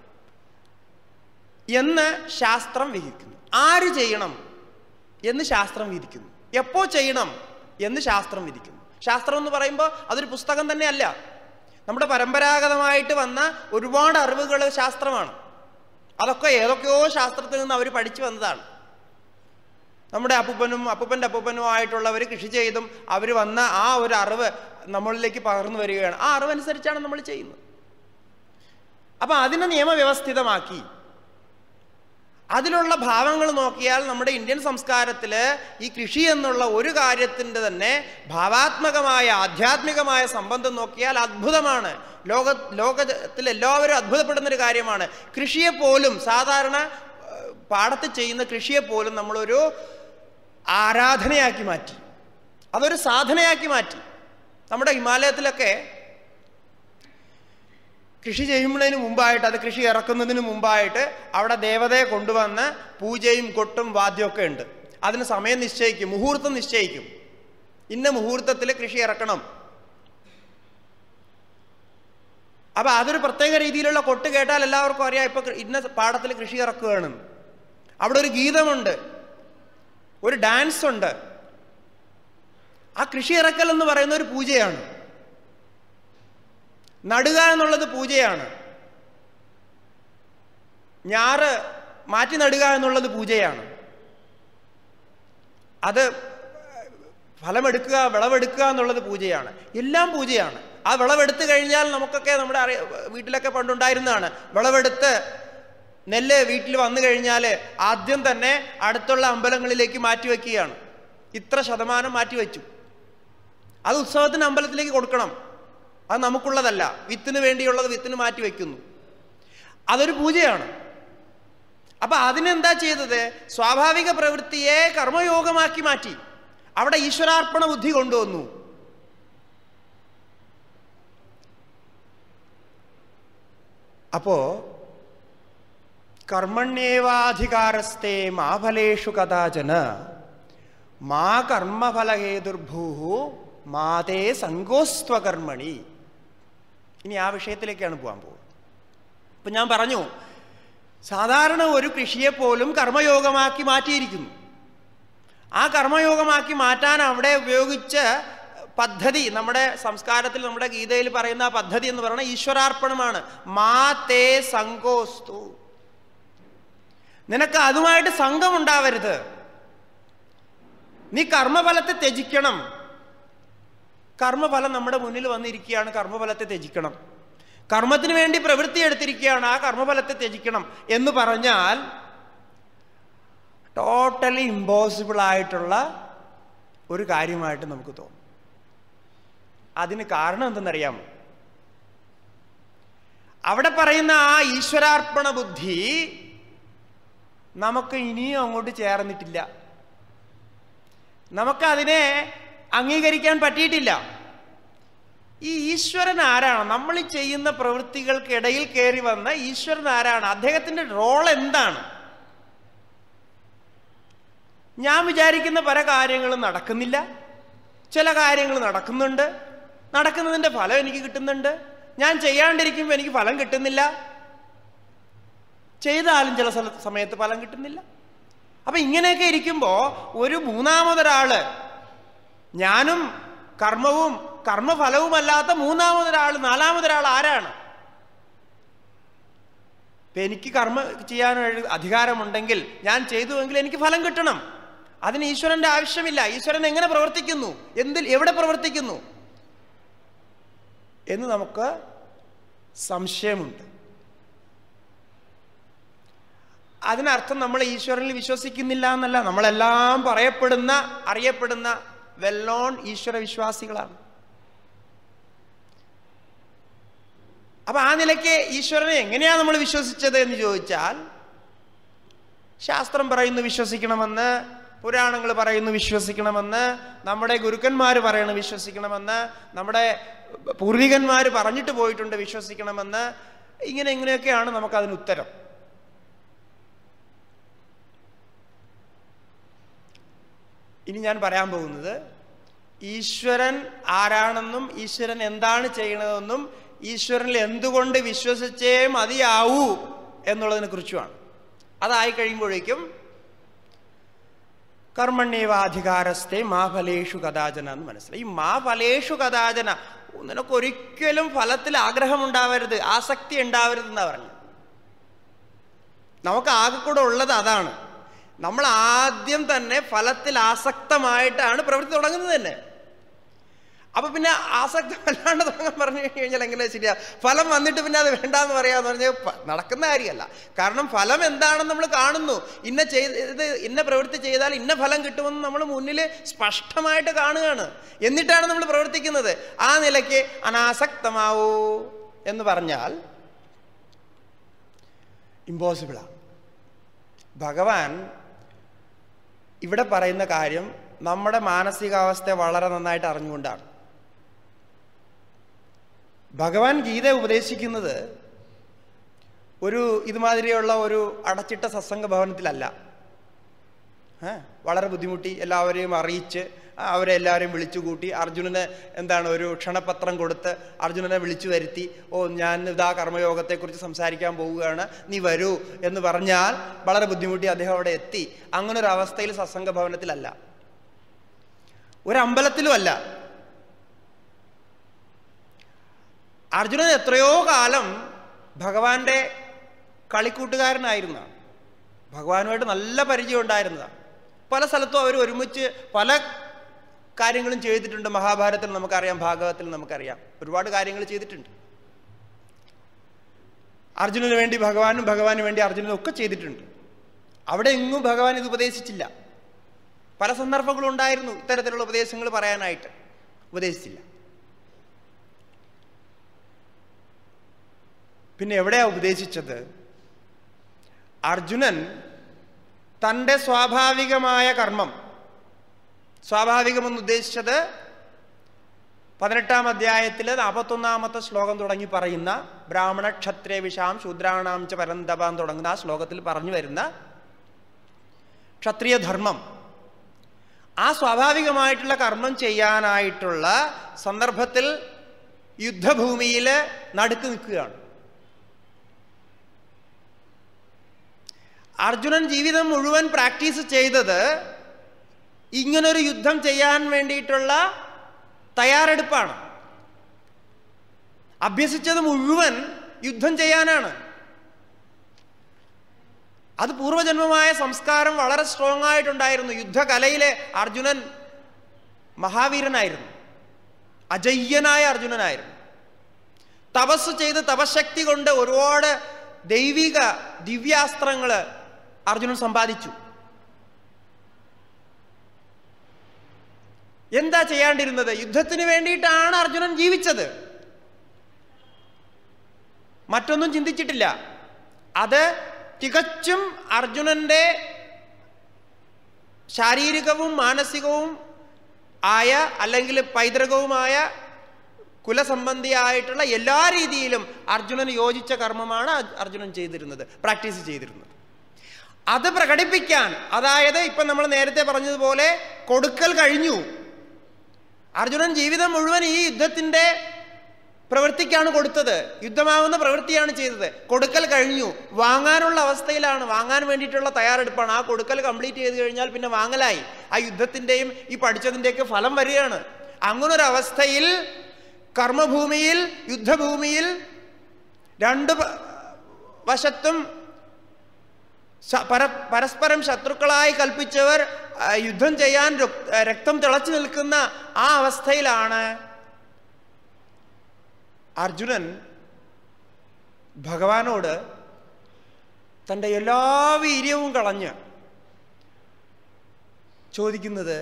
എന്ന് ശാസ്ത്രം വിധിക്കുന്നു ആര് ചെയ്യണം എന്ന് ശാസ്ത്രം വിധിക്കുന്നു എപ്പോൾ ചെയ്യണം എന്ന് ശാസ്ത്രം വിധിക്കുന്നു ശാസ്ത്രം എന്ന് പറയുമ്പോൾ അതൊരു പുസ്തകം തന്നെയല്ല നമ്മുടെ പരമ്പരാഗതമായിട്ട് വന്ന ഒരുപാട് അറിവുകൾ ശാസ്ത്രമാണ് അതൊക്കെ ഏതൊക്കെയോ ശാസ്ത്രത്തിൽ നിന്ന് അവർ പഠിച്ചു വന്നതാണ് നമ്മുടെ അപ്പൂപ്പനും അപ്പൂപ്പൻ്റെ അപ്പൂപ്പനും ആയിട്ടുള്ളവർ കൃഷി ചെയ്തും അവർ വന്ന ആ ഒരു അറിവ് നമ്മളിലേക്ക് പകർന്നു വരികയാണ് ആ അറിവനുസരിച്ചാണ് നമ്മൾ ചെയ്യുന്നത് അപ്പം അതിനെ നിയമവ്യവസ്ഥിതമാക്കി അതിലുള്ള ഭാവങ്ങൾ നോക്കിയാൽ നമ്മുടെ ഇന്ത്യൻ സംസ്കാരത്തിൽ ഈ കൃഷി എന്നുള്ള ഒരു കാര്യത്തിൻ്റെ തന്നെ ഭാവാത്മകമായ ആധ്യാത്മികമായ സംബന്ധം നോക്കിയാൽ അത്ഭുതമാണ് ലോക ലോകത്തിൽ എല്ലാവരും അത്ഭുതപ്പെടുന്നൊരു കാര്യമാണ് കൃഷിയെപ്പോലും സാധാരണ ഏഹ്, പാടത്ത് ചെയ്യുന്ന കൃഷിയെപ്പോലും നമ്മളൊരു ആരാധനയാക്കി മാറ്റി അതൊരു സാധനയാക്കി മാറ്റി നമ്മുടെ ഹിമാലയത്തിലൊക്കെ കൃഷി ചെയ്യുന്നതിന് മുമ്പായിട്ട് അത് കൃഷി ഇറക്കുന്നതിന് മുമ്പായിട്ട് അവിടെ ദേവതയെ കൊണ്ടുവന്ന് പൂജയും കൊട്ടും വാദ്യമൊക്കെ ഉണ്ട് അതിന് സമയം നിശ്ചയിക്കും മുഹൂർത്തം നിശ്ചയിക്കും ഇന്ന മുഹൂർത്തത്തിൽ കൃഷി ഇറക്കണം അപ്പൊ അതൊരു പ്രത്യേക രീതിയിലുള്ള കൊട്ട് കേട്ടാൽ എല്ലാവർക്കും അറിയാം ഇപ്പൊ ഇന്ന പാടത്തിൽ കൃഷി ഇറക്കുകയാണ് അവിടെ ഒരു ഗീതമുണ്ട് ഒരു ഡാൻസ് ഉണ്ട് ആ കൃഷി ഇറക്കൽ എന്ന് പറയുന്ന ഒരു പൂജയാണ് നടുക എന്നുള്ളത് പൂജയാണ് ഞാറ് മാറ്റി നടുക എന്നുള്ളത് പൂജയാണ് അത് ഫലമെടുക്കുക വിളവെടുക്കുക എന്നുള്ളത് പൂജയാണ് എല്ലാം പൂജയാണ് ആ വിളവെടുത്ത് കഴിഞ്ഞാൽ നമുക്കൊക്കെ നമ്മുടെ അറിയ വീട്ടിലൊക്കെ പണ്ടുണ്ടായിരുന്നതാണ് വിളവെടുത്ത് നെല്ല് വീട്ടിൽ വന്നു കഴിഞ്ഞാൽ ആദ്യം തന്നെ അടുത്തുള്ള അമ്പലങ്ങളിലേക്ക് മാറ്റിവെക്കുകയാണ് ഇത്ര ശതമാനം മാറ്റിവെച്ചു അത് ഉത്സവത്തിന് അമ്പലത്തിലേക്ക് കൊടുക്കണം അത് നമുക്കുള്ളതല്ല വിത്തിന് വേണ്ടിയുള്ളത് വിത്തിന് മാറ്റി വയ്ക്കുന്നു അതൊരു പൂജയാണ് അപ്പൊ അതിനെന്താ ചെയ്തത് സ്വാഭാവിക പ്രവൃത്തിയെ കർമ്മയോഗമാക്കി മാറ്റി അവിടെ ഈശ്വരാർപ്പണ ബുദ്ധി കൊണ്ടുവന്നു അപ്പോ കർമ്മണ്യേവാധികാരസ്തേ മാ ഫലേഷു കഥാചന മാ കർമ്മഫലഹേതുർഭൂ മാതേ സങ്കോസ്ത്വകർമ്മണി ഇനി ആ വിഷയത്തിലേക്കാണ് പോകാൻ പോകുന്നത് ഇപ്പൊ ഞാൻ പറഞ്ഞു സാധാരണ ഒരു കൃഷിയെ പോലും കർമ്മയോഗമാക്കി മാറ്റിയിരിക്കുന്നു ആ കർമ്മയോഗമാക്കി മാറ്റാൻ അവിടെ ഉപയോഗിച്ച പദ്ധതി നമ്മുടെ സംസ്കാരത്തിൽ നമ്മുടെ ഗീതയിൽ പറയുന്ന ആ പദ്ധതി എന്ന് പറയുന്നത് ഈശ്വരാർപ്പണമാണ് മാ തേ സങ്കോസ്തു നിനക്ക് അതുമായിട്ട് സംഘം ഉണ്ടാവരുത് നീ കർമ്മഫലത്തെ ത്യജിക്കണം കർമ്മഫലം നമ്മുടെ മുന്നിൽ വന്നിരിക്കുകയാണ് കർമ്മഫലത്തെ ത്യജിക്കണം കർമ്മത്തിന് വേണ്ടി പ്രവൃത്തി എടുത്തിരിക്കുകയാണ് ആ കർമ്മഫലത്തെ ത്യജിക്കണം എന്ന് പറഞ്ഞാൽ ടോട്ടലി ഇമ്പോസിബിൾ ആയിട്ടുള്ള ഒരു കാര്യമായിട്ട് നമുക്ക് തോന്നും അതിന് കാരണം എന്തെന്നറിയാമോ അവിടെ പറയുന്ന ആ ഈശ്വരാർപ്പണ ബുദ്ധി നമുക്ക് ഇനിയും അങ്ങോട്ട് ചേർന്നിട്ടില്ല നമുക്കതിനെ അംഗീകരിക്കാൻ പറ്റിയിട്ടില്ല ഈ ഈശ്വരൻ ആരാണ് നമ്മൾ ഈ ചെയ്യുന്ന പ്രവൃത്തികൾക്കിടയിൽ കയറി വന്ന ഈശ്വരൻ ആരാണ് അദ്ദേഹത്തിന്റെ റോൾ എന്താണ് ഞാൻ വിചാരിക്കുന്ന പല കാര്യങ്ങളും നടക്കുന്നില്ല ചില കാര്യങ്ങൾ നടക്കുന്നുണ്ട് നടക്കുന്നതിന്റെ ഫലം എനിക്ക് കിട്ടുന്നുണ്ട് ഞാൻ ചെയ്യാണ്ടിരിക്കുമ്പോൾ എനിക്ക് ഫലം കിട്ടുന്നില്ല ചെയ്താലും ചില സ്ഥല സമയത്ത് ഫലം കിട്ടുന്നില്ല അപ്പൊ ഇങ്ങനെയൊക്കെ ഇരിക്കുമ്പോൾ ഒരു മൂന്നാമതൊരാള് ഞാനും കർമ്മവും കർമ്മഫലവുമല്ലാത്ത മൂന്നാമതൊരാൾ നാലാമതൊരാൾ ആരാണ് ഇപ്പൊ എനിക്ക് കർമ്മ ചെയ്യാൻ അധികാരമുണ്ടെങ്കിൽ ഞാൻ ചെയ്തുവെങ്കിൽ എനിക്ക് ഫലം കിട്ടണം അതിന് ഈശ്വരന്റെ ആവശ്യമില്ല ഈശ്വരൻ എങ്ങനെ പ്രവർത്തിക്കുന്നു എന്തിൽ എവിടെ പ്രവർത്തിക്കുന്നു എന്ന് നമുക്ക് സംശയമുണ്ട് അതിനർത്ഥം നമ്മൾ ഈശ്വരനിൽ വിശ്വസിക്കുന്നില്ല എന്നല്ല നമ്മളെല്ലാം പറയപ്പെടുന്ന അറിയപ്പെടുന്ന വെൽ നോൺ ഈശ്വര വിശ്വാസികളാണ് അപ്പൊ ആ നിലയ്ക്ക് ഈശ്വരനെ എങ്ങനെയാണ് നമ്മൾ വിശ്വസിച്ചത് എന്ന് ചോദിച്ചാൽ ശാസ്ത്രം പറയുന്നു വിശ്വസിക്കണമെന്ന് പുരാണങ്ങൾ പറയുന്നു വിശ്വസിക്കണമെന്ന് നമ്മുടെ ഗുരുക്കന്മാർ പറയണം വിശ്വസിക്കണമെന്ന് നമ്മുടെ പൂർവികന്മാർ പറഞ്ഞിട്ട് പോയിട്ടുണ്ട് വിശ്വസിക്കണമെന്ന് ഇങ്ങനെ ഇങ്ങനെയൊക്കെയാണ് നമുക്കതിന് ഉത്തരം ഇനി ഞാൻ പറയാൻ പോകുന്നത് ഈശ്വരൻ ആരാണെന്നും ഈശ്വരൻ എന്താണ് ചെയ്യണതെന്നും ഈശ്വരനിൽ എന്തുകൊണ്ട് വിശ്വസിച്ചേ മതിയാവൂ എന്നുള്ളതിനെ കുറിച്ചുമാണ് അതായി കഴിയുമ്പോഴേക്കും കർമ്മണ്യവാധികാരസ്ഥെ മാ ഫലേഷു കഥാചന എന്ന് മനസ്സിലായി ഈ മാ ഫലേഷു കഥാചന നിനക്കൊരിക്കലും ഫലത്തിൽ ആഗ്രഹമുണ്ടാവരുത് ആസക്തി ഉണ്ടാവരുത് എന്നാ പറഞ്ഞു നമുക്ക് ആകെ കൂടെ ഉള്ളത് അതാണ് നമ്മൾ ആദ്യം തന്നെ ഫലത്തിൽ ആസക്തമായിട്ടാണ് പ്രവൃത്തി തുടങ്ങുന്നത് തന്നെ അപ്പൊ പിന്നെ ആസക്തമല്ലാണ്ട് തുടങ്ങാൻ പറഞ്ഞു കഴിഞ്ഞാൽ എങ്ങനെ ശരിയാ ഫലം വന്നിട്ട് പിന്നെ അത് വേണ്ടാന്ന് പറയാന്ന് പറഞ്ഞാൽ നടക്കുന്ന കാര്യമല്ല കാരണം ഫലം എന്താണെന്ന് നമ്മൾ കാണുന്നു ഇന്ന ചെയ്ത് ഇന്ന പ്രവൃത്തി ചെയ്താൽ ഇന്ന ഫലം കിട്ടുമെന്ന് നമ്മൾ മുന്നിൽ സ്പഷ്ടമായിട്ട് കാണുകയാണ് എന്നിട്ടാണ് നമ്മൾ പ്രവർത്തിക്കുന്നത് ആ നിലയ്ക്ക് അനാസക്തമാവൂ എന്ന് പറഞ്ഞാൽ ഇമ്പോസിബിളാണ് ഭഗവാൻ ഇവിടെ പറയുന്ന കാര്യം നമ്മുടെ മാനസികാവസ്ഥ വളരെ നന്നായിട്ട് അറിഞ്ഞുകൊണ്ടാണ് ഭഗവാൻ ഗീത ഉപദേശിക്കുന്നത് ഒരു ഇതുമാതിരിയുള്ള ഒരു അടച്ചിട്ട സത്സംഗ ഭവനത്തിലല്ല ഏ? വളരെ ബുദ്ധിമുട്ടി എല്ലാവരെയും അറിയിച്ച് അവരെ എല്ലാവരെയും വിളിച്ചു കൂട്ടി അർജുനന് എന്താണ് ഒരു ക്ഷണപത്രം കൊടുത്ത് അർജുനനെ വിളിച്ചു വരുത്തി ഓ ഞാൻ ഇതാ കർമ്മയോഗത്തെക്കുറിച്ച് സംസാരിക്കാൻ പോവുകയാണ് നീ വരൂ എന്ന് പറഞ്ഞാൽ വളരെ ബുദ്ധിമുട്ടി അദ്ദേഹം അവിടെ എത്തി അങ്ങനെ ഒരു അവസ്ഥയിൽ സത്സംഗ ഭവനത്തിലല്ല ഒരു അമ്പലത്തിലും അല്ല അർജുനൻ എത്രയോ കാലം ഭഗവാന്റെ കളിക്കൂട്ടുകാരനായിരുന്നതാണ് ഭഗവാനുമായിട്ട് നല്ല പരിചയം ഉണ്ടായിരുന്നതാണ് പല സ്ഥലത്തും അവർ ഒരുമിച്ച് പല കാര്യങ്ങളും ചെയ്തിട്ടുണ്ട് മഹാഭാരതത്തിൽ നമുക്കറിയാം ഭാഗവത്തിൽ നമുക്കറിയാം ഒരുപാട് കാര്യങ്ങൾ ചെയ്തിട്ടുണ്ട് അർജുനന് വേണ്ടി ഭഗവാനും ഭഗവാന് വേണ്ടി അർജുനനും ഒക്കെ ചെയ്തിട്ടുണ്ട് അവിടെ എങ്ങും ഭഗവാൻ ഇത് ഉപദേശിച്ചില്ല പല സന്ദർഭങ്ങളും ഉണ്ടായിരുന്നു ഇത്തരത്തിലുള്ള ഉപദേശങ്ങൾ പറയാനായിട്ട് ഉപദേശിച്ചില്ല പിന്നെ എവിടെയാ ഉപദേശിച്ചത് അർജുനൻ തൻ്റെ സ്വാഭാവികമായ കർമ്മം സ്വാഭാവികമെന്ന് ഉദ്ദേശിച്ചത് പതിനെട്ടാം അധ്യായത്തിൽ നാൽപ്പത്തൊന്നാമത്തെ ശ്ലോകം തുടങ്ങി പറയുന്ന ബ്രാഹ്മണ ക്ഷത്രിയ വിഷാം ശൂദ്രാണാം ച പരന്തപാൻ തുടങ്ങുന്ന ആ ശ്ലോകത്തിൽ പറഞ്ഞു വരുന്ന ക്ഷത്രിയ ധർമ്മം ആ സ്വാഭാവികമായിട്ടുള്ള കർമ്മം ചെയ്യാനായിട്ടുള്ള സന്ദർഭത്തിൽ യുദ്ധഭൂമിയിൽ നടുക്ക് നിൽക്കുകയാണ് അർജുനൻ ജീവിതം മുഴുവൻ പ്രാക്ടീസ് ചെയ്തത് ഇങ്ങനൊരു യുദ്ധം ചെയ്യാൻ വേണ്ടിയിട്ടുള്ള തയ്യാറെടുപ്പാണ് അഭ്യസിച്ചത് മുഴുവൻ യുദ്ധം ചെയ്യാനാണ് അത് പൂർവജന്മമായ സംസ്കാരം വളരെ സ്ട്രോങ് ആയിട്ടുണ്ടായിരുന്നു യുദ്ധകലയിലെ അർജുനൻ മഹാവീരനായിരുന്നു അജയ്യനായ അർജുനനായിരുന്നു തപസ് ചെയ്ത് തപശക്തി കൊണ്ട് ഒരുപാട് ദൈവിക ദിവ്യാസ്ത്രങ്ങൾ അർജുനൻ സമ്പാദിച്ചു എന്താ ചെയ്യാണ്ടിരുന്നത് യുദ്ധത്തിന് വേണ്ടിയിട്ടാണ് അർജുനൻ ജീവിച്ചത് മറ്റൊന്നും ചിന്തിച്ചിട്ടില്ല അത് തികച്ചും അർജുനന്റെ ശാരീരികവും മാനസികവും ആയ അല്ലെങ്കിൽ പൈതൃകവുമായ കുലസംബന്ധിയായിട്ടുള്ള എല്ലാ രീതിയിലും അർജുനൻ യോജിച്ച കർമ്മമാണ് അർജുനൻ ചെയ്തിരുന്നത് പ്രാക്ടീസ് ചെയ്തിരുന്നത് അത് പ്രകടിപ്പിക്കാൻ അതായത് ഇപ്പം നമ്മൾ നേരത്തെ പറഞ്ഞതുപോലെ കൊടുക്കൽ കഴിഞ്ഞു അർജുനൻ ജീവിതം മുഴുവൻ ഈ യുദ്ധത്തിൻ്റെ പ്രവൃത്തിക്കാണ് കൊടുത്തത് യുദ്ധമാവുന്ന പ്രവൃത്തിയാണ് ചെയ്തത് കൊടുക്കൽ കഴിഞ്ഞു വാങ്ങാനുള്ള അവസ്ഥയിലാണ് വാങ്ങാൻ വേണ്ടിയിട്ടുള്ള തയ്യാറെടുപ്പാണ് ആ കൊടുക്കൽ കംപ്ലീറ്റ് ചെയ്ത് കഴിഞ്ഞാൽ പിന്നെ വാങ്ങലായി ആ യുദ്ധത്തിൻ്റെയും ഈ പഠിച്ചതിൻ്റെയൊക്കെ ഫലം വരികയാണ് അങ്ങനൊരു അവസ്ഥയിൽ കർമ്മഭൂമിയിൽ യുദ്ധഭൂമിയിൽ രണ്ട് പ- വശത്തും ശ- പര പരസ്പരം ശത്രുക്കളായി കൽപ്പിച്ചവർ ആ, യുദ്ധം ചെയ്യാൻ രുക്- ആ, രക്തം തിളച്ചു നിൽക്കുന്ന ആ അവസ്ഥയിലാണ് അർജുനൻ ഭഗവാനോട് തൻ്റെ എല്ലാ വീര്യവും കളഞ്ഞ് ചോദിക്കുന്നത്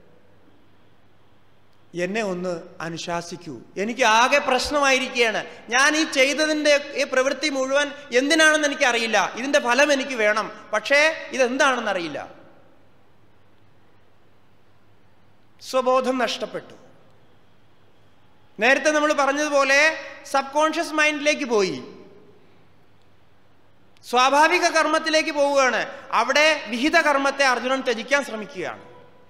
എന്നെ ഒന്ന് അനുശാസിക്കൂ എനിക്ക് ആകെ പ്രശ്നമായിരിക്കുകയാണ് ഞാൻ ഈ ചെയ്തതിൻ്റെ ഈ പ്രവൃത്തി മുഴുവൻ എന്തിനാണെന്ന് എനിക്കറിയില്ല ഇതിൻ്റെ ഫലം എനിക്ക് വേണം പക്ഷേ ഇതെന്താണെന്ന് അറിയില്ല സ്വബോധം നഷ്ടപ്പെട്ടു നേരത്തെ നമ്മൾ പറഞ്ഞതുപോലെ സബ് കോൺഷ്യസ് മൈൻഡിലേക്ക് പോയി സ്വാഭാവിക കർമ്മത്തിലേക്ക് പോവുകയാണ് അവിടെ വിഹിത കർമ്മത്തെ അർജുനൻ ത്യജിക്കാൻ ശ്രമിക്കുകയാണ്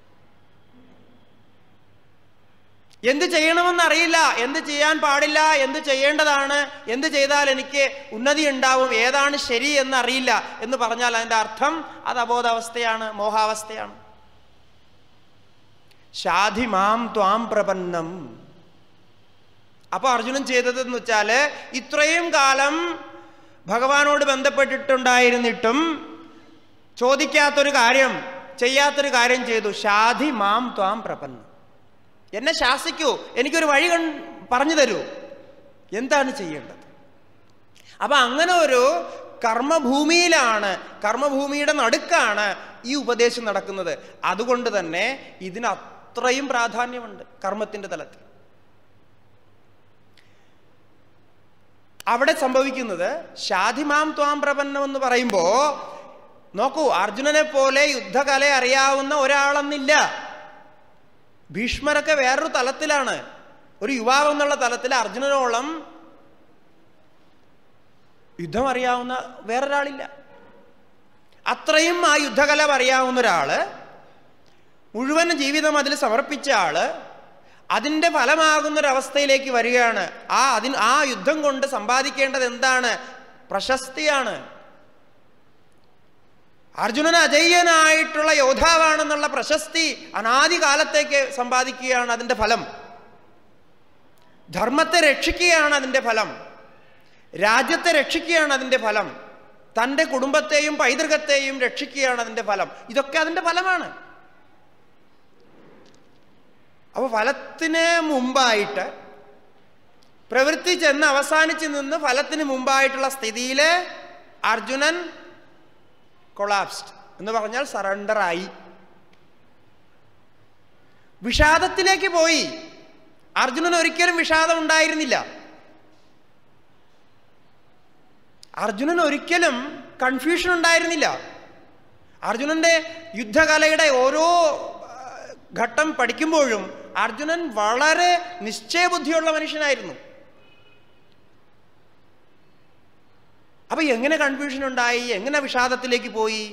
എന്ത് ചെയ്യണമെന്ന് അറിയില്ല എന്ത് ചെയ്യാൻ പാടില്ല എന്ത് ചെയ്യേണ്ടതാണ് എന്ത് ചെയ്താൽ എനിക്ക് ഉന്നതി ഉണ്ടാവും ഏതാണ് ശരി എന്ന് അറിയില്ല എന്ന് പറഞ്ഞാൽ അതിൻ്റെ അർത്ഥം അത് അബോധാവസ്ഥയാണ് മോഹാവസ്ഥയാണ് ഷാധി മാം ത്വാം പ്രപന്നം അപ്പൊ അർജുനൻ ചെയ്തതെന്ന് വെച്ചാൽ ഇത്രയും കാലം ഭഗവാനോട് ബന്ധപ്പെട്ടിട്ടുണ്ടായിരുന്നിട്ടും ചോദിക്കാത്തൊരു കാര്യം ചെയ്യാത്തൊരു കാര്യം ചെയ്തു ഷാധി മാം ത്വാം പ്രപന്നം എന്നെ ശാസിക്കൂ എനിക്കൊരു വഴി കൺ പറഞ്ഞു തരൂ എന്താണ് ചെയ്യേണ്ടത് അപ്പൊ അങ്ങനെ ഒരു കർമ്മഭൂമിയിലാണ് കർമ്മഭൂമിയുടെ നടുക്കാണ് ഈ ഉപദേശം നടക്കുന്നത് അതുകൊണ്ട് തന്നെ ഇതിന് അത്രയും പ്രാധാന്യമുണ്ട് കർമ്മത്തിന്റെ തലത്തിൽ അവിടെ സംഭവിക്കുന്നത് ഷാധിമാം ത്വാം പ്രപന്നം എന്ന് പറയുമ്പോൾ നോക്കൂ അർജുനനെ പോലെ യുദ്ധകല അറിയാവുന്ന ഒരാളെന്നില്ല ഭീഷ്മരൊക്കെ വേറൊരു തലത്തിലാണ് ഒരു യുവാവ് എന്നുള്ള തലത്തിൽ അർജുനനോളം യുദ്ധം അറിയാവുന്ന വേറൊരാളില്ല അത്രയും ആ യുദ്ധകല അറിയാവുന്ന ഒരാള് മുഴുവൻ ജീവിതം അതിൽ സമർപ്പിച്ച ആള് അതിൻ്റെ ഫലമാകുന്നൊരവസ്ഥയിലേക്ക് വരികയാണ് ആ അതിന് ആ യുദ്ധം കൊണ്ട് സമ്പാദിക്കേണ്ടത് എന്താണ് പ്രശസ്തിയാണ് അർജുനൻ അജയ്യനായിട്ടുള്ള യോദ്ധാവാണെന്നുള്ള പ്രശസ്തി അനാദി കാലത്തേക്ക് സമ്പാദിക്കുകയാണ് അതിൻ്റെ ഫലം ധർമ്മത്തെ രക്ഷിക്കുകയാണ് അതിൻ്റെ ഫലം രാജ്യത്തെ രക്ഷിക്കുകയാണ് അതിൻ്റെ ഫലം തൻ്റെ കുടുംബത്തെയും പൈതൃകത്തെയും രക്ഷിക്കുകയാണ് അതിൻ്റെ ഫലം ഇതൊക്കെ അതിൻ്റെ ഫലമാണ് അപ്പോൾ ഫലത്തിന് മുമ്പായിട്ട് പ്രവൃത്തി ചെന്ന് അവസാനിച്ച് നിന്ന് ഫലത്തിന് മുമ്പായിട്ടുള്ള സ്ഥിതിയിൽ അർജുനൻ കൊളാപ്സ്ഡ് എന്ന് പറഞ്ഞാൽ സറണ്ടറായി വിഷാദത്തിലേക്ക് പോയി അർജുനൻ ഒരിക്കലും വിഷാദം ഉണ്ടായിരുന്നില്ല അർജുനൻ ഒരിക്കലും കൺഫ്യൂഷൻ ഉണ്ടായിരുന്നില്ല അർജുനന്റെ യുദ്ധകലയുടെ ഓരോ ആ, ഘട്ടം പഠിക്കുമ്പോഴും അർജുനൻ വളരെ നിശ്ചയബുദ്ധിയുള്ള മനുഷ്യനായിരുന്നു അപ്പൊ എങ്ങനെ കൺഫ്യൂഷൻ ഉണ്ടായി എങ്ങനെ വിഷാദത്തിലേക്ക് പോയി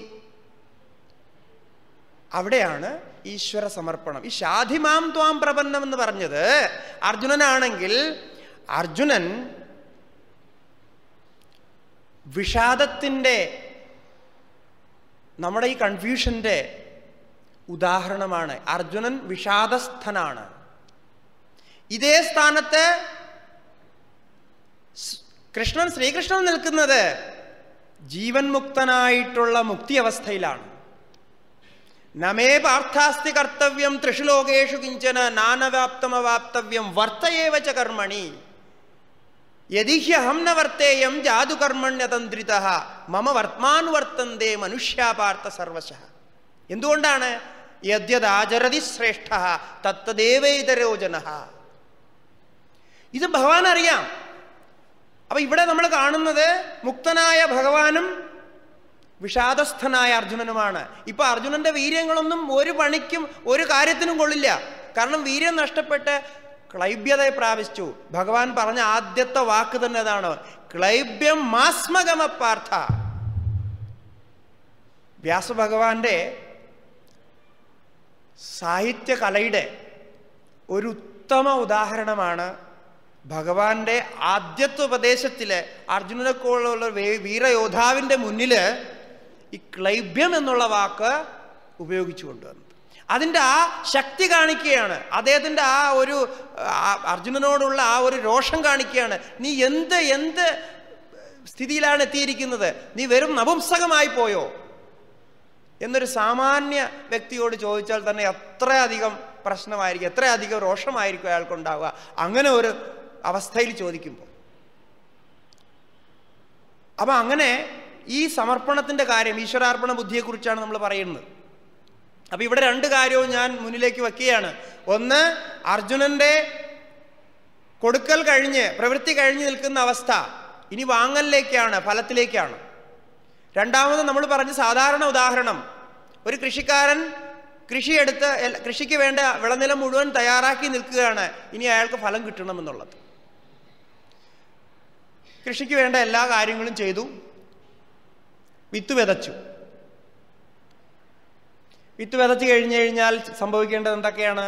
അവിടെയാണ് ഈശ്വര സമർപ്പണം ഈ ഷാധിമാം ത്വാം പ്രപന്നം എന്ന് പറഞ്ഞത് അർജുനനാണെങ്കിൽ അർജുനൻ വിഷാദത്തിൻ്റെ നമ്മുടെ ഈ കൺഫ്യൂഷൻ്റെ ഉദാഹരണമാണ് അർജുനൻ വിഷാദസ്ഥനാണ് ഇതേ സ്ഥാനത്ത് സ്- കൃഷ്ണൻ ശ്രീകൃഷ്ണൻ നിൽക്കുന്നത് ജീവൻ മുക്തനായിട്ടുള്ള മുക്തി അവസ്ഥയിലാണ് നമേ പാർത്ഥാസ്തി കർത്തവ്യം ത്രിഷു ലോകേഷു കിഞ്ചന നാനവാപ്തമവാപ്തവ്യം വർത്തയേവ ച കർമ്മണി യതിഹ്യഹം ന വർത്തേയം ജാതുകർമ്മണ്യതന്ത്രിത മമ വർത്തമാനുവർത്തന്തേ മനുഷ്യാപാർത്ഥ സർവശ എന്തുകൊണ്ടാണ് യദ്യദാചരതി ശ്രേഷ്ഠ തത്തദേവേതരോജന ഇത് ഭഗവാൻ അറിയാം അപ്പൊ ഇവിടെ നമ്മൾ കാണുന്നത് മുക്തനായ ഭഗവാനും വിഷാദസ്ഥനായ അർജുനനുമാണ് ഇപ്പൊ അർജുനന്റെ വീര്യങ്ങളൊന്നും ഒരു പണിക്കും ഒരു കാര്യത്തിനും കൊള്ളില്ല കാരണം വീര്യം നഷ്ടപ്പെട്ട് ക്ലൈബ്യതയെ പ്രാപിച്ചു ഭഗവാൻ പറഞ്ഞ ആദ്യത്തെ വാക്ക് തന്നെ അതാണ് ക്ലൈബ്യം മാസ്മഗമ പാർത്ഥ വ്യാസഭഗവാന്റെ സാഹിത്യകലയുടെ ഒരു ഉത്തമ ഉദാഹരണമാണ് ഭഗവാന്റെ ആദ്യത്തെ ഉപദേശത്തില് അർജുനനെക്കോളുള്ള വീരയോദ്ധാവിന്റെ മുന്നില് ഈ ക്ലൈബ്യം എന്നുള്ള വാക്ക് ഉപയോഗിച്ചു കൊണ്ടുവന്നത് അതിൻ്റെ ആ ശക്തി കാണിക്കുകയാണ് അദ്ദേഹത്തിൻ്റെ ആ ഒരു ആ അർജുനനോടുള്ള ആ ഒരു രോഷം കാണിക്കുകയാണ് നീ എന്ത് എന്ത് സ്ഥിതിയിലാണ് എത്തിയിരിക്കുന്നത് നീ വെറും നപുംസകമായി പോയോ എന്നൊരു സാമാന്യ വ്യക്തിയോട് ചോദിച്ചാൽ തന്നെ എത്രയധികം പ്രശ്നമായിരിക്കും എത്രയധികം രോഷമായിരിക്കും അയാൾക്കുണ്ടാവുക അങ്ങനെ ഒരു അവസ്ഥയിൽ ചോദിക്കുമ്പോൾ അപ്പം അങ്ങനെ ഈ സമർപ്പണത്തിൻ്റെ കാര്യം ഈശ്വരാർപ്പണ ബുദ്ധിയെക്കുറിച്ചാണ് നമ്മൾ പറയുന്നത് അപ്പം ഇവിടെ രണ്ട് കാര്യവും ഞാൻ മുന്നിലേക്ക് വെക്കുകയാണ് ഒന്ന് അർജുനന്റെ കൊടുക്കൽ കഴിഞ്ഞ് പ്രവൃത്തി കഴിഞ്ഞ് നിൽക്കുന്ന അവസ്ഥ ഇനി വാങ്ങലിലേക്കാണ് ഫലത്തിലേക്കാണ് രണ്ടാമത് നമ്മൾ പറഞ്ഞ സാധാരണ ഉദാഹരണം ഒരു കൃഷിക്കാരൻ കൃഷിയെടുത്ത് എൽ- കൃഷിക്ക് വേണ്ട വിളനിലം മുഴുവൻ തയ്യാറാക്കി നിൽക്കുകയാണ് ഇനി അയാൾക്ക് ഫലം കിട്ടണമെന്നുള്ളത് കൃഷിക്ക് വേണ്ട എല്ലാ കാര്യങ്ങളും ചെയ്തു വിത്ത് വിതച്ചു വിത്ത് വിതച്ച് കഴിഞ്ഞു കഴിഞ്ഞാൽ സംഭവിക്കേണ്ടത് എന്തൊക്കെയാണ്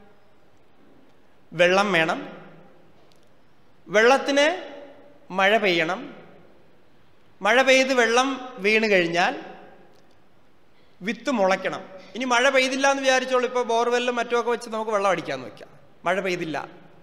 വെള്ളം വേണം വെള്ളത്തിന് മഴ പെയ്യണം മഴ പെയ്ത് വെള്ളം വീണ് കഴിഞ്ഞാൽ വിത്ത് മുളയ്ക്കണം ഇനി മഴ പെയ്തില്ല എന്ന് വിചാരിച്ചോളൂ ഇപ്പോൾ ബോർവെല്ലും മറ്റുമൊക്കെ വെച്ച് നമുക്ക് വെള്ളം അടിക്കാമെന്ന് വെക്കാം മഴ പെയ്തില്ല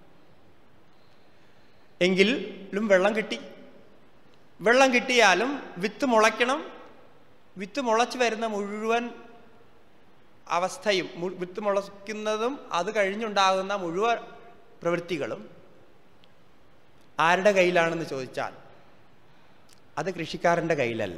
എങ്കിലും വെള്ളം കിട്ടി വെള്ളം കിട്ടിയാലും വിത്ത് മുളയ്ക്കണം വിത്ത് മുളച്ച് വരുന്ന മുഴുവൻ അവസ്ഥയും മു- വിത്ത് മുളയ്ക്കുന്നതും അത് കഴിഞ്ഞുണ്ടാകുന്ന മുഴുവൻ പ്രവൃത്തികളും ആരുടെ കയ്യിലാണെന്ന് ചോദിച്ചാൽ അത് കൃഷിക്കാരൻ്റെ കയ്യിലല്ല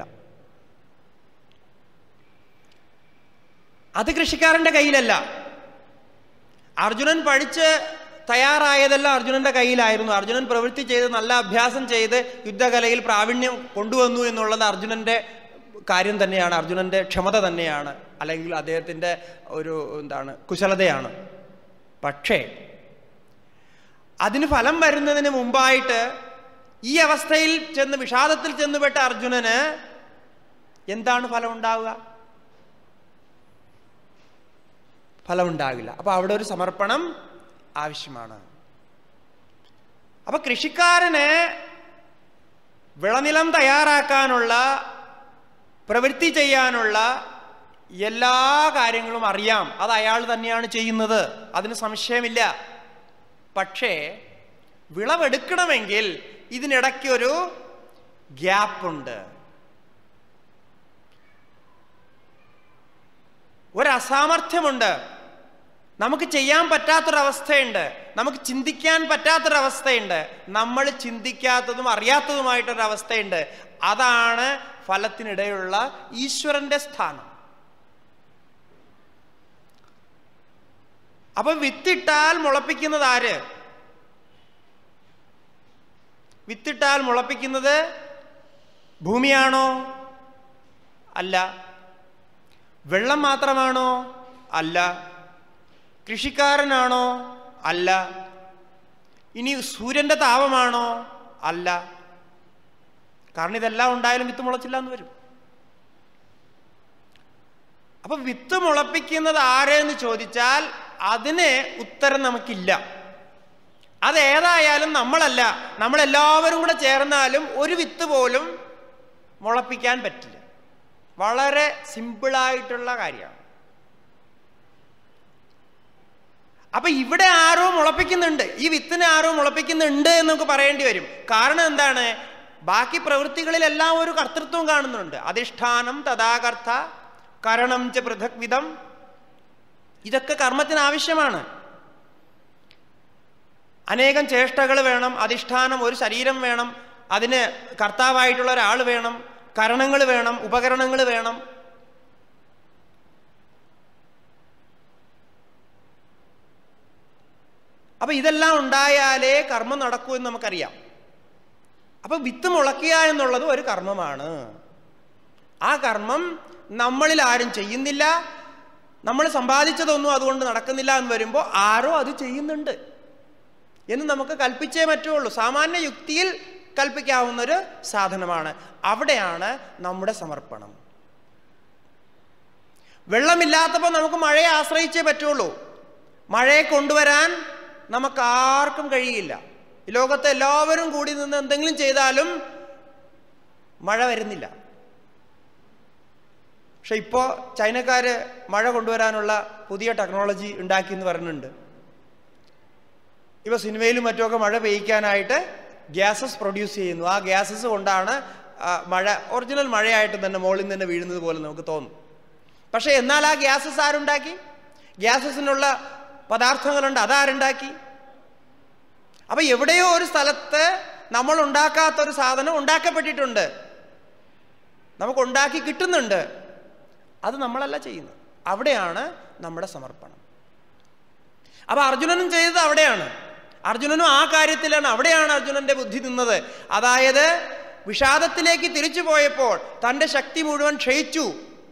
അത് കൃഷിക്കാരൻ്റെ കയ്യിലല്ല അർജുനൻ പഠിച്ച് തയ്യാറായതെല്ലാം അർജുനന്റെ കയ്യിലായിരുന്നു അർജുനൻ പ്രവൃത്തി ചെയ്ത് നല്ല അഭ്യാസം ചെയ്ത് യുദ്ധകലയിൽ പ്രാവീണ്യം കൊണ്ടുവന്നു എന്നുള്ളത് അർജുനന്റെ കാര്യം തന്നെയാണ് അർജുനൻ്റെ ക്ഷമത തന്നെയാണ് അല്ലെങ്കിൽ അദ്ദേഹത്തിൻ്റെ ഒരു എന്താണ് കുശലതയാണ് പക്ഷേ അതിന് ഫലം വരുന്നതിന് മുമ്പായിട്ട് ഈ അവസ്ഥയിൽ ചെന്ന് വിഷാദത്തിൽ ചെന്നുപെട്ട അർജുനന് എന്താണ് ഫലം ഉണ്ടാവുക ഫലം ഉണ്ടാകില്ല അപ്പൊ അവിടെ ഒരു സമർപ്പണം ആവശ്യമാണ് അപ്പൊ കൃഷിക്കാരന് വിളനിലം തയ്യാറാക്കാനുള്ള പ്രവൃത്തി ചെയ്യാനുള്ള എല്ലാ കാര്യങ്ങളും അറിയാം അത് അയാൾ തന്നെയാണ് ചെയ്യുന്നത് അതിന് സംശയമില്ല പക്ഷേ വിളവെടുക്കണമെങ്കിൽ ഇതിനിടയ്ക്ക് ഒരു ഗ്യാപ്പുണ്ട് ഒരു അസാമർഥ്യമുണ്ട് നമുക്ക് ചെയ്യാൻ പറ്റാത്തൊരവസ്ഥയുണ്ട് നമുക്ക് ചിന്തിക്കാൻ പറ്റാത്തൊരവസ്ഥയുണ്ട് നമ്മൾ ചിന്തിക്കാത്തതും അറിയാത്തതുമായിട്ടൊരവസ്ഥയുണ്ട് അതാണ് ഫലത്തിനിടെയുള്ള ഈശ്വരന്റെ സ്ഥാനം അപ്പൊ വിത്തിട്ടാൽ മുളപ്പിക്കുന്നത് ആര് വിത്തിട്ടാൽ മുളപ്പിക്കുന്നത് ഭൂമിയാണോ അല്ല വെള്ളം മാത്രമാണോ അല്ല കൃഷിക്കാരനാണോ അല്ല ഇനി സൂര്യന്റെ താപമാണോ അല്ല കാരണം ഇതെല്ലാം ഉണ്ടായാലും വിത്ത് മുളച്ചില്ല എന്ന് വരും അപ്പൊ വിത്ത് മുളപ്പിക്കുന്നത് ആരെന്ന് ചോദിച്ചാൽ അതിന് ഉത്തരം നമുക്കില്ല അതേതായാലും നമ്മളല്ല നമ്മളെല്ലാവരും കൂടെ ചേർന്നാലും ഒരു വിത്ത് പോലും മുളപ്പിക്കാൻ പറ്റില്ല വളരെ സിമ്പിളായിട്ടുള്ള കാര്യമാണ് അപ്പൊ ഇവിടെ ആരോ മുളപ്പിക്കുന്നുണ്ട് ഈ വിത്തിനെ ആരോ മുളപ്പിക്കുന്നുണ്ട് എന്ന് നമുക്ക് പറയേണ്ടി വരും കാരണം എന്താണ് ബാക്കി പ്രവൃത്തികളിലെല്ലാം ഒരു കർത്തൃത്വം കാണുന്നുണ്ട് അധിഷ്ഠാനം തഥാകർത്ത കരണം ച പൃഥക് വിധം ഇതൊക്കെ കർമ്മത്തിന് ആവശ്യമാണ് അനേകം ചേഷ്ടകൾ വേണം അധിഷ്ഠാനം ഒരു ശരീരം വേണം അതിന് കർത്താവായിട്ടുള്ള ഒരാൾ വേണം കരണങ്ങൾ വേണം ഉപകരണങ്ങൾ വേണം അപ്പൊ ഇതെല്ലാം ഉണ്ടായാലേ കർമ്മം നടക്കൂ എന്ന് നമുക്കറിയാം അപ്പൊ വിത്ത് മുളയ്ക്കുക എന്നുള്ളത് ഒരു കർമ്മമാണ് ആ കർമ്മം നമ്മളിൽ ആരും ചെയ്യുന്നില്ല നമ്മൾ സമ്പാദിച്ചതൊന്നും അതുകൊണ്ട് നടക്കുന്നില്ല എന്ന് വരുമ്പോൾ ആരോ അത് ചെയ്യുന്നുണ്ട് എന്ന് നമുക്ക് കൽപ്പിച്ചേ പറ്റുള്ളൂ സാമാന്യ യുക്തിയിൽ കൽപ്പിക്കാവുന്നൊരു സാധനമാണ് അവിടെയാണ് നമ്മുടെ സമർപ്പണം വെള്ളമില്ലാത്തപ്പോൾ നമുക്ക് മഴയെ ആശ്രയിച്ചേ പറ്റുള്ളൂ മഴയെ കൊണ്ടുവരാൻ നമുക്ക് ആർക്കും കഴിയില്ല ഈ ലോകത്തെ എല്ലാവരും കൂടി നിന്ന് എന്തെങ്കിലും ചെയ്താലും മഴ വരുന്നില്ല പക്ഷെ ഇപ്പോൾ ചൈനക്കാർ മഴ കൊണ്ടുവരാനുള്ള പുതിയ ടെക്നോളജി ഉണ്ടാക്കി എന്ന് പറയുന്നുണ്ട് ഇപ്പോൾ സിനിമയിലും മറ്റുമൊക്കെ മഴ പെയ്യിക്കാനായിട്ട് ഗ്യാസസ് പ്രൊഡ്യൂസ് ചെയ്യുന്നു ആ ഗ്യാസസ് കൊണ്ടാണ് ആ, മഴ ഒറിജിനൽ മഴയായിട്ട് തന്നെ മുകളിൽ നിന്ന് തന്നെ വീഴുന്നത് പോലെ നമുക്ക് തോന്നും പക്ഷേ എന്നാൽ ആ ഗ്യാസസ് ആരുണ്ടാക്കി ഗ്യാസസിനുള്ള പദാർത്ഥങ്ങളുണ്ട് അതാരുണ്ടാക്കി അപ്പൊ എവിടെയോ ഒരു സ്ഥലത്ത് നമ്മൾ ഉണ്ടാക്കാത്തൊരു സാധനം ഉണ്ടാക്കപ്പെട്ടിട്ടുണ്ട് നമുക്ക് ഉണ്ടാക്കി കിട്ടുന്നുണ്ട് അത് നമ്മളല്ല ചെയ്യുന്നത് അവിടെയാണ് നമ്മുടെ സമർപ്പണം അപ്പൊ അർജുനനും ചെയ്തത് അവിടെയാണ് അർജുനനും ആ കാര്യത്തിലാണ് അവിടെയാണ് അർജുനന്റെ ബുദ്ധി നിന്നത് അതായത് വിഷാദത്തിലേക്ക് തിരിച്ചു പോയപ്പോൾ തന്റെ ശക്തി മുഴുവൻ ക്ഷയിച്ചു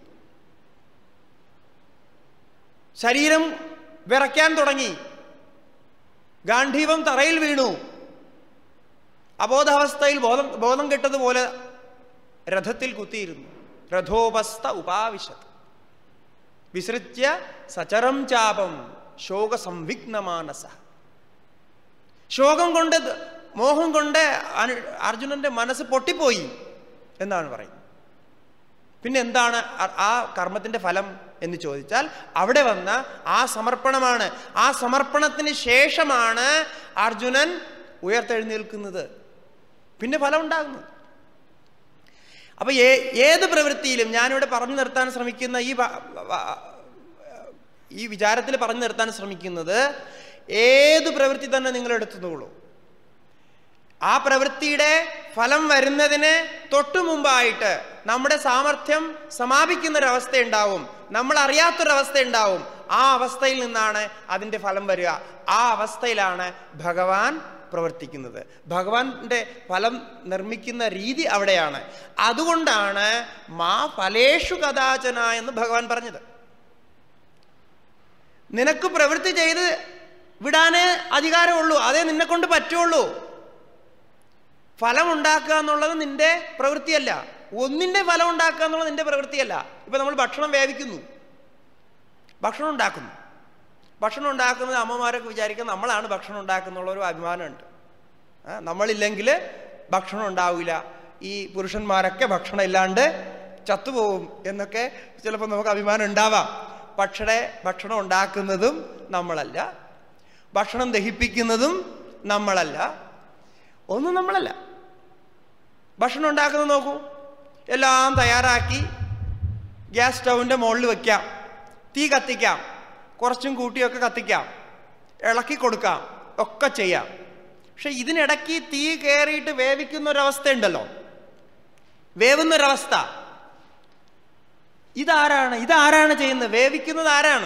ശരീരം വിറയ്ക്കാൻ തുടങ്ങി ഗാന്ധീവം തറയിൽ വീണു അബോധാവസ്ഥയിൽ ബോധം ബോധം കെട്ടതുപോലെ രഥത്തിൽ കുത്തിയിരുന്നു രഥോപസ്ഥ ഉപാവിശത് വിസൃജ്യ സചരം ചാപം ശോകസംവിഘ്നമാനസ ശോകം കൊണ്ട് ദ- മോഹം കൊണ്ട് അനു- അർജുനന്റെ മനസ്സ് പൊട്ടിപ്പോയി എന്നാണ് പറയുന്നത് പിന്നെ എന്താണ് ആ- ആ കർമ്മത്തിന്റെ ഫലം എന്ന് ചോദിച്ചാൽ അവിടെ വന്ന ആ സമർപ്പണമാണ് ആ സമർപ്പണത്തിന് ശേഷമാണ് അർജുനൻ ഉയർത്തെഴുന്നേൽക്കുന്നത് പിന്നെ ഫലം ഉണ്ടാകുന്നത് അപ്പൊ ഏ ഏത് പ്രവൃത്തിയിലും ഞാനിവിടെ പറഞ്ഞു നിർത്താൻ ശ്രമിക്കുന്ന ഈ വ- വ- ഈ വിചാരത്തിൽ പറഞ്ഞു നിർത്താൻ ശ്രമിക്കുന്നത് ഏത് പ്രവൃത്തി തന്നെ നിങ്ങൾ എടുത്തുള്ളൂ ആ പ്രവൃത്തിയുടെ ഫലം വരുന്നതിന് തൊട്ടു മുമ്പായിട്ട് നമ്മുടെ സാമർഥ്യം സമാപിക്കുന്നൊരവസ്ഥ ഉണ്ടാവും നമ്മൾ അറിയാത്തൊരവസ്ഥ ഉണ്ടാവും ആ അവസ്ഥയിൽ നിന്നാണ് അതിൻ്റെ ഫലം വരിക ആ അവസ്ഥയിലാണ് ഭഗവാൻ പ്രവർത്തിക്കുന്നത് ഭഗവാന്റെ ഫലം നിർമ്മിക്കുന്ന രീതി അവിടെയാണ് അതുകൊണ്ടാണ് മാ ഫലേഷു കഥാചന എന്ന് ഭഗവാൻ പറഞ്ഞത് നിനക്ക് പ്രവൃത്തി ചെയ്ത് വിടാനേ അധികാരമുള്ളൂ അതേ നിന്നെ കൊണ്ട് പറ്റുള്ളൂ ഫലം ഉണ്ടാക്കുക എന്നുള്ളത് നിന്റെ പ്രവൃത്തിയല്ല ഒന്നിന്റെ ഫലം ഉണ്ടാക്കുക എന്നുള്ളത് നിന്റെ പ്രവൃത്തിയല്ല ഇപ്പൊ നമ്മൾ ഭക്ഷണം വേവിക്കുന്നു ഭക്ഷണം ഉണ്ടാക്കുന്നു ഭക്ഷണം ഉണ്ടാക്കുന്നത് അമ്മമാരൊക്കെ വിചാരിക്കും നമ്മളാണ് ഭക്ഷണം ഉണ്ടാക്കുന്നുള്ള ഒരു അഭിമാനമുണ്ട് ആ, നമ്മളില്ലെങ്കിൽ ഭക്ഷണം ഉണ്ടാവില്ല ഈ പുരുഷന്മാരൊക്കെ ഭക്ഷണം ഇല്ലാണ്ട് ചത്തുപോകും എന്നൊക്കെ ചിലപ്പോൾ നമുക്ക് അഭിമാനം ഉണ്ടാവാം പക്ഷേ ഭക്ഷണം ഉണ്ടാക്കുന്നതും നമ്മളല്ല ഭക്ഷണം ദഹിപ്പിക്കുന്നതും നമ്മളല്ല ഒന്നും നമ്മളല്ല ഭക്ഷണം ഉണ്ടാക്കുന്നത് നോക്കൂ എല്ലാം തയ്യാറാക്കി ഗ്യാസ് സ്റ്റൗവിൻ്റെ മുകളിൽ വയ്ക്കാം തീ കത്തിക്കാം കുറച്ചും കൂട്ടിയൊക്കെ കത്തിക്കാം ഇളക്കി കൊടുക്കാം ഒക്കെ ചെയ്യാം പക്ഷെ ഇതിനിടയ്ക്ക് തീ കയറിയിട്ട് വേവിക്കുന്ന ഒരവസ്ഥ ഉണ്ടല്ലോ വേവുന്ന ഒരവസ്ഥ ഇതാരാണ് ഇതാരാണ് ചെയ്യുന്നത് വേവിക്കുന്നത് ആരാണ്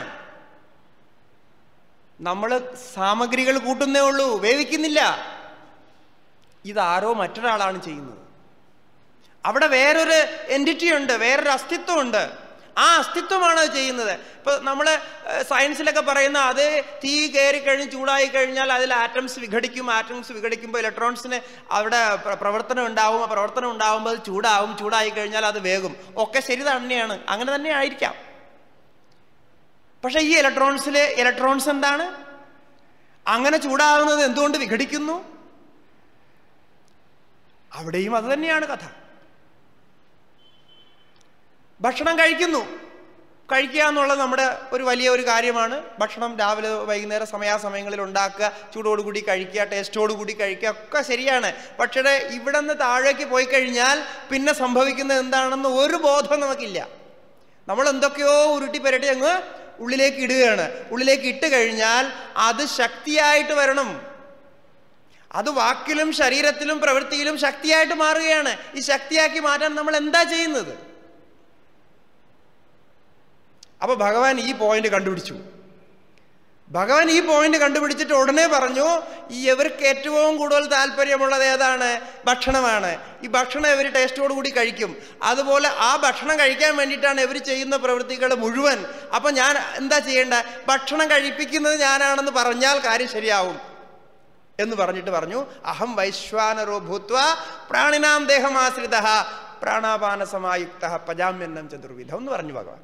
നമ്മൾ സാമഗ്രികൾ കൂട്ടുന്നേ ഉള്ളൂ വേവിക്കുന്നില്ല ഇതാരോ മറ്റൊരാളാണ് ചെയ്യുന്നത് അവിടെ വേറൊരു എൻറ്റിറ്റി ഉണ്ട് വേറൊരു അസ്തിത്വമുണ്ട് ആ അസ്തിത്വമാണ് അത് ചെയ്യുന്നത് ഇപ്പൊ നമ്മൾ സയൻസിലൊക്കെ പറയുന്ന അത് തീ കയറി കഴിഞ്ഞ് ചൂടായി കഴിഞ്ഞാൽ അതിൽ ആറ്റംസ് വിഘടിക്കും ആറ്റംസ് വിഘടിക്കുമ്പോൾ ഇലക്ട്രോൺസിന് അവിടെ പ്ര- പ്രവർത്തനം ഉണ്ടാവും ആ പ്രവർത്തനം ഉണ്ടാവുമ്പോൾ അത് ചൂടാവും ചൂടായി കഴിഞ്ഞാൽ അത് വേഗം ഒക്കെ ശരി തന്നെയാണ് അങ്ങനെ തന്നെ ആയിരിക്കാം പക്ഷെ ഈ ഇലക്ട്രോൺസിൽ ഇലക്ട്രോൺസ് എന്താണ് അങ്ങനെ ചൂടാകുന്നത് എന്തുകൊണ്ട് വിഘടിക്കുന്നു അവിടെയും അത് തന്നെയാണ് കഥ ഭക്ഷണം കഴിക്കുന്നു കഴിക്കുക എന്നുള്ളത് നമ്മുടെ ഒരു വലിയ ഒരു കാര്യമാണ് ഭക്ഷണം രാവിലെ വൈകുന്നേരം സമയാസമയങ്ങളിൽ ഉണ്ടാക്കുക ചൂടോടുകൂടി കഴിക്കുക ടേസ്റ്റോടുകൂടി കഴിക്കുക ഒക്കെ ശരിയാണ് പക്ഷേ ഇവിടെ നിന്ന് താഴേക്ക് പോയി കഴിഞ്ഞാൽ പിന്നെ സംഭവിക്കുന്നത് എന്താണെന്ന് ഒരു ബോധം നമുക്കില്ല നമ്മൾ എന്തൊക്കെയോ ഉരുട്ടി പുരട്ടി അങ്ങ് ഉള്ളിലേക്ക് ഇടുകയാണ് ഉള്ളിലേക്ക് ഇട്ട് കഴിഞ്ഞാൽ അത് ശക്തിയായിട്ട് വരണം അത് വാക്കിലും ശരീരത്തിലും പ്രവൃത്തിയിലും ശക്തിയായിട്ട് മാറുകയാണ് ഈ ശക്തിയാക്കി മാറ്റാൻ നമ്മൾ എന്താ ചെയ്യുന്നത് അപ്പൊ ഭഗവാൻ ഈ പോയിന്റ് കണ്ടുപിടിച്ചു ഭഗവാൻ ഈ പോയിന്റ് കണ്ടുപിടിച്ചിട്ട് ഉടനെ പറഞ്ഞു ഈ ഇവർക്ക് ഏറ്റവും കൂടുതൽ താല്പര്യമുള്ളത് ഏതാണ് ഭക്ഷണമാണ് ഈ ഭക്ഷണം ഇവർ ടേസ്റ്റോടുകൂടി കഴിക്കും അതുപോലെ ആ ഭക്ഷണം കഴിക്കാൻ വേണ്ടിയിട്ടാണ് ഇവർ ചെയ്യുന്ന പ്രവൃത്തികൾ മുഴുവൻ അപ്പൊ ഞാൻ എന്താ ചെയ്യേണ്ട ഭക്ഷണം കഴിപ്പിക്കുന്നത് ഞാനാണെന്ന് പറഞ്ഞാൽ കാര്യം ശരിയാവും എന്ന് പറഞ്ഞിട്ട് പറഞ്ഞു അഹം വൈശ്വാനരോ ഭൂത്വ പ്രാണിനാം ദേഹമാശ്രിത പ്രാണാപാന സമായുക്ത പജാമ്യന്നം ചതുർവിധം എന്ന് പറഞ്ഞു ഭഗവാൻ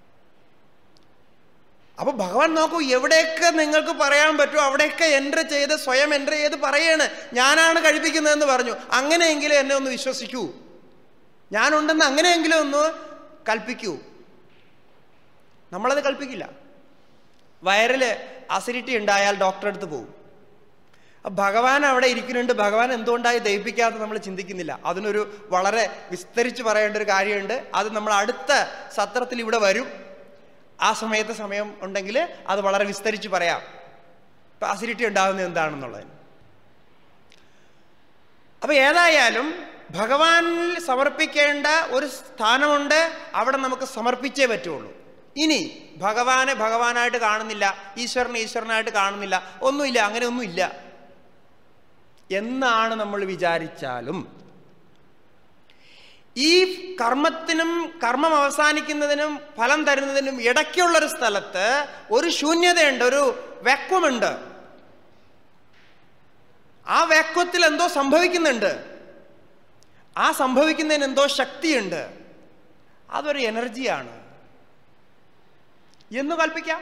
അപ്പൊ ഭഗവാൻ നോക്കൂ എവിടെയൊക്കെ നിങ്ങൾക്ക് പറയാൻ പറ്റുമോ അവിടെയൊക്കെ എൻ്റർ ചെയ്ത് സ്വയം എൻ്റർ ചെയ്ത് പറയാണ് ഞാനാണ് കഴിപ്പിക്കുന്നതെന്ന് പറഞ്ഞു അങ്ങനെയെങ്കിലും എന്നെ ഒന്ന് വിശ്വസിക്കൂ ഞാനുണ്ടെന്ന് അങ്ങനെയെങ്കിലും ഒന്ന് കൽപ്പിക്കൂ നമ്മളത് കൽപ്പിക്കില്ല വയറിൽ അസിഡിറ്റി ഉണ്ടായാൽ ഡോക്ടറെ അടുത്ത് പോകും അപ്പൊ ഭഗവാൻ അവിടെ ഇരിക്കുന്നുണ്ട് ഭഗവാൻ എന്തുകൊണ്ടായി ദഹിപ്പിക്കാതെ നമ്മൾ ചിന്തിക്കുന്നില്ല അതിനൊരു വളരെ വിസ്തരിച്ച് പറയേണ്ട ഒരു കാര്യമുണ്ട് അത് നമ്മൾ അടുത്ത സത്രത്തിൽ ഇവിടെ വരും ആ സമയത്ത് സമയം ഉണ്ടെങ്കിൽ അത് വളരെ വിസ്തരിച്ച് പറയാം ഇപ്പൊ അസിഡിറ്റി ഉണ്ടാകുന്നത് എന്താണെന്നുള്ളതിന് അപ്പൊ ഏതായാലും ഭഗവാനിൽ സമർപ്പിക്കേണ്ട ഒരു സ്ഥാനമുണ്ട് അവിടെ നമുക്ക് സമർപ്പിച്ചേ പറ്റുള്ളൂ ഇനി ഭഗവാനെ ഭഗവാനായിട്ട് കാണുന്നില്ല ഈശ്വരനെ ഈശ്വരനായിട്ട് കാണുന്നില്ല ഒന്നുമില്ല അങ്ങനെ ഒന്നുമില്ല എന്നാണ് നമ്മൾ വിചാരിച്ചാലും ഈ കർമ്മത്തിനും കർമ്മം അവസാനിക്കുന്നതിനും ഫലം തരുന്നതിനും ഇടയ്ക്കുള്ളൊരു സ്ഥലത്ത് ഒരു ശൂന്യതയുണ്ട് ഒരു വാക്വമുണ്ട് ആ വാക്വത്തിൽ എന്തോ സംഭവിക്കുന്നുണ്ട് ആ സംഭവിക്കുന്നതിന് എന്തോ ശക്തിയുണ്ട് അതൊരു എനർജിയാണ് എന്ന് കൽപ്പിക്കാം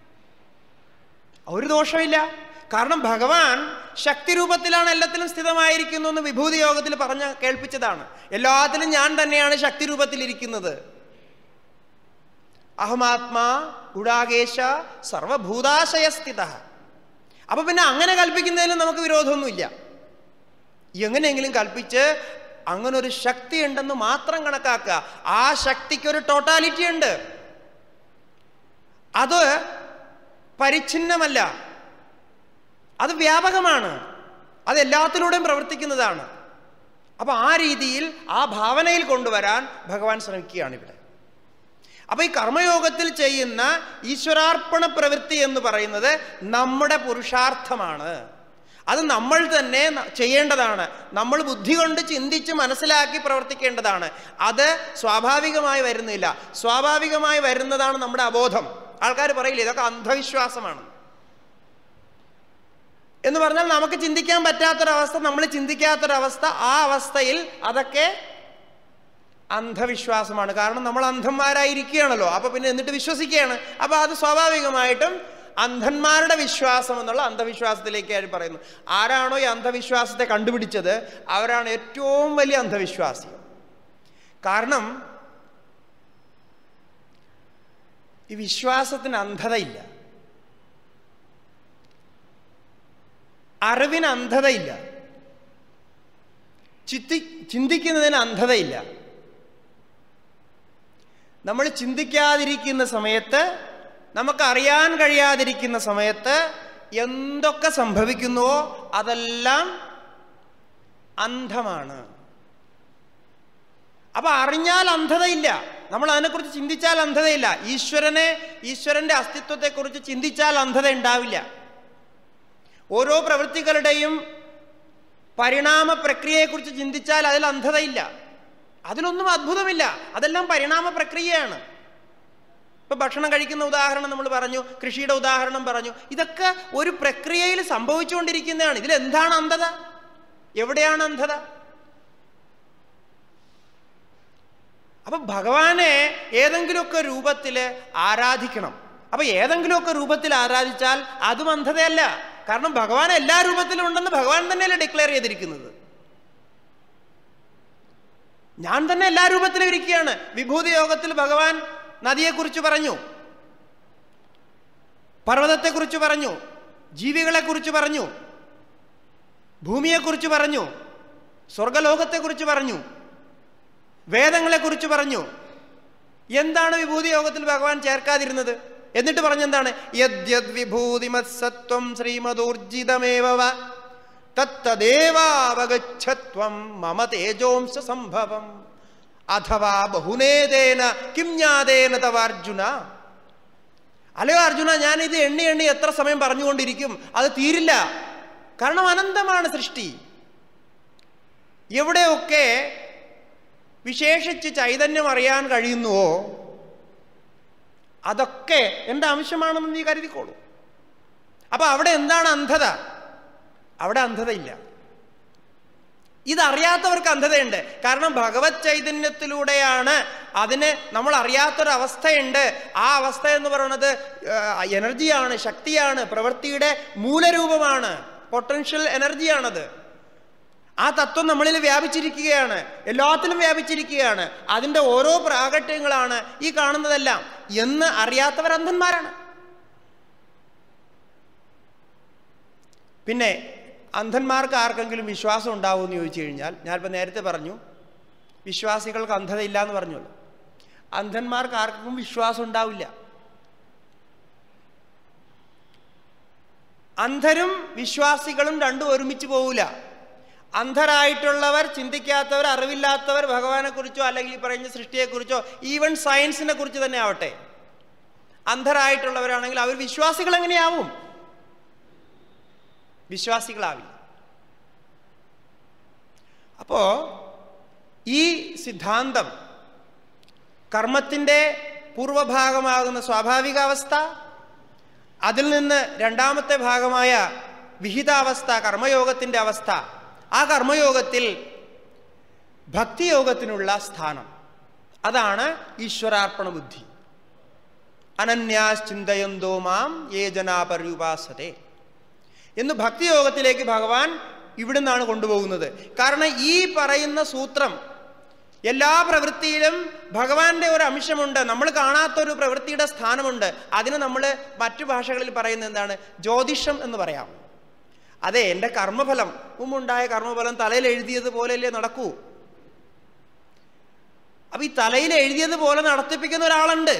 ഒരു ദോഷമില്ല കാരണം ഭഗവാൻ ശക്തി രൂപത്തിലാണ് എല്ലാത്തിലും സ്ഥിതമായിരിക്കുന്നു എന്ന് വിഭൂതി യോഗത്തിൽ പറഞ്ഞ കേൾപ്പിച്ചതാണ് എല്ലാത്തിലും ഞാൻ തന്നെയാണ് ശക്തി രൂപത്തിലിരിക്കുന്നത് അഹമാത്മാ ഗുഡാകേശ സർവഭൂതാശയസ്ഥിത അപ്പൊ പിന്നെ അങ്ങനെ കൽപ്പിക്കുന്നതിലും നമുക്ക് വിരോധമൊന്നുമില്ല എങ്ങനെയെങ്കിലും കൽപ്പിച്ച് അങ്ങനെ ഒരു ശക്തി ഉണ്ടെന്ന് മാത്രം കണക്കാക്കുക ആ ശക്തിക്ക് ഒരു ടോട്ടാലിറ്റി ഉണ്ട് അത് പരിച്ഛിന്നമല്ല അത് വ്യാപകമാണ് അത് എല്ലാത്തിലൂടെയും പ്രവർത്തിക്കുന്നതാണ് അപ്പൊ ആ രീതിയിൽ ആ ഭാവനയിൽ കൊണ്ടുവരാൻ ഭഗവാൻ ശ്രമിക്കുകയാണ് ഇവിടെ അപ്പൊ ഈ കർമ്മയോഗത്തിൽ ചെയ്യുന്ന ഈശ്വരാർപ്പണ പ്രവൃത്തി എന്ന് പറയുന്നത് നമ്മുടെ പുരുഷാർത്ഥമാണ് അത് നമ്മൾ തന്നെ ന- ചെയ്യേണ്ടതാണ് നമ്മൾ ബുദ്ധി കൊണ്ട് ചിന്തിച്ച് മനസ്സിലാക്കി പ്രവർത്തിക്കേണ്ടതാണ് അത് സ്വാഭാവികമായി വരുന്നില്ല സ്വാഭാവികമായി വരുന്നതാണ് നമ്മുടെ അബോധം ആൾക്കാർ പറയില്ല ഇതൊക്കെ അന്ധവിശ്വാസമാണ് എന്ന് പറഞ്ഞാൽ നമുക്ക് ചിന്തിക്കാൻ പറ്റാത്തൊരവസ്ഥ നമ്മൾ ചിന്തിക്കാത്തൊരവസ്ഥ ആ അവസ്ഥയിൽ അതൊക്കെ അന്ധവിശ്വാസമാണ് കാരണം നമ്മൾ അന്ധന്മാരായിരിക്കുകയാണല്ലോ അപ്പൊ പിന്നെ എന്നിട്ട് വിശ്വസിക്കുകയാണ് അപ്പൊ അത് സ്വാഭാവികമായിട്ടും അന്ധന്മാരുടെ വിശ്വാസം എന്നുള്ള അന്ധവിശ്വാസത്തിലേക്ക് അവർ പറയുന്നു ആരാണോ ഈ അന്ധവിശ്വാസത്തെ കണ്ടുപിടിച്ചത് അവരാണ് ഏറ്റവും വലിയ അന്ധവിശ്വാസി കാരണം ഈ വിശ്വാസത്തിന് അന്ധതയില്ല അറിവിന് അന്ധതയില്ല ചിത്തി ചിന്തിക്കുന്നതിന് അന്ധതയില്ല നമ്മൾ ചിന്തിക്കാതിരിക്കുന്ന സമയത്ത് നമുക്ക് അറിയാൻ കഴിയാതിരിക്കുന്ന സമയത്ത് എന്തൊക്കെ സംഭവിക്കുന്നുവോ അതെല്ലാം അന്ധമാണ് അപ്പൊ അറിഞ്ഞാൽ അന്ധതയില്ല നമ്മൾ അതിനെക്കുറിച്ച് ചിന്തിച്ചാൽ അന്ധതയില്ല ഈശ്വരനെ ഈശ്വരന്റെ അസ്തിത്വത്തെക്കുറിച്ച് ചിന്തിച്ചാൽ അന്ധത ഉണ്ടാവില്ല ഓരോ പ്രവൃത്തികളുടെയും പരിണാമ പ്രക്രിയയെക്കുറിച്ച് ചിന്തിച്ചാൽ അതിൽ അന്ധതയില്ല അതിലൊന്നും അത്ഭുതമില്ല അതെല്ലാം പരിണാമ പ്രക്രിയയാണ് ഇപ്പൊ ഭക്ഷണം കഴിക്കുന്ന ഉദാഹരണം നമ്മൾ പറഞ്ഞു കൃഷിയുടെ ഉദാഹരണം പറഞ്ഞു ഇതൊക്കെ ഒരു പ്രക്രിയയിൽ സംഭവിച്ചുകൊണ്ടിരിക്കുന്നതാണ് ഇതിൽ എന്താണ് അന്ധത എവിടെയാണ് അന്ധത അപ്പൊ ഭഗവാനെ ഏതെങ്കിലുമൊക്കെ രൂപത്തിൽ ആരാധിക്കണം അപ്പൊ ഏതെങ്കിലുമൊക്കെ രൂപത്തിൽ ആരാധിച്ചാൽ അതും അന്ധതയല്ല കാരണം ഭഗവാൻ എല്ലാ രൂപത്തിലും ഉണ്ടെന്ന് ഭഗവാൻ തന്നെയല്ലേ ഡിക്ലെയർ ചെയ്തിരിക്കുന്നത് ഞാൻ തന്നെ എല്ലാ രൂപത്തിലും ഇരിക്കുകയാണ് വിഭൂതി യോഗത്തിൽ ഭഗവാൻ നദിയെക്കുറിച്ച് പറഞ്ഞു പർവ്വതത്തെക്കുറിച്ച് പറഞ്ഞു ജീവികളെക്കുറിച്ച് പറഞ്ഞു ഭൂമിയെക്കുറിച്ച് പറഞ്ഞു സ്വർഗലോകത്തെക്കുറിച്ച് പറഞ്ഞു വേദങ്ങളെക്കുറിച്ച് പറഞ്ഞു എന്താണ് വിഭൂതി യോഗത്തിൽ ഭഗവാൻ ചേർക്കാതിരുന്നത് എന്നിട്ട് പറഞ്ഞെന്താണ് യദ്യത് വിഭൂതിമത്സത്വം ശ്രീമദൂർജിതമേവ വ തത്തദേവാവഗച്ഛത്വം മമ തേജോംശ സംഭവം അഥവാ ബഹുനേതേന കിം ജ്ഞാതേന തവ അർജുന അല്ലയോ അർജുന ഞാൻ ഇത് എണ്ണി എണ്ണി എത്ര സമയം പറഞ്ഞുകൊണ്ടിരിക്കും അത് തീരില്ല കാരണം അനന്തമാണ് സൃഷ്ടി എവിടെയൊക്കെ വിശേഷിച്ച് ചൈതന്യം അറിയാൻ കഴിയുന്നുവോ അതൊക്കെ എൻ്റെ ആവശ്യമാണെന്ന് നീ കരുതിക്കോളൂ അപ്പൊ അവിടെ എന്താണ് അന്ധത അവിടെ അന്ധതയില്ല ഇതറിയാത്തവർക്ക് അന്ധതയുണ്ട് കാരണം ഭഗവത് ചൈതന്യത്തിലൂടെയാണ് അതിന് നമ്മൾ അറിയാത്തൊരവസ്ഥയുണ്ട് ആ അവസ്ഥ എന്ന് പറയുന്നത് എനർജിയാണ് ശക്തിയാണ് പ്രവൃത്തിയുടെ മൂലരൂപമാണ് പൊട്ടൻഷ്യൽ എനർജിയാണത് ആ തത്വം നമ്മളിൽ വ്യാപിച്ചിരിക്കുകയാണ് എല്ലാത്തിലും വ്യാപിച്ചിരിക്കുകയാണ് അതിൻ്റെ ഓരോ പ്രാകട്യങ്ങളാണ് ഈ കാണുന്നതെല്ലാം എന്ന് അറിയാത്തവർ അന്ധന്മാരാണ് പിന്നെ അന്ധന്മാർക്ക് ആർക്കെങ്കിലും വിശ്വാസം ഉണ്ടാവുമെന്ന് ചോദിച്ചു കഴിഞ്ഞാൽ ഞാനിപ്പോൾ നേരത്തെ പറഞ്ഞു വിശ്വാസികൾക്ക് അന്ധതയില്ല എന്ന് പറഞ്ഞല്ലോ അന്ധന്മാർക്ക് ആർക്കും വിശ്വാസം ഉണ്ടാവില്ല അന്ധരും വിശ്വാസികളും രണ്ടും ഒരുമിച്ച് പോവില്ല അന്ധരായിട്ടുള്ളവർ ചിന്തിക്കാത്തവർ അറിവില്ലാത്തവർ ഭഗവാനെക്കുറിച്ചോ അല്ലെങ്കിൽ ഈ പറയുന്ന സൃഷ്ടിയെക്കുറിച്ചോ ഈവൻ സയൻസിനെ കുറിച്ച് തന്നെ ആവട്ടെ അന്ധരായിട്ടുള്ളവരാണെങ്കിൽ അവർ വിശ്വാസികൾ എങ്ങനെയാവും വിശ്വാസികളാവില്ല അപ്പോ ഈ സിദ്ധാന്തം കർമ്മത്തിൻ്റെ പൂർവഭാഗമാകുന്ന സ്വാഭാവികാവസ്ഥ അതിൽ നിന്ന് രണ്ടാമത്തെ ഭാഗമായ വിഹിതാവസ്ഥ കർമ്മയോഗത്തിൻ്റെ അവസ്ഥ ആ കർമ്മയോഗത്തിൽ ഭക്തിയോഗത്തിനുള്ള സ്ഥാനം അതാണ് ഈശ്വരാർപ്പണ ബുദ്ധി അനന്യാശ്ചിന്തയന്തോ മാം ഏ ജനാപര്യുപാസത്തെ എന്ന് ഭക്തിയോഗത്തിലേക്ക് ഭഗവാൻ ഇവിടുന്നാണ് കൊണ്ടുപോകുന്നത് കാരണം ഈ പറയുന്ന സൂത്രം എല്ലാ പ്രവൃത്തിയിലും ഭഗവാന്റെ ഒരു അംശമുണ്ട് നമ്മൾ കാണാത്തൊരു പ്രവൃത്തിയുടെ സ്ഥാനമുണ്ട് അതിന് നമ്മൾ മറ്റു ഭാഷകളിൽ പറയുന്നത് എന്താണ് ജ്യോതിഷം എന്ന് പറയാം അതെ എൻ്റെ കർമ്മഫലം മുമ്പുണ്ടായ കർമ്മഫലം തലയിൽ എഴുതിയത് പോലെയല്ലേ നടക്കൂ അപ്പൊ ഈ തലയിൽ എഴുതിയത് പോലെ നടത്തിപ്പിക്കുന്ന ഒരാളുണ്ട്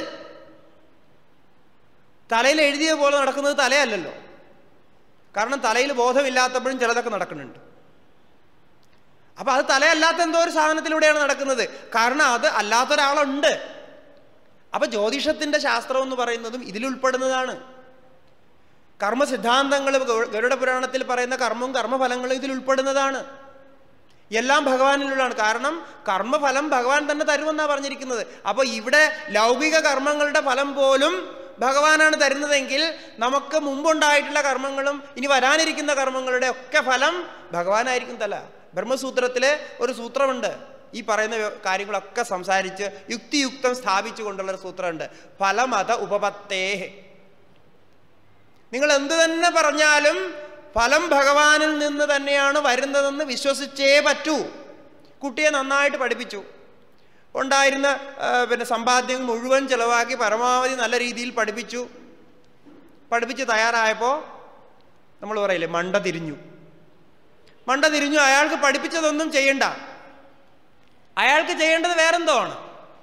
തലയിൽ എഴുതിയ പോലെ നടക്കുന്നത് തലയല്ലല്ലോ കാരണം തലയിൽ ബോധമില്ലാത്തപ്പോഴും ചിലതൊക്കെ നടക്കുന്നുണ്ട് അപ്പൊ അത് തലയല്ലാത്ത എന്തോ ഒരു സാധനത്തിലൂടെയാണ് നടക്കുന്നത് കാരണം അത് അല്ലാത്തൊരാളുണ്ട് അപ്പൊ ജ്യോതിഷത്തിന്റെ ശാസ്ത്രം എന്ന് പറയുന്നതും ഇതിലുൾപ്പെടുന്നതാണ് കർമ്മ സിദ്ധാന്തങ്ങൾ ഗരുഡ പുരാണത്തിൽ പറയുന്ന കർമ്മവും കർമ്മഫലങ്ങളും ഇതിൽ ഉൾപ്പെടുന്നതാണ് എല്ലാം ഭഗവാനിലുള്ളതാണ് കാരണം കർമ്മഫലം ഭഗവാൻ തന്നെ തരുമെന്നാണ് പറഞ്ഞിരിക്കുന്നത് അപ്പോൾ ഇവിടെ ലൗകിക കർമ്മങ്ങളുടെ ഫലം പോലും ഭഗവാനാണ് തരുന്നതെങ്കിൽ നമുക്ക് മുമ്പുണ്ടായിട്ടുള്ള കർമ്മങ്ങളും ഇനി വരാനിരിക്കുന്ന കർമ്മങ്ങളുടെ ഒക്കെ ഫലം ഭഗവാനായിരിക്കും തല ബ്രഹ്മസൂത്രത്തിലെ ഒരു സൂത്രമുണ്ട് ഈ പറയുന്ന വ്യ- കാര്യങ്ങളൊക്കെ സംസാരിച്ച് യുക്തിയുക്തം സ്ഥാപിച്ചു കൊണ്ടുള്ള ഒരു സൂത്രമുണ്ട് ഫലമത ഉപപത്തേ നിങ്ങൾ എന്ത് തന്നെ പറഞ്ഞാലും ഫലം ഭഗവാനിൽ നിന്ന് തന്നെയാണ് വരുന്നതെന്ന് വിശ്വസിച്ചേ പറ്റൂ കുട്ടിയെ നന്നായിട്ട് പഠിപ്പിച്ചു ഉണ്ടായിരുന്ന ആ, പിന്നെ സമ്പാദ്യം മുഴുവൻ ചെലവാക്കി പരമാവധി നല്ല രീതിയിൽ പഠിപ്പിച്ചു പഠിപ്പിച്ച് തയ്യാറായപ്പോൾ നമ്മൾ പറയില്ലേ മണ്ട തിരിഞ്ഞു മണ്ട തിരിഞ്ഞു അയാൾക്ക് പഠിപ്പിച്ചതൊന്നും ചെയ്യണ്ട അയാൾക്ക് ചെയ്യേണ്ടത് വേറെന്തോ ആണ്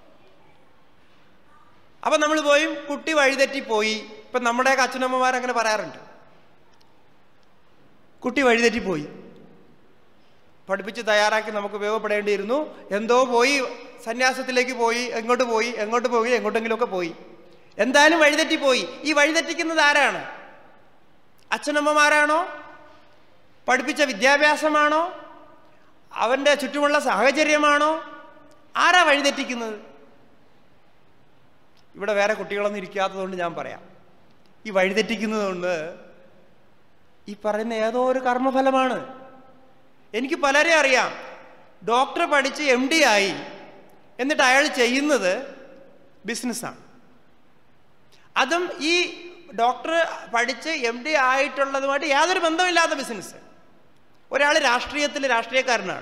അപ്പൊ നമ്മൾ പോയി കുട്ടി വഴിതെറ്റിപ്പോയി ഇപ്പൊ നമ്മുടെയൊക്കെ അച്ഛനമ്മമാർ അങ്ങനെ പറയാറുണ്ട് കുട്ടി വഴിതെറ്റിപ്പോയി പഠിപ്പിച്ച് തയ്യാറാക്കി നമുക്ക് ഉപയോഗപ്പെടേണ്ടിയിരുന്നു എന്തോ പോയി സന്യാസത്തിലേക്ക് പോയി എങ്ങോട്ട് പോയി എങ്ങോട്ട് പോയി എങ്ങോട്ടെങ്കിലുമൊക്കെ പോയി എന്തായാലും വഴിതെറ്റിപ്പോയി ഈ വഴിതെറ്റിക്കുന്നത് ആരാണ് അച്ഛനമ്മമാരാണോ പഠിപ്പിച്ച വിദ്യാഭ്യാസമാണോ അവൻ്റെ ചുറ്റുമുള്ള സാഹചര്യമാണോ ആരാ വഴിതെറ്റിക്കുന്നത് ഇവിടെ വേറെ കുട്ടികളൊന്നും ഇരിക്കാത്തതുകൊണ്ട് ഞാൻ പറയാം ഈ വഴിതെറ്റിക്കുന്നതുകൊണ്ട് ഈ പറയുന്ന ഏതോ ഒരു കർമ്മഫലമാണ് എനിക്ക് പലരെ അറിയാം ഡോക്ടർ പഠിച്ച് എം ഡി ആയി എന്നിട്ട് അയാൾ ചെയ്യുന്നത് ബിസിനസ്സാണ് അതും ഈ ഡോക്ടർ പഠിച്ച് എം ഡി ആയിട്ടുള്ളതുമായിട്ട് യാതൊരു ബന്ധമില്ലാത്ത ബിസിനസ് ഒരാൾ രാഷ്ട്രീയത്തിൽ രാഷ്ട്രീയക്കാരനാണ്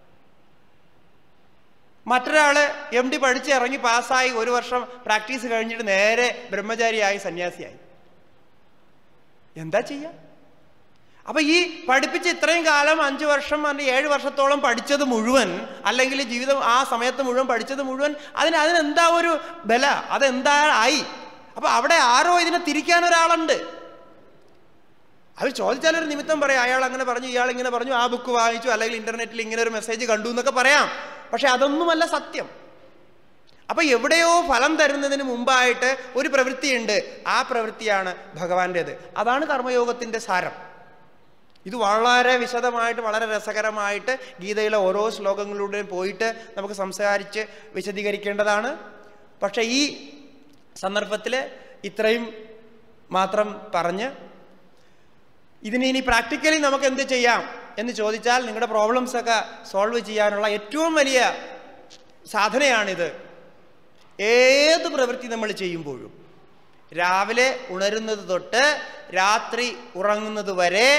മറ്റൊരാൾ എം ഡി പഠിച്ച് ഇറങ്ങി പാസ്സായി ഒരു വർഷം പ്രാക്ടീസ് കഴിഞ്ഞിട്ട് നേരെ ബ്രഹ്മചാരിയായി സന്യാസിയായി എന്താ ചെയ്യുക അപ്പൊ ഈ പഠിപ്പിച്ച് ഇത്രയും കാലം അഞ്ചു വർഷം അല്ലെങ്കിൽ ഏഴ് വർഷത്തോളം പഠിച്ചത് മുഴുവൻ അല്ലെങ്കിൽ ജീവിതം ആ സമയത്ത് മുഴുവൻ പഠിച്ചത് മുഴുവൻ അതിന് അതിനെന്താ ഒരു ബല അതെന്താ ആയി അപ്പൊ അവിടെ ആരോ ഇതിനെ തിരിക്കാൻ ഒരാളുണ്ട് അവർ ചോദിച്ചാൽ ഒരു നിമിത്തം പറയാം അയാൾ അങ്ങനെ പറഞ്ഞു ഇയാൾ ഇങ്ങനെ പറഞ്ഞു ആ ബുക്ക് വാങ്ങിച്ചു അല്ലെങ്കിൽ ഇന്റർനെറ്റിൽ ഇങ്ങനെ ഒരു മെസ്സേജ് കണ്ടു എന്നൊക്കെ പറയാം പക്ഷെ അതൊന്നുമല്ല സത്യം അപ്പൊ എവിടെയോ ഫലം തരുന്നതിന് മുമ്പായിട്ട് ഒരു പ്രവൃത്തിയുണ്ട് ആ പ്രവൃത്തിയാണ് ഭഗവാന്റേത് അതാണ് കർമ്മയോഗത്തിന്റെ സാരം ഇത് വളരെ വിശദമായിട്ട് വളരെ രസകരമായിട്ട് ഗീതയിലെ ഓരോ ശ്ലോകങ്ങളിലൂടെയും പോയിട്ട് നമുക്ക് സംസാരിച്ച് വിശദീകരിക്കേണ്ടതാണ് പക്ഷെ ഈ സന്ദർഭത്തിൽ ഇത്രയും മാത്രം പറഞ്ഞ് ഇതിന് ഇനി പ്രാക്ടിക്കലി നമുക്ക് എന്ത് ചെയ്യാം എന്ന് ചോദിച്ചാൽ നിങ്ങളുടെ പ്രോബ്ലംസ് ഒക്കെ സോൾവ് ചെയ്യാനുള്ള ഏറ്റവും വലിയ സാധനയാണിത് ഏത് പ്രവൃത്തി നമ്മൾ ചെയ്യുമ്പോഴും രാവിലെ ഉണരുന്നത് തൊട്ട് രാത്രി ഉറങ്ങുന്നത് വരെ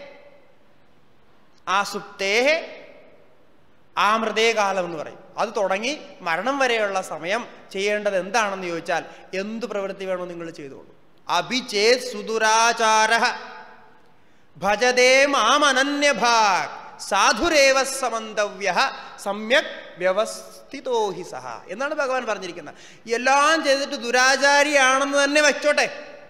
ആ സുപ്തേ ആ മൃതേകാലം എന്ന് പറയും അത് തുടങ്ങി മരണം വരെയുള്ള സമയം ചെയ്യേണ്ടത് എന്താണെന്ന് ചോദിച്ചാൽ എന്ത് പ്രവൃത്തി വേണോ നിങ്ങൾ ചെയ്തോളൂ അഭിചേത് സുദുരാചാര ഭജതേ മാമനന്യഭാഗ് സാധുരേവ സമന്തവ്യ സമ്യക് വ്യവസ്ഥിതോ ഹി സഹ എന്നാണ് ഭഗവാൻ പറഞ്ഞിരിക്കുന്നത് എല്ലാം ചെയ്തിട്ട് ദുരാചാരിയാണെന്ന് തന്നെ വെച്ചോട്ടെ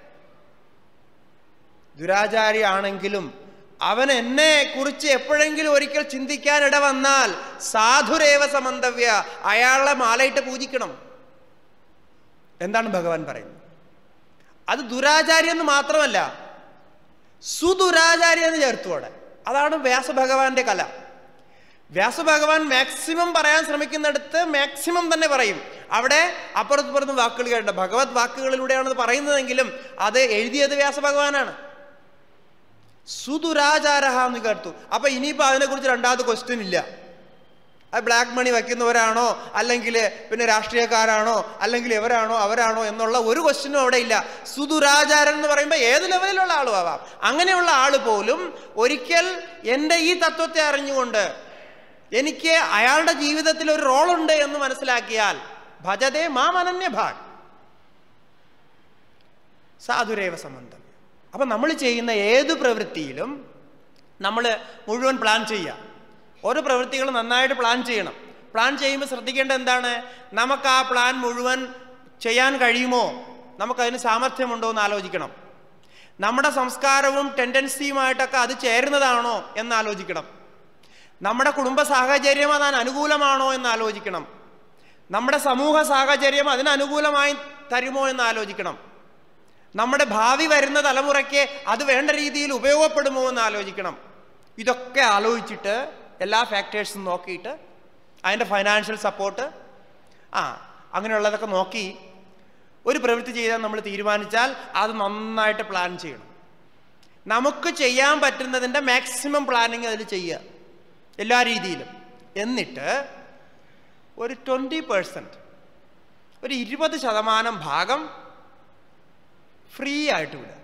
ദുരാചാരിയാണെങ്കിലും അവൻ എന്നെ കുറിച്ച് എപ്പോഴെങ്കിലും ഒരിക്കൽ ചിന്തിക്കാൻ ഇട വന്നാൽ സാധുരേവ സമന്തവ്യ അയാളെ മാലയിട്ട് പൂജിക്കണം എന്താണ് ഭഗവാൻ പറയുന്നത് അത് ദുരാചാരി എന്ന് മാത്രമല്ല സുദുരാചാരി എന്ന് ചേർത്തു അവിടെ അതാണ് വ്യാസഭഗവാന്റെ കല വ്യാസഭഗവാൻ മാക്സിമം പറയാൻ ശ്രമിക്കുന്നിടത്ത് മാക്സിമം തന്നെ പറയും അവിടെ അപ്പുറത്ത് പുറത്തും വാക്കുകൾ കേട്ട ഭഗവത് വാക്കുകളിലൂടെയാണ് അത് പറയുന്നതെങ്കിലും അത് എഴുതിയത് വ്യാസഭഗവാനാണ് സുദുരാചാരഹ എന്ന് കേട്ടു അപ്പൊ ഇനിയിപ്പോ അതിനെക്കുറിച്ച് രണ്ടാമത് ക്വസ്റ്റ്യൻ ഇല്ല അത് ബ്ലാക്ക് മണി വയ്ക്കുന്നവരാണോ അല്ലെങ്കിൽ പിന്നെ രാഷ്ട്രീയക്കാരാണോ അല്ലെങ്കിൽ ഇവരാണോ അവരാണോ എന്നുള്ള ഒരു ക്വസ്റ്റ്യനും അവിടെ ഇല്ല സുദുരാചാരൻ എന്ന് പറയുമ്പോൾ ഏത് ലെവലിലുള്ള ആളും ആവാം അങ്ങനെയുള്ള ആള് പോലും ഒരിക്കൽ എൻ്റെ ഈ തത്വത്തെ അറിഞ്ഞുകൊണ്ട് എനിക്ക് അയാളുടെ ജീവിതത്തിൽ ഒരു റോളുണ്ട് എന്ന് മനസ്സിലാക്കിയാൽ ഭജതേ മാം അനന്യഭാഗ് സാധുരേവ സംബന്ധം അപ്പം നമ്മൾ ചെയ്യുന്ന ഏത് പ്രവൃത്തിയിലും നമ്മൾ മുഴുവൻ പ്ലാൻ ചെയ്യുക ഓരോ പ്രവൃത്തികളും നന്നായിട്ട് പ്ലാൻ ചെയ്യണം പ്ലാൻ ചെയ്യുമ്പോൾ ശ്രദ്ധിക്കേണ്ട എന്താണ് നമുക്ക് ആ പ്ലാൻ മുഴുവൻ ചെയ്യാൻ കഴിയുമോ നമുക്കതിന് സാമർഥ്യമുണ്ടോ എന്ന് ആലോചിക്കണം നമ്മുടെ സംസ്കാരവും ടെൻഡൻസിയുമായിട്ടൊക്കെ അത് ചേരുന്നതാണോ എന്ന് ആലോചിക്കണം നമ്മുടെ കുടുംബ സാഹചര്യം അതിന് അനുകൂലമാണോ എന്ന് ആലോചിക്കണം നമ്മുടെ സമൂഹ സാഹചര്യം അതിന് അനുകൂലമായി തരുമോ എന്ന് ആലോചിക്കണം നമ്മുടെ ഭാവി വരുന്ന തലമുറയ്ക്ക് അത് വേണ്ട രീതിയിൽ ഉപയോഗപ്പെടുമോ എന്ന് ആലോചിക്കണം ഇതൊക്കെ ആലോചിച്ചിട്ട് എല്ലാ ഫാക്ടേഴ്സും നോക്കിയിട്ട് അതിൻ്റെ ഫൈനാൻഷ്യൽ സപ്പോർട്ട് ആ അങ്ങനെയുള്ളതൊക്കെ നോക്കി ഒരു പ്രവൃത്തി ചെയ്താൽ നമ്മൾ തീരുമാനിച്ചാൽ അത് നന്നായിട്ട് പ്ലാൻ ചെയ്യണം നമുക്ക് ചെയ്യാൻ പറ്റുന്നതിൻ്റെ മാക്സിമം പ്ലാനിങ് അതിൽ ചെയ്യുക എല്ലാ രീതിയിലും എന്നിട്ട് ഒരു ട്വൻറ്റി പേഴ്സൻറ്റ് ഒരു ഇരുപത് ശതമാനം ഭാഗം ഫ്രീ ആയിട്ട് വിടുക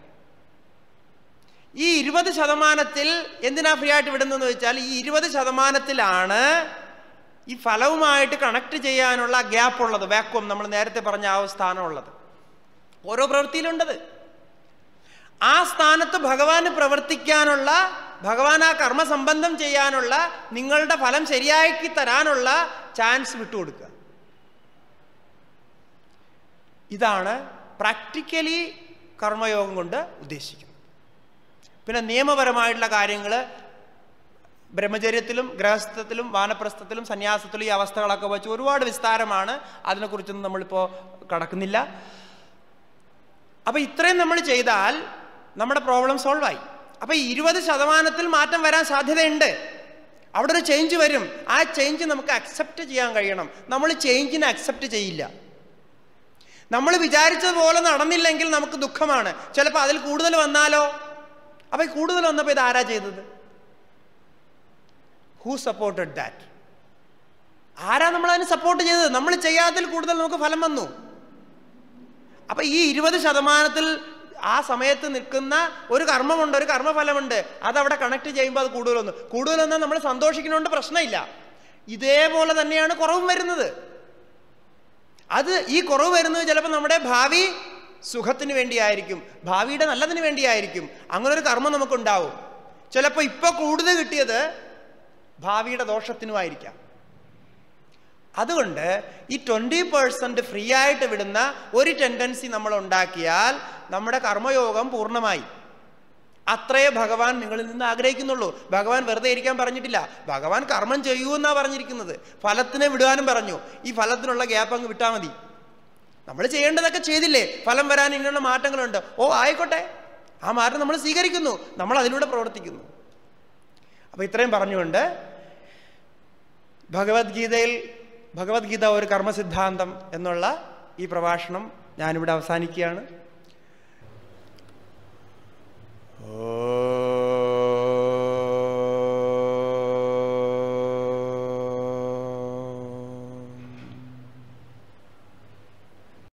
ഈ ഇരുപത് ശതമാനത്തിൽ എന്തിനാ ഫ്രീ ആയിട്ട് വിടുന്നതെന്ന് വെച്ചാൽ ഈ ഇരുപത് ശതമാനത്തിലാണ് ഈ ഫലവുമായിട്ട് കണക്ട് ചെയ്യാനുള്ള ഗ്യാപ്പ് ഉള്ളത് വാക്വം നമ്മൾ നേരത്തെ പറഞ്ഞ ആ സ്ഥാനമുള്ളത് ഓരോ പ്രവൃത്തിയിലുണ്ടത് ആ സ്ഥാനത്ത് ഭഗവാന് പ്രവർത്തിക്കാനുള്ള ഭഗവാൻ ആ കർമ്മസംബന്ധം ചെയ്യാനുള്ള നിങ്ങളുടെ ഫലം ശരിയാക്കി തരാനുള്ള ചാൻസ് വിട്ടുകൊടുക്കുക ഇതാണ് പ്രാക്ടിക്കലി കർമ്മയോഗം കൊണ്ട് ഉദ്ദേശിക്കുന്നത് പിന്നെ നിയമപരമായിട്ടുള്ള കാര്യങ്ങൾ ബ്രഹ്മചര്യത്തിലും ഗൃഹസ്ഥത്തിലും വാനപ്രസ്ഥത്തിലും സന്യാസത്തിലും ഈ അവസ്ഥകളൊക്കെ വെച്ച് ഒരുപാട് വിസ്താരമാണ് അതിനെക്കുറിച്ചൊന്നും നമ്മളിപ്പോൾ കടക്കുന്നില്ല അപ്പോൾ ഇത്രയും നമ്മൾ ചെയ്താൽ നമ്മുടെ പ്രോബ്ലം സോൾവ് ആയി അപ്പോൾ ഈ ഇരുപത് ശതമാനത്തിൽ മാറ്റം വരാൻ സാധ്യതയുണ്ട് അവിടെ ഒരു ചേഞ്ച് വരും ആ ചേഞ്ച് നമുക്ക് അക്സെപ്റ്റ് ചെയ്യാൻ കഴിയണം നമ്മൾ ചേഞ്ചിനെ അക്സെപ്റ്റ് ചെയ്യില്ല നമ്മൾ വിചാരിച്ചതുപോലെ നടന്നില്ലെങ്കിൽ നമുക്ക് ദുഃഖമാണ് ചിലപ്പോൾ അതിൽ കൂടുതൽ വന്നാലോ അപ്പോൾ ഈ കൂടുതൽ വന്നപ്പോൾ ഇത് ആരാ ചെയ്തത് ഹൂ സപ്പോർട്ടഡ് ദാറ്റ് ആരാ നമ്മൾ അതിന് സപ്പോർട്ട് ചെയ്തത് നമ്മൾ ചെയ്യാത്തതിൽ കൂടുതൽ നമുക്ക് ഫലം വന്നു അപ്പൊ ഈ ഇരുപത് ശതമാനത്തിൽ ആ സമയത്ത് നിൽക്കുന്ന ഒരു കർമ്മമുണ്ട് ഒരു കർമ്മഫലമുണ്ട് അത് അവിടെ കണക്ട് ചെയ്യുമ്പോൾ അത് കൂടുതൽ വന്നു കൂടുതൽ വന്നാൽ നമ്മൾ സന്തോഷിക്കുന്നതുകൊണ്ട് പ്രശ്നമില്ല ഇതേപോലെ തന്നെയാണ് കുറവും വരുന്നത് അത് ഈ കുറവ് വരുന്നത് ചിലപ്പോൾ നമ്മുടെ ഭാവി സുഖത്തിന് വേണ്ടിയായിരിക്കും ഭാവിയുടെ നല്ലതിന് വേണ്ടിയായിരിക്കും അങ്ങനെ ഒരു കർമ്മം നമുക്കുണ്ടാവും ചിലപ്പോൾ ഇപ്പോൾ കൂടുതൽ കിട്ടിയത് ഭാവിയുടെ ദോഷത്തിനുമായിരിക്കാം അതുകൊണ്ട് ഈ ട്വൻറ്റി പേഴ്സൻറ്റ് ഫ്രീ ആയിട്ട് വിടുന്ന ഒരു ടെൻഡൻസി നമ്മൾ ഉണ്ടാക്കിയാൽ നമ്മുടെ കർമ്മയോഗം പൂർണ്ണമായി അത്രേ ഭഗവാൻ നിങ്ങളിൽ നിന്ന് ആഗ്രഹിക്കുന്നുള്ളൂ ഭഗവാൻ വെറുതെ ഇരിക്കാൻ പറഞ്ഞിട്ടില്ല ഭഗവാൻ കർമ്മം ചെയ്യൂ എന്നാ പറഞ്ഞിരിക്കുന്നത് ഫലത്തിനെ വിടാനും പറഞ്ഞു ഈ ഫലത്തിനുള്ള ഗ്യാപ്പ് അങ്ങ് വിട്ടാൽ മതി നമ്മൾ ചെയ്യേണ്ടതൊക്കെ ചെയ്തില്ലേ ഫലം വരാൻ ഇങ്ങനെയുള്ള മാറ്റങ്ങളുണ്ട് ഓ ആയിക്കോട്ടെ ആ മാറ്റം നമ്മൾ സ്വീകരിക്കുന്നു നമ്മൾ അതിലൂടെ പ്രവർത്തിക്കുന്നു അപ്പോൾ ഇത്രയും പറഞ്ഞുകൊണ്ട് ഭഗവത്ഗീതയിൽ ഭഗവത്ഗീത ഒരു കർമ്മസിദ്ധാന്തം എന്നുള്ള ഈ പ്രഭാഷണം ഞാനിവിടെ അവസാനിക്കുകയാണ് ഓ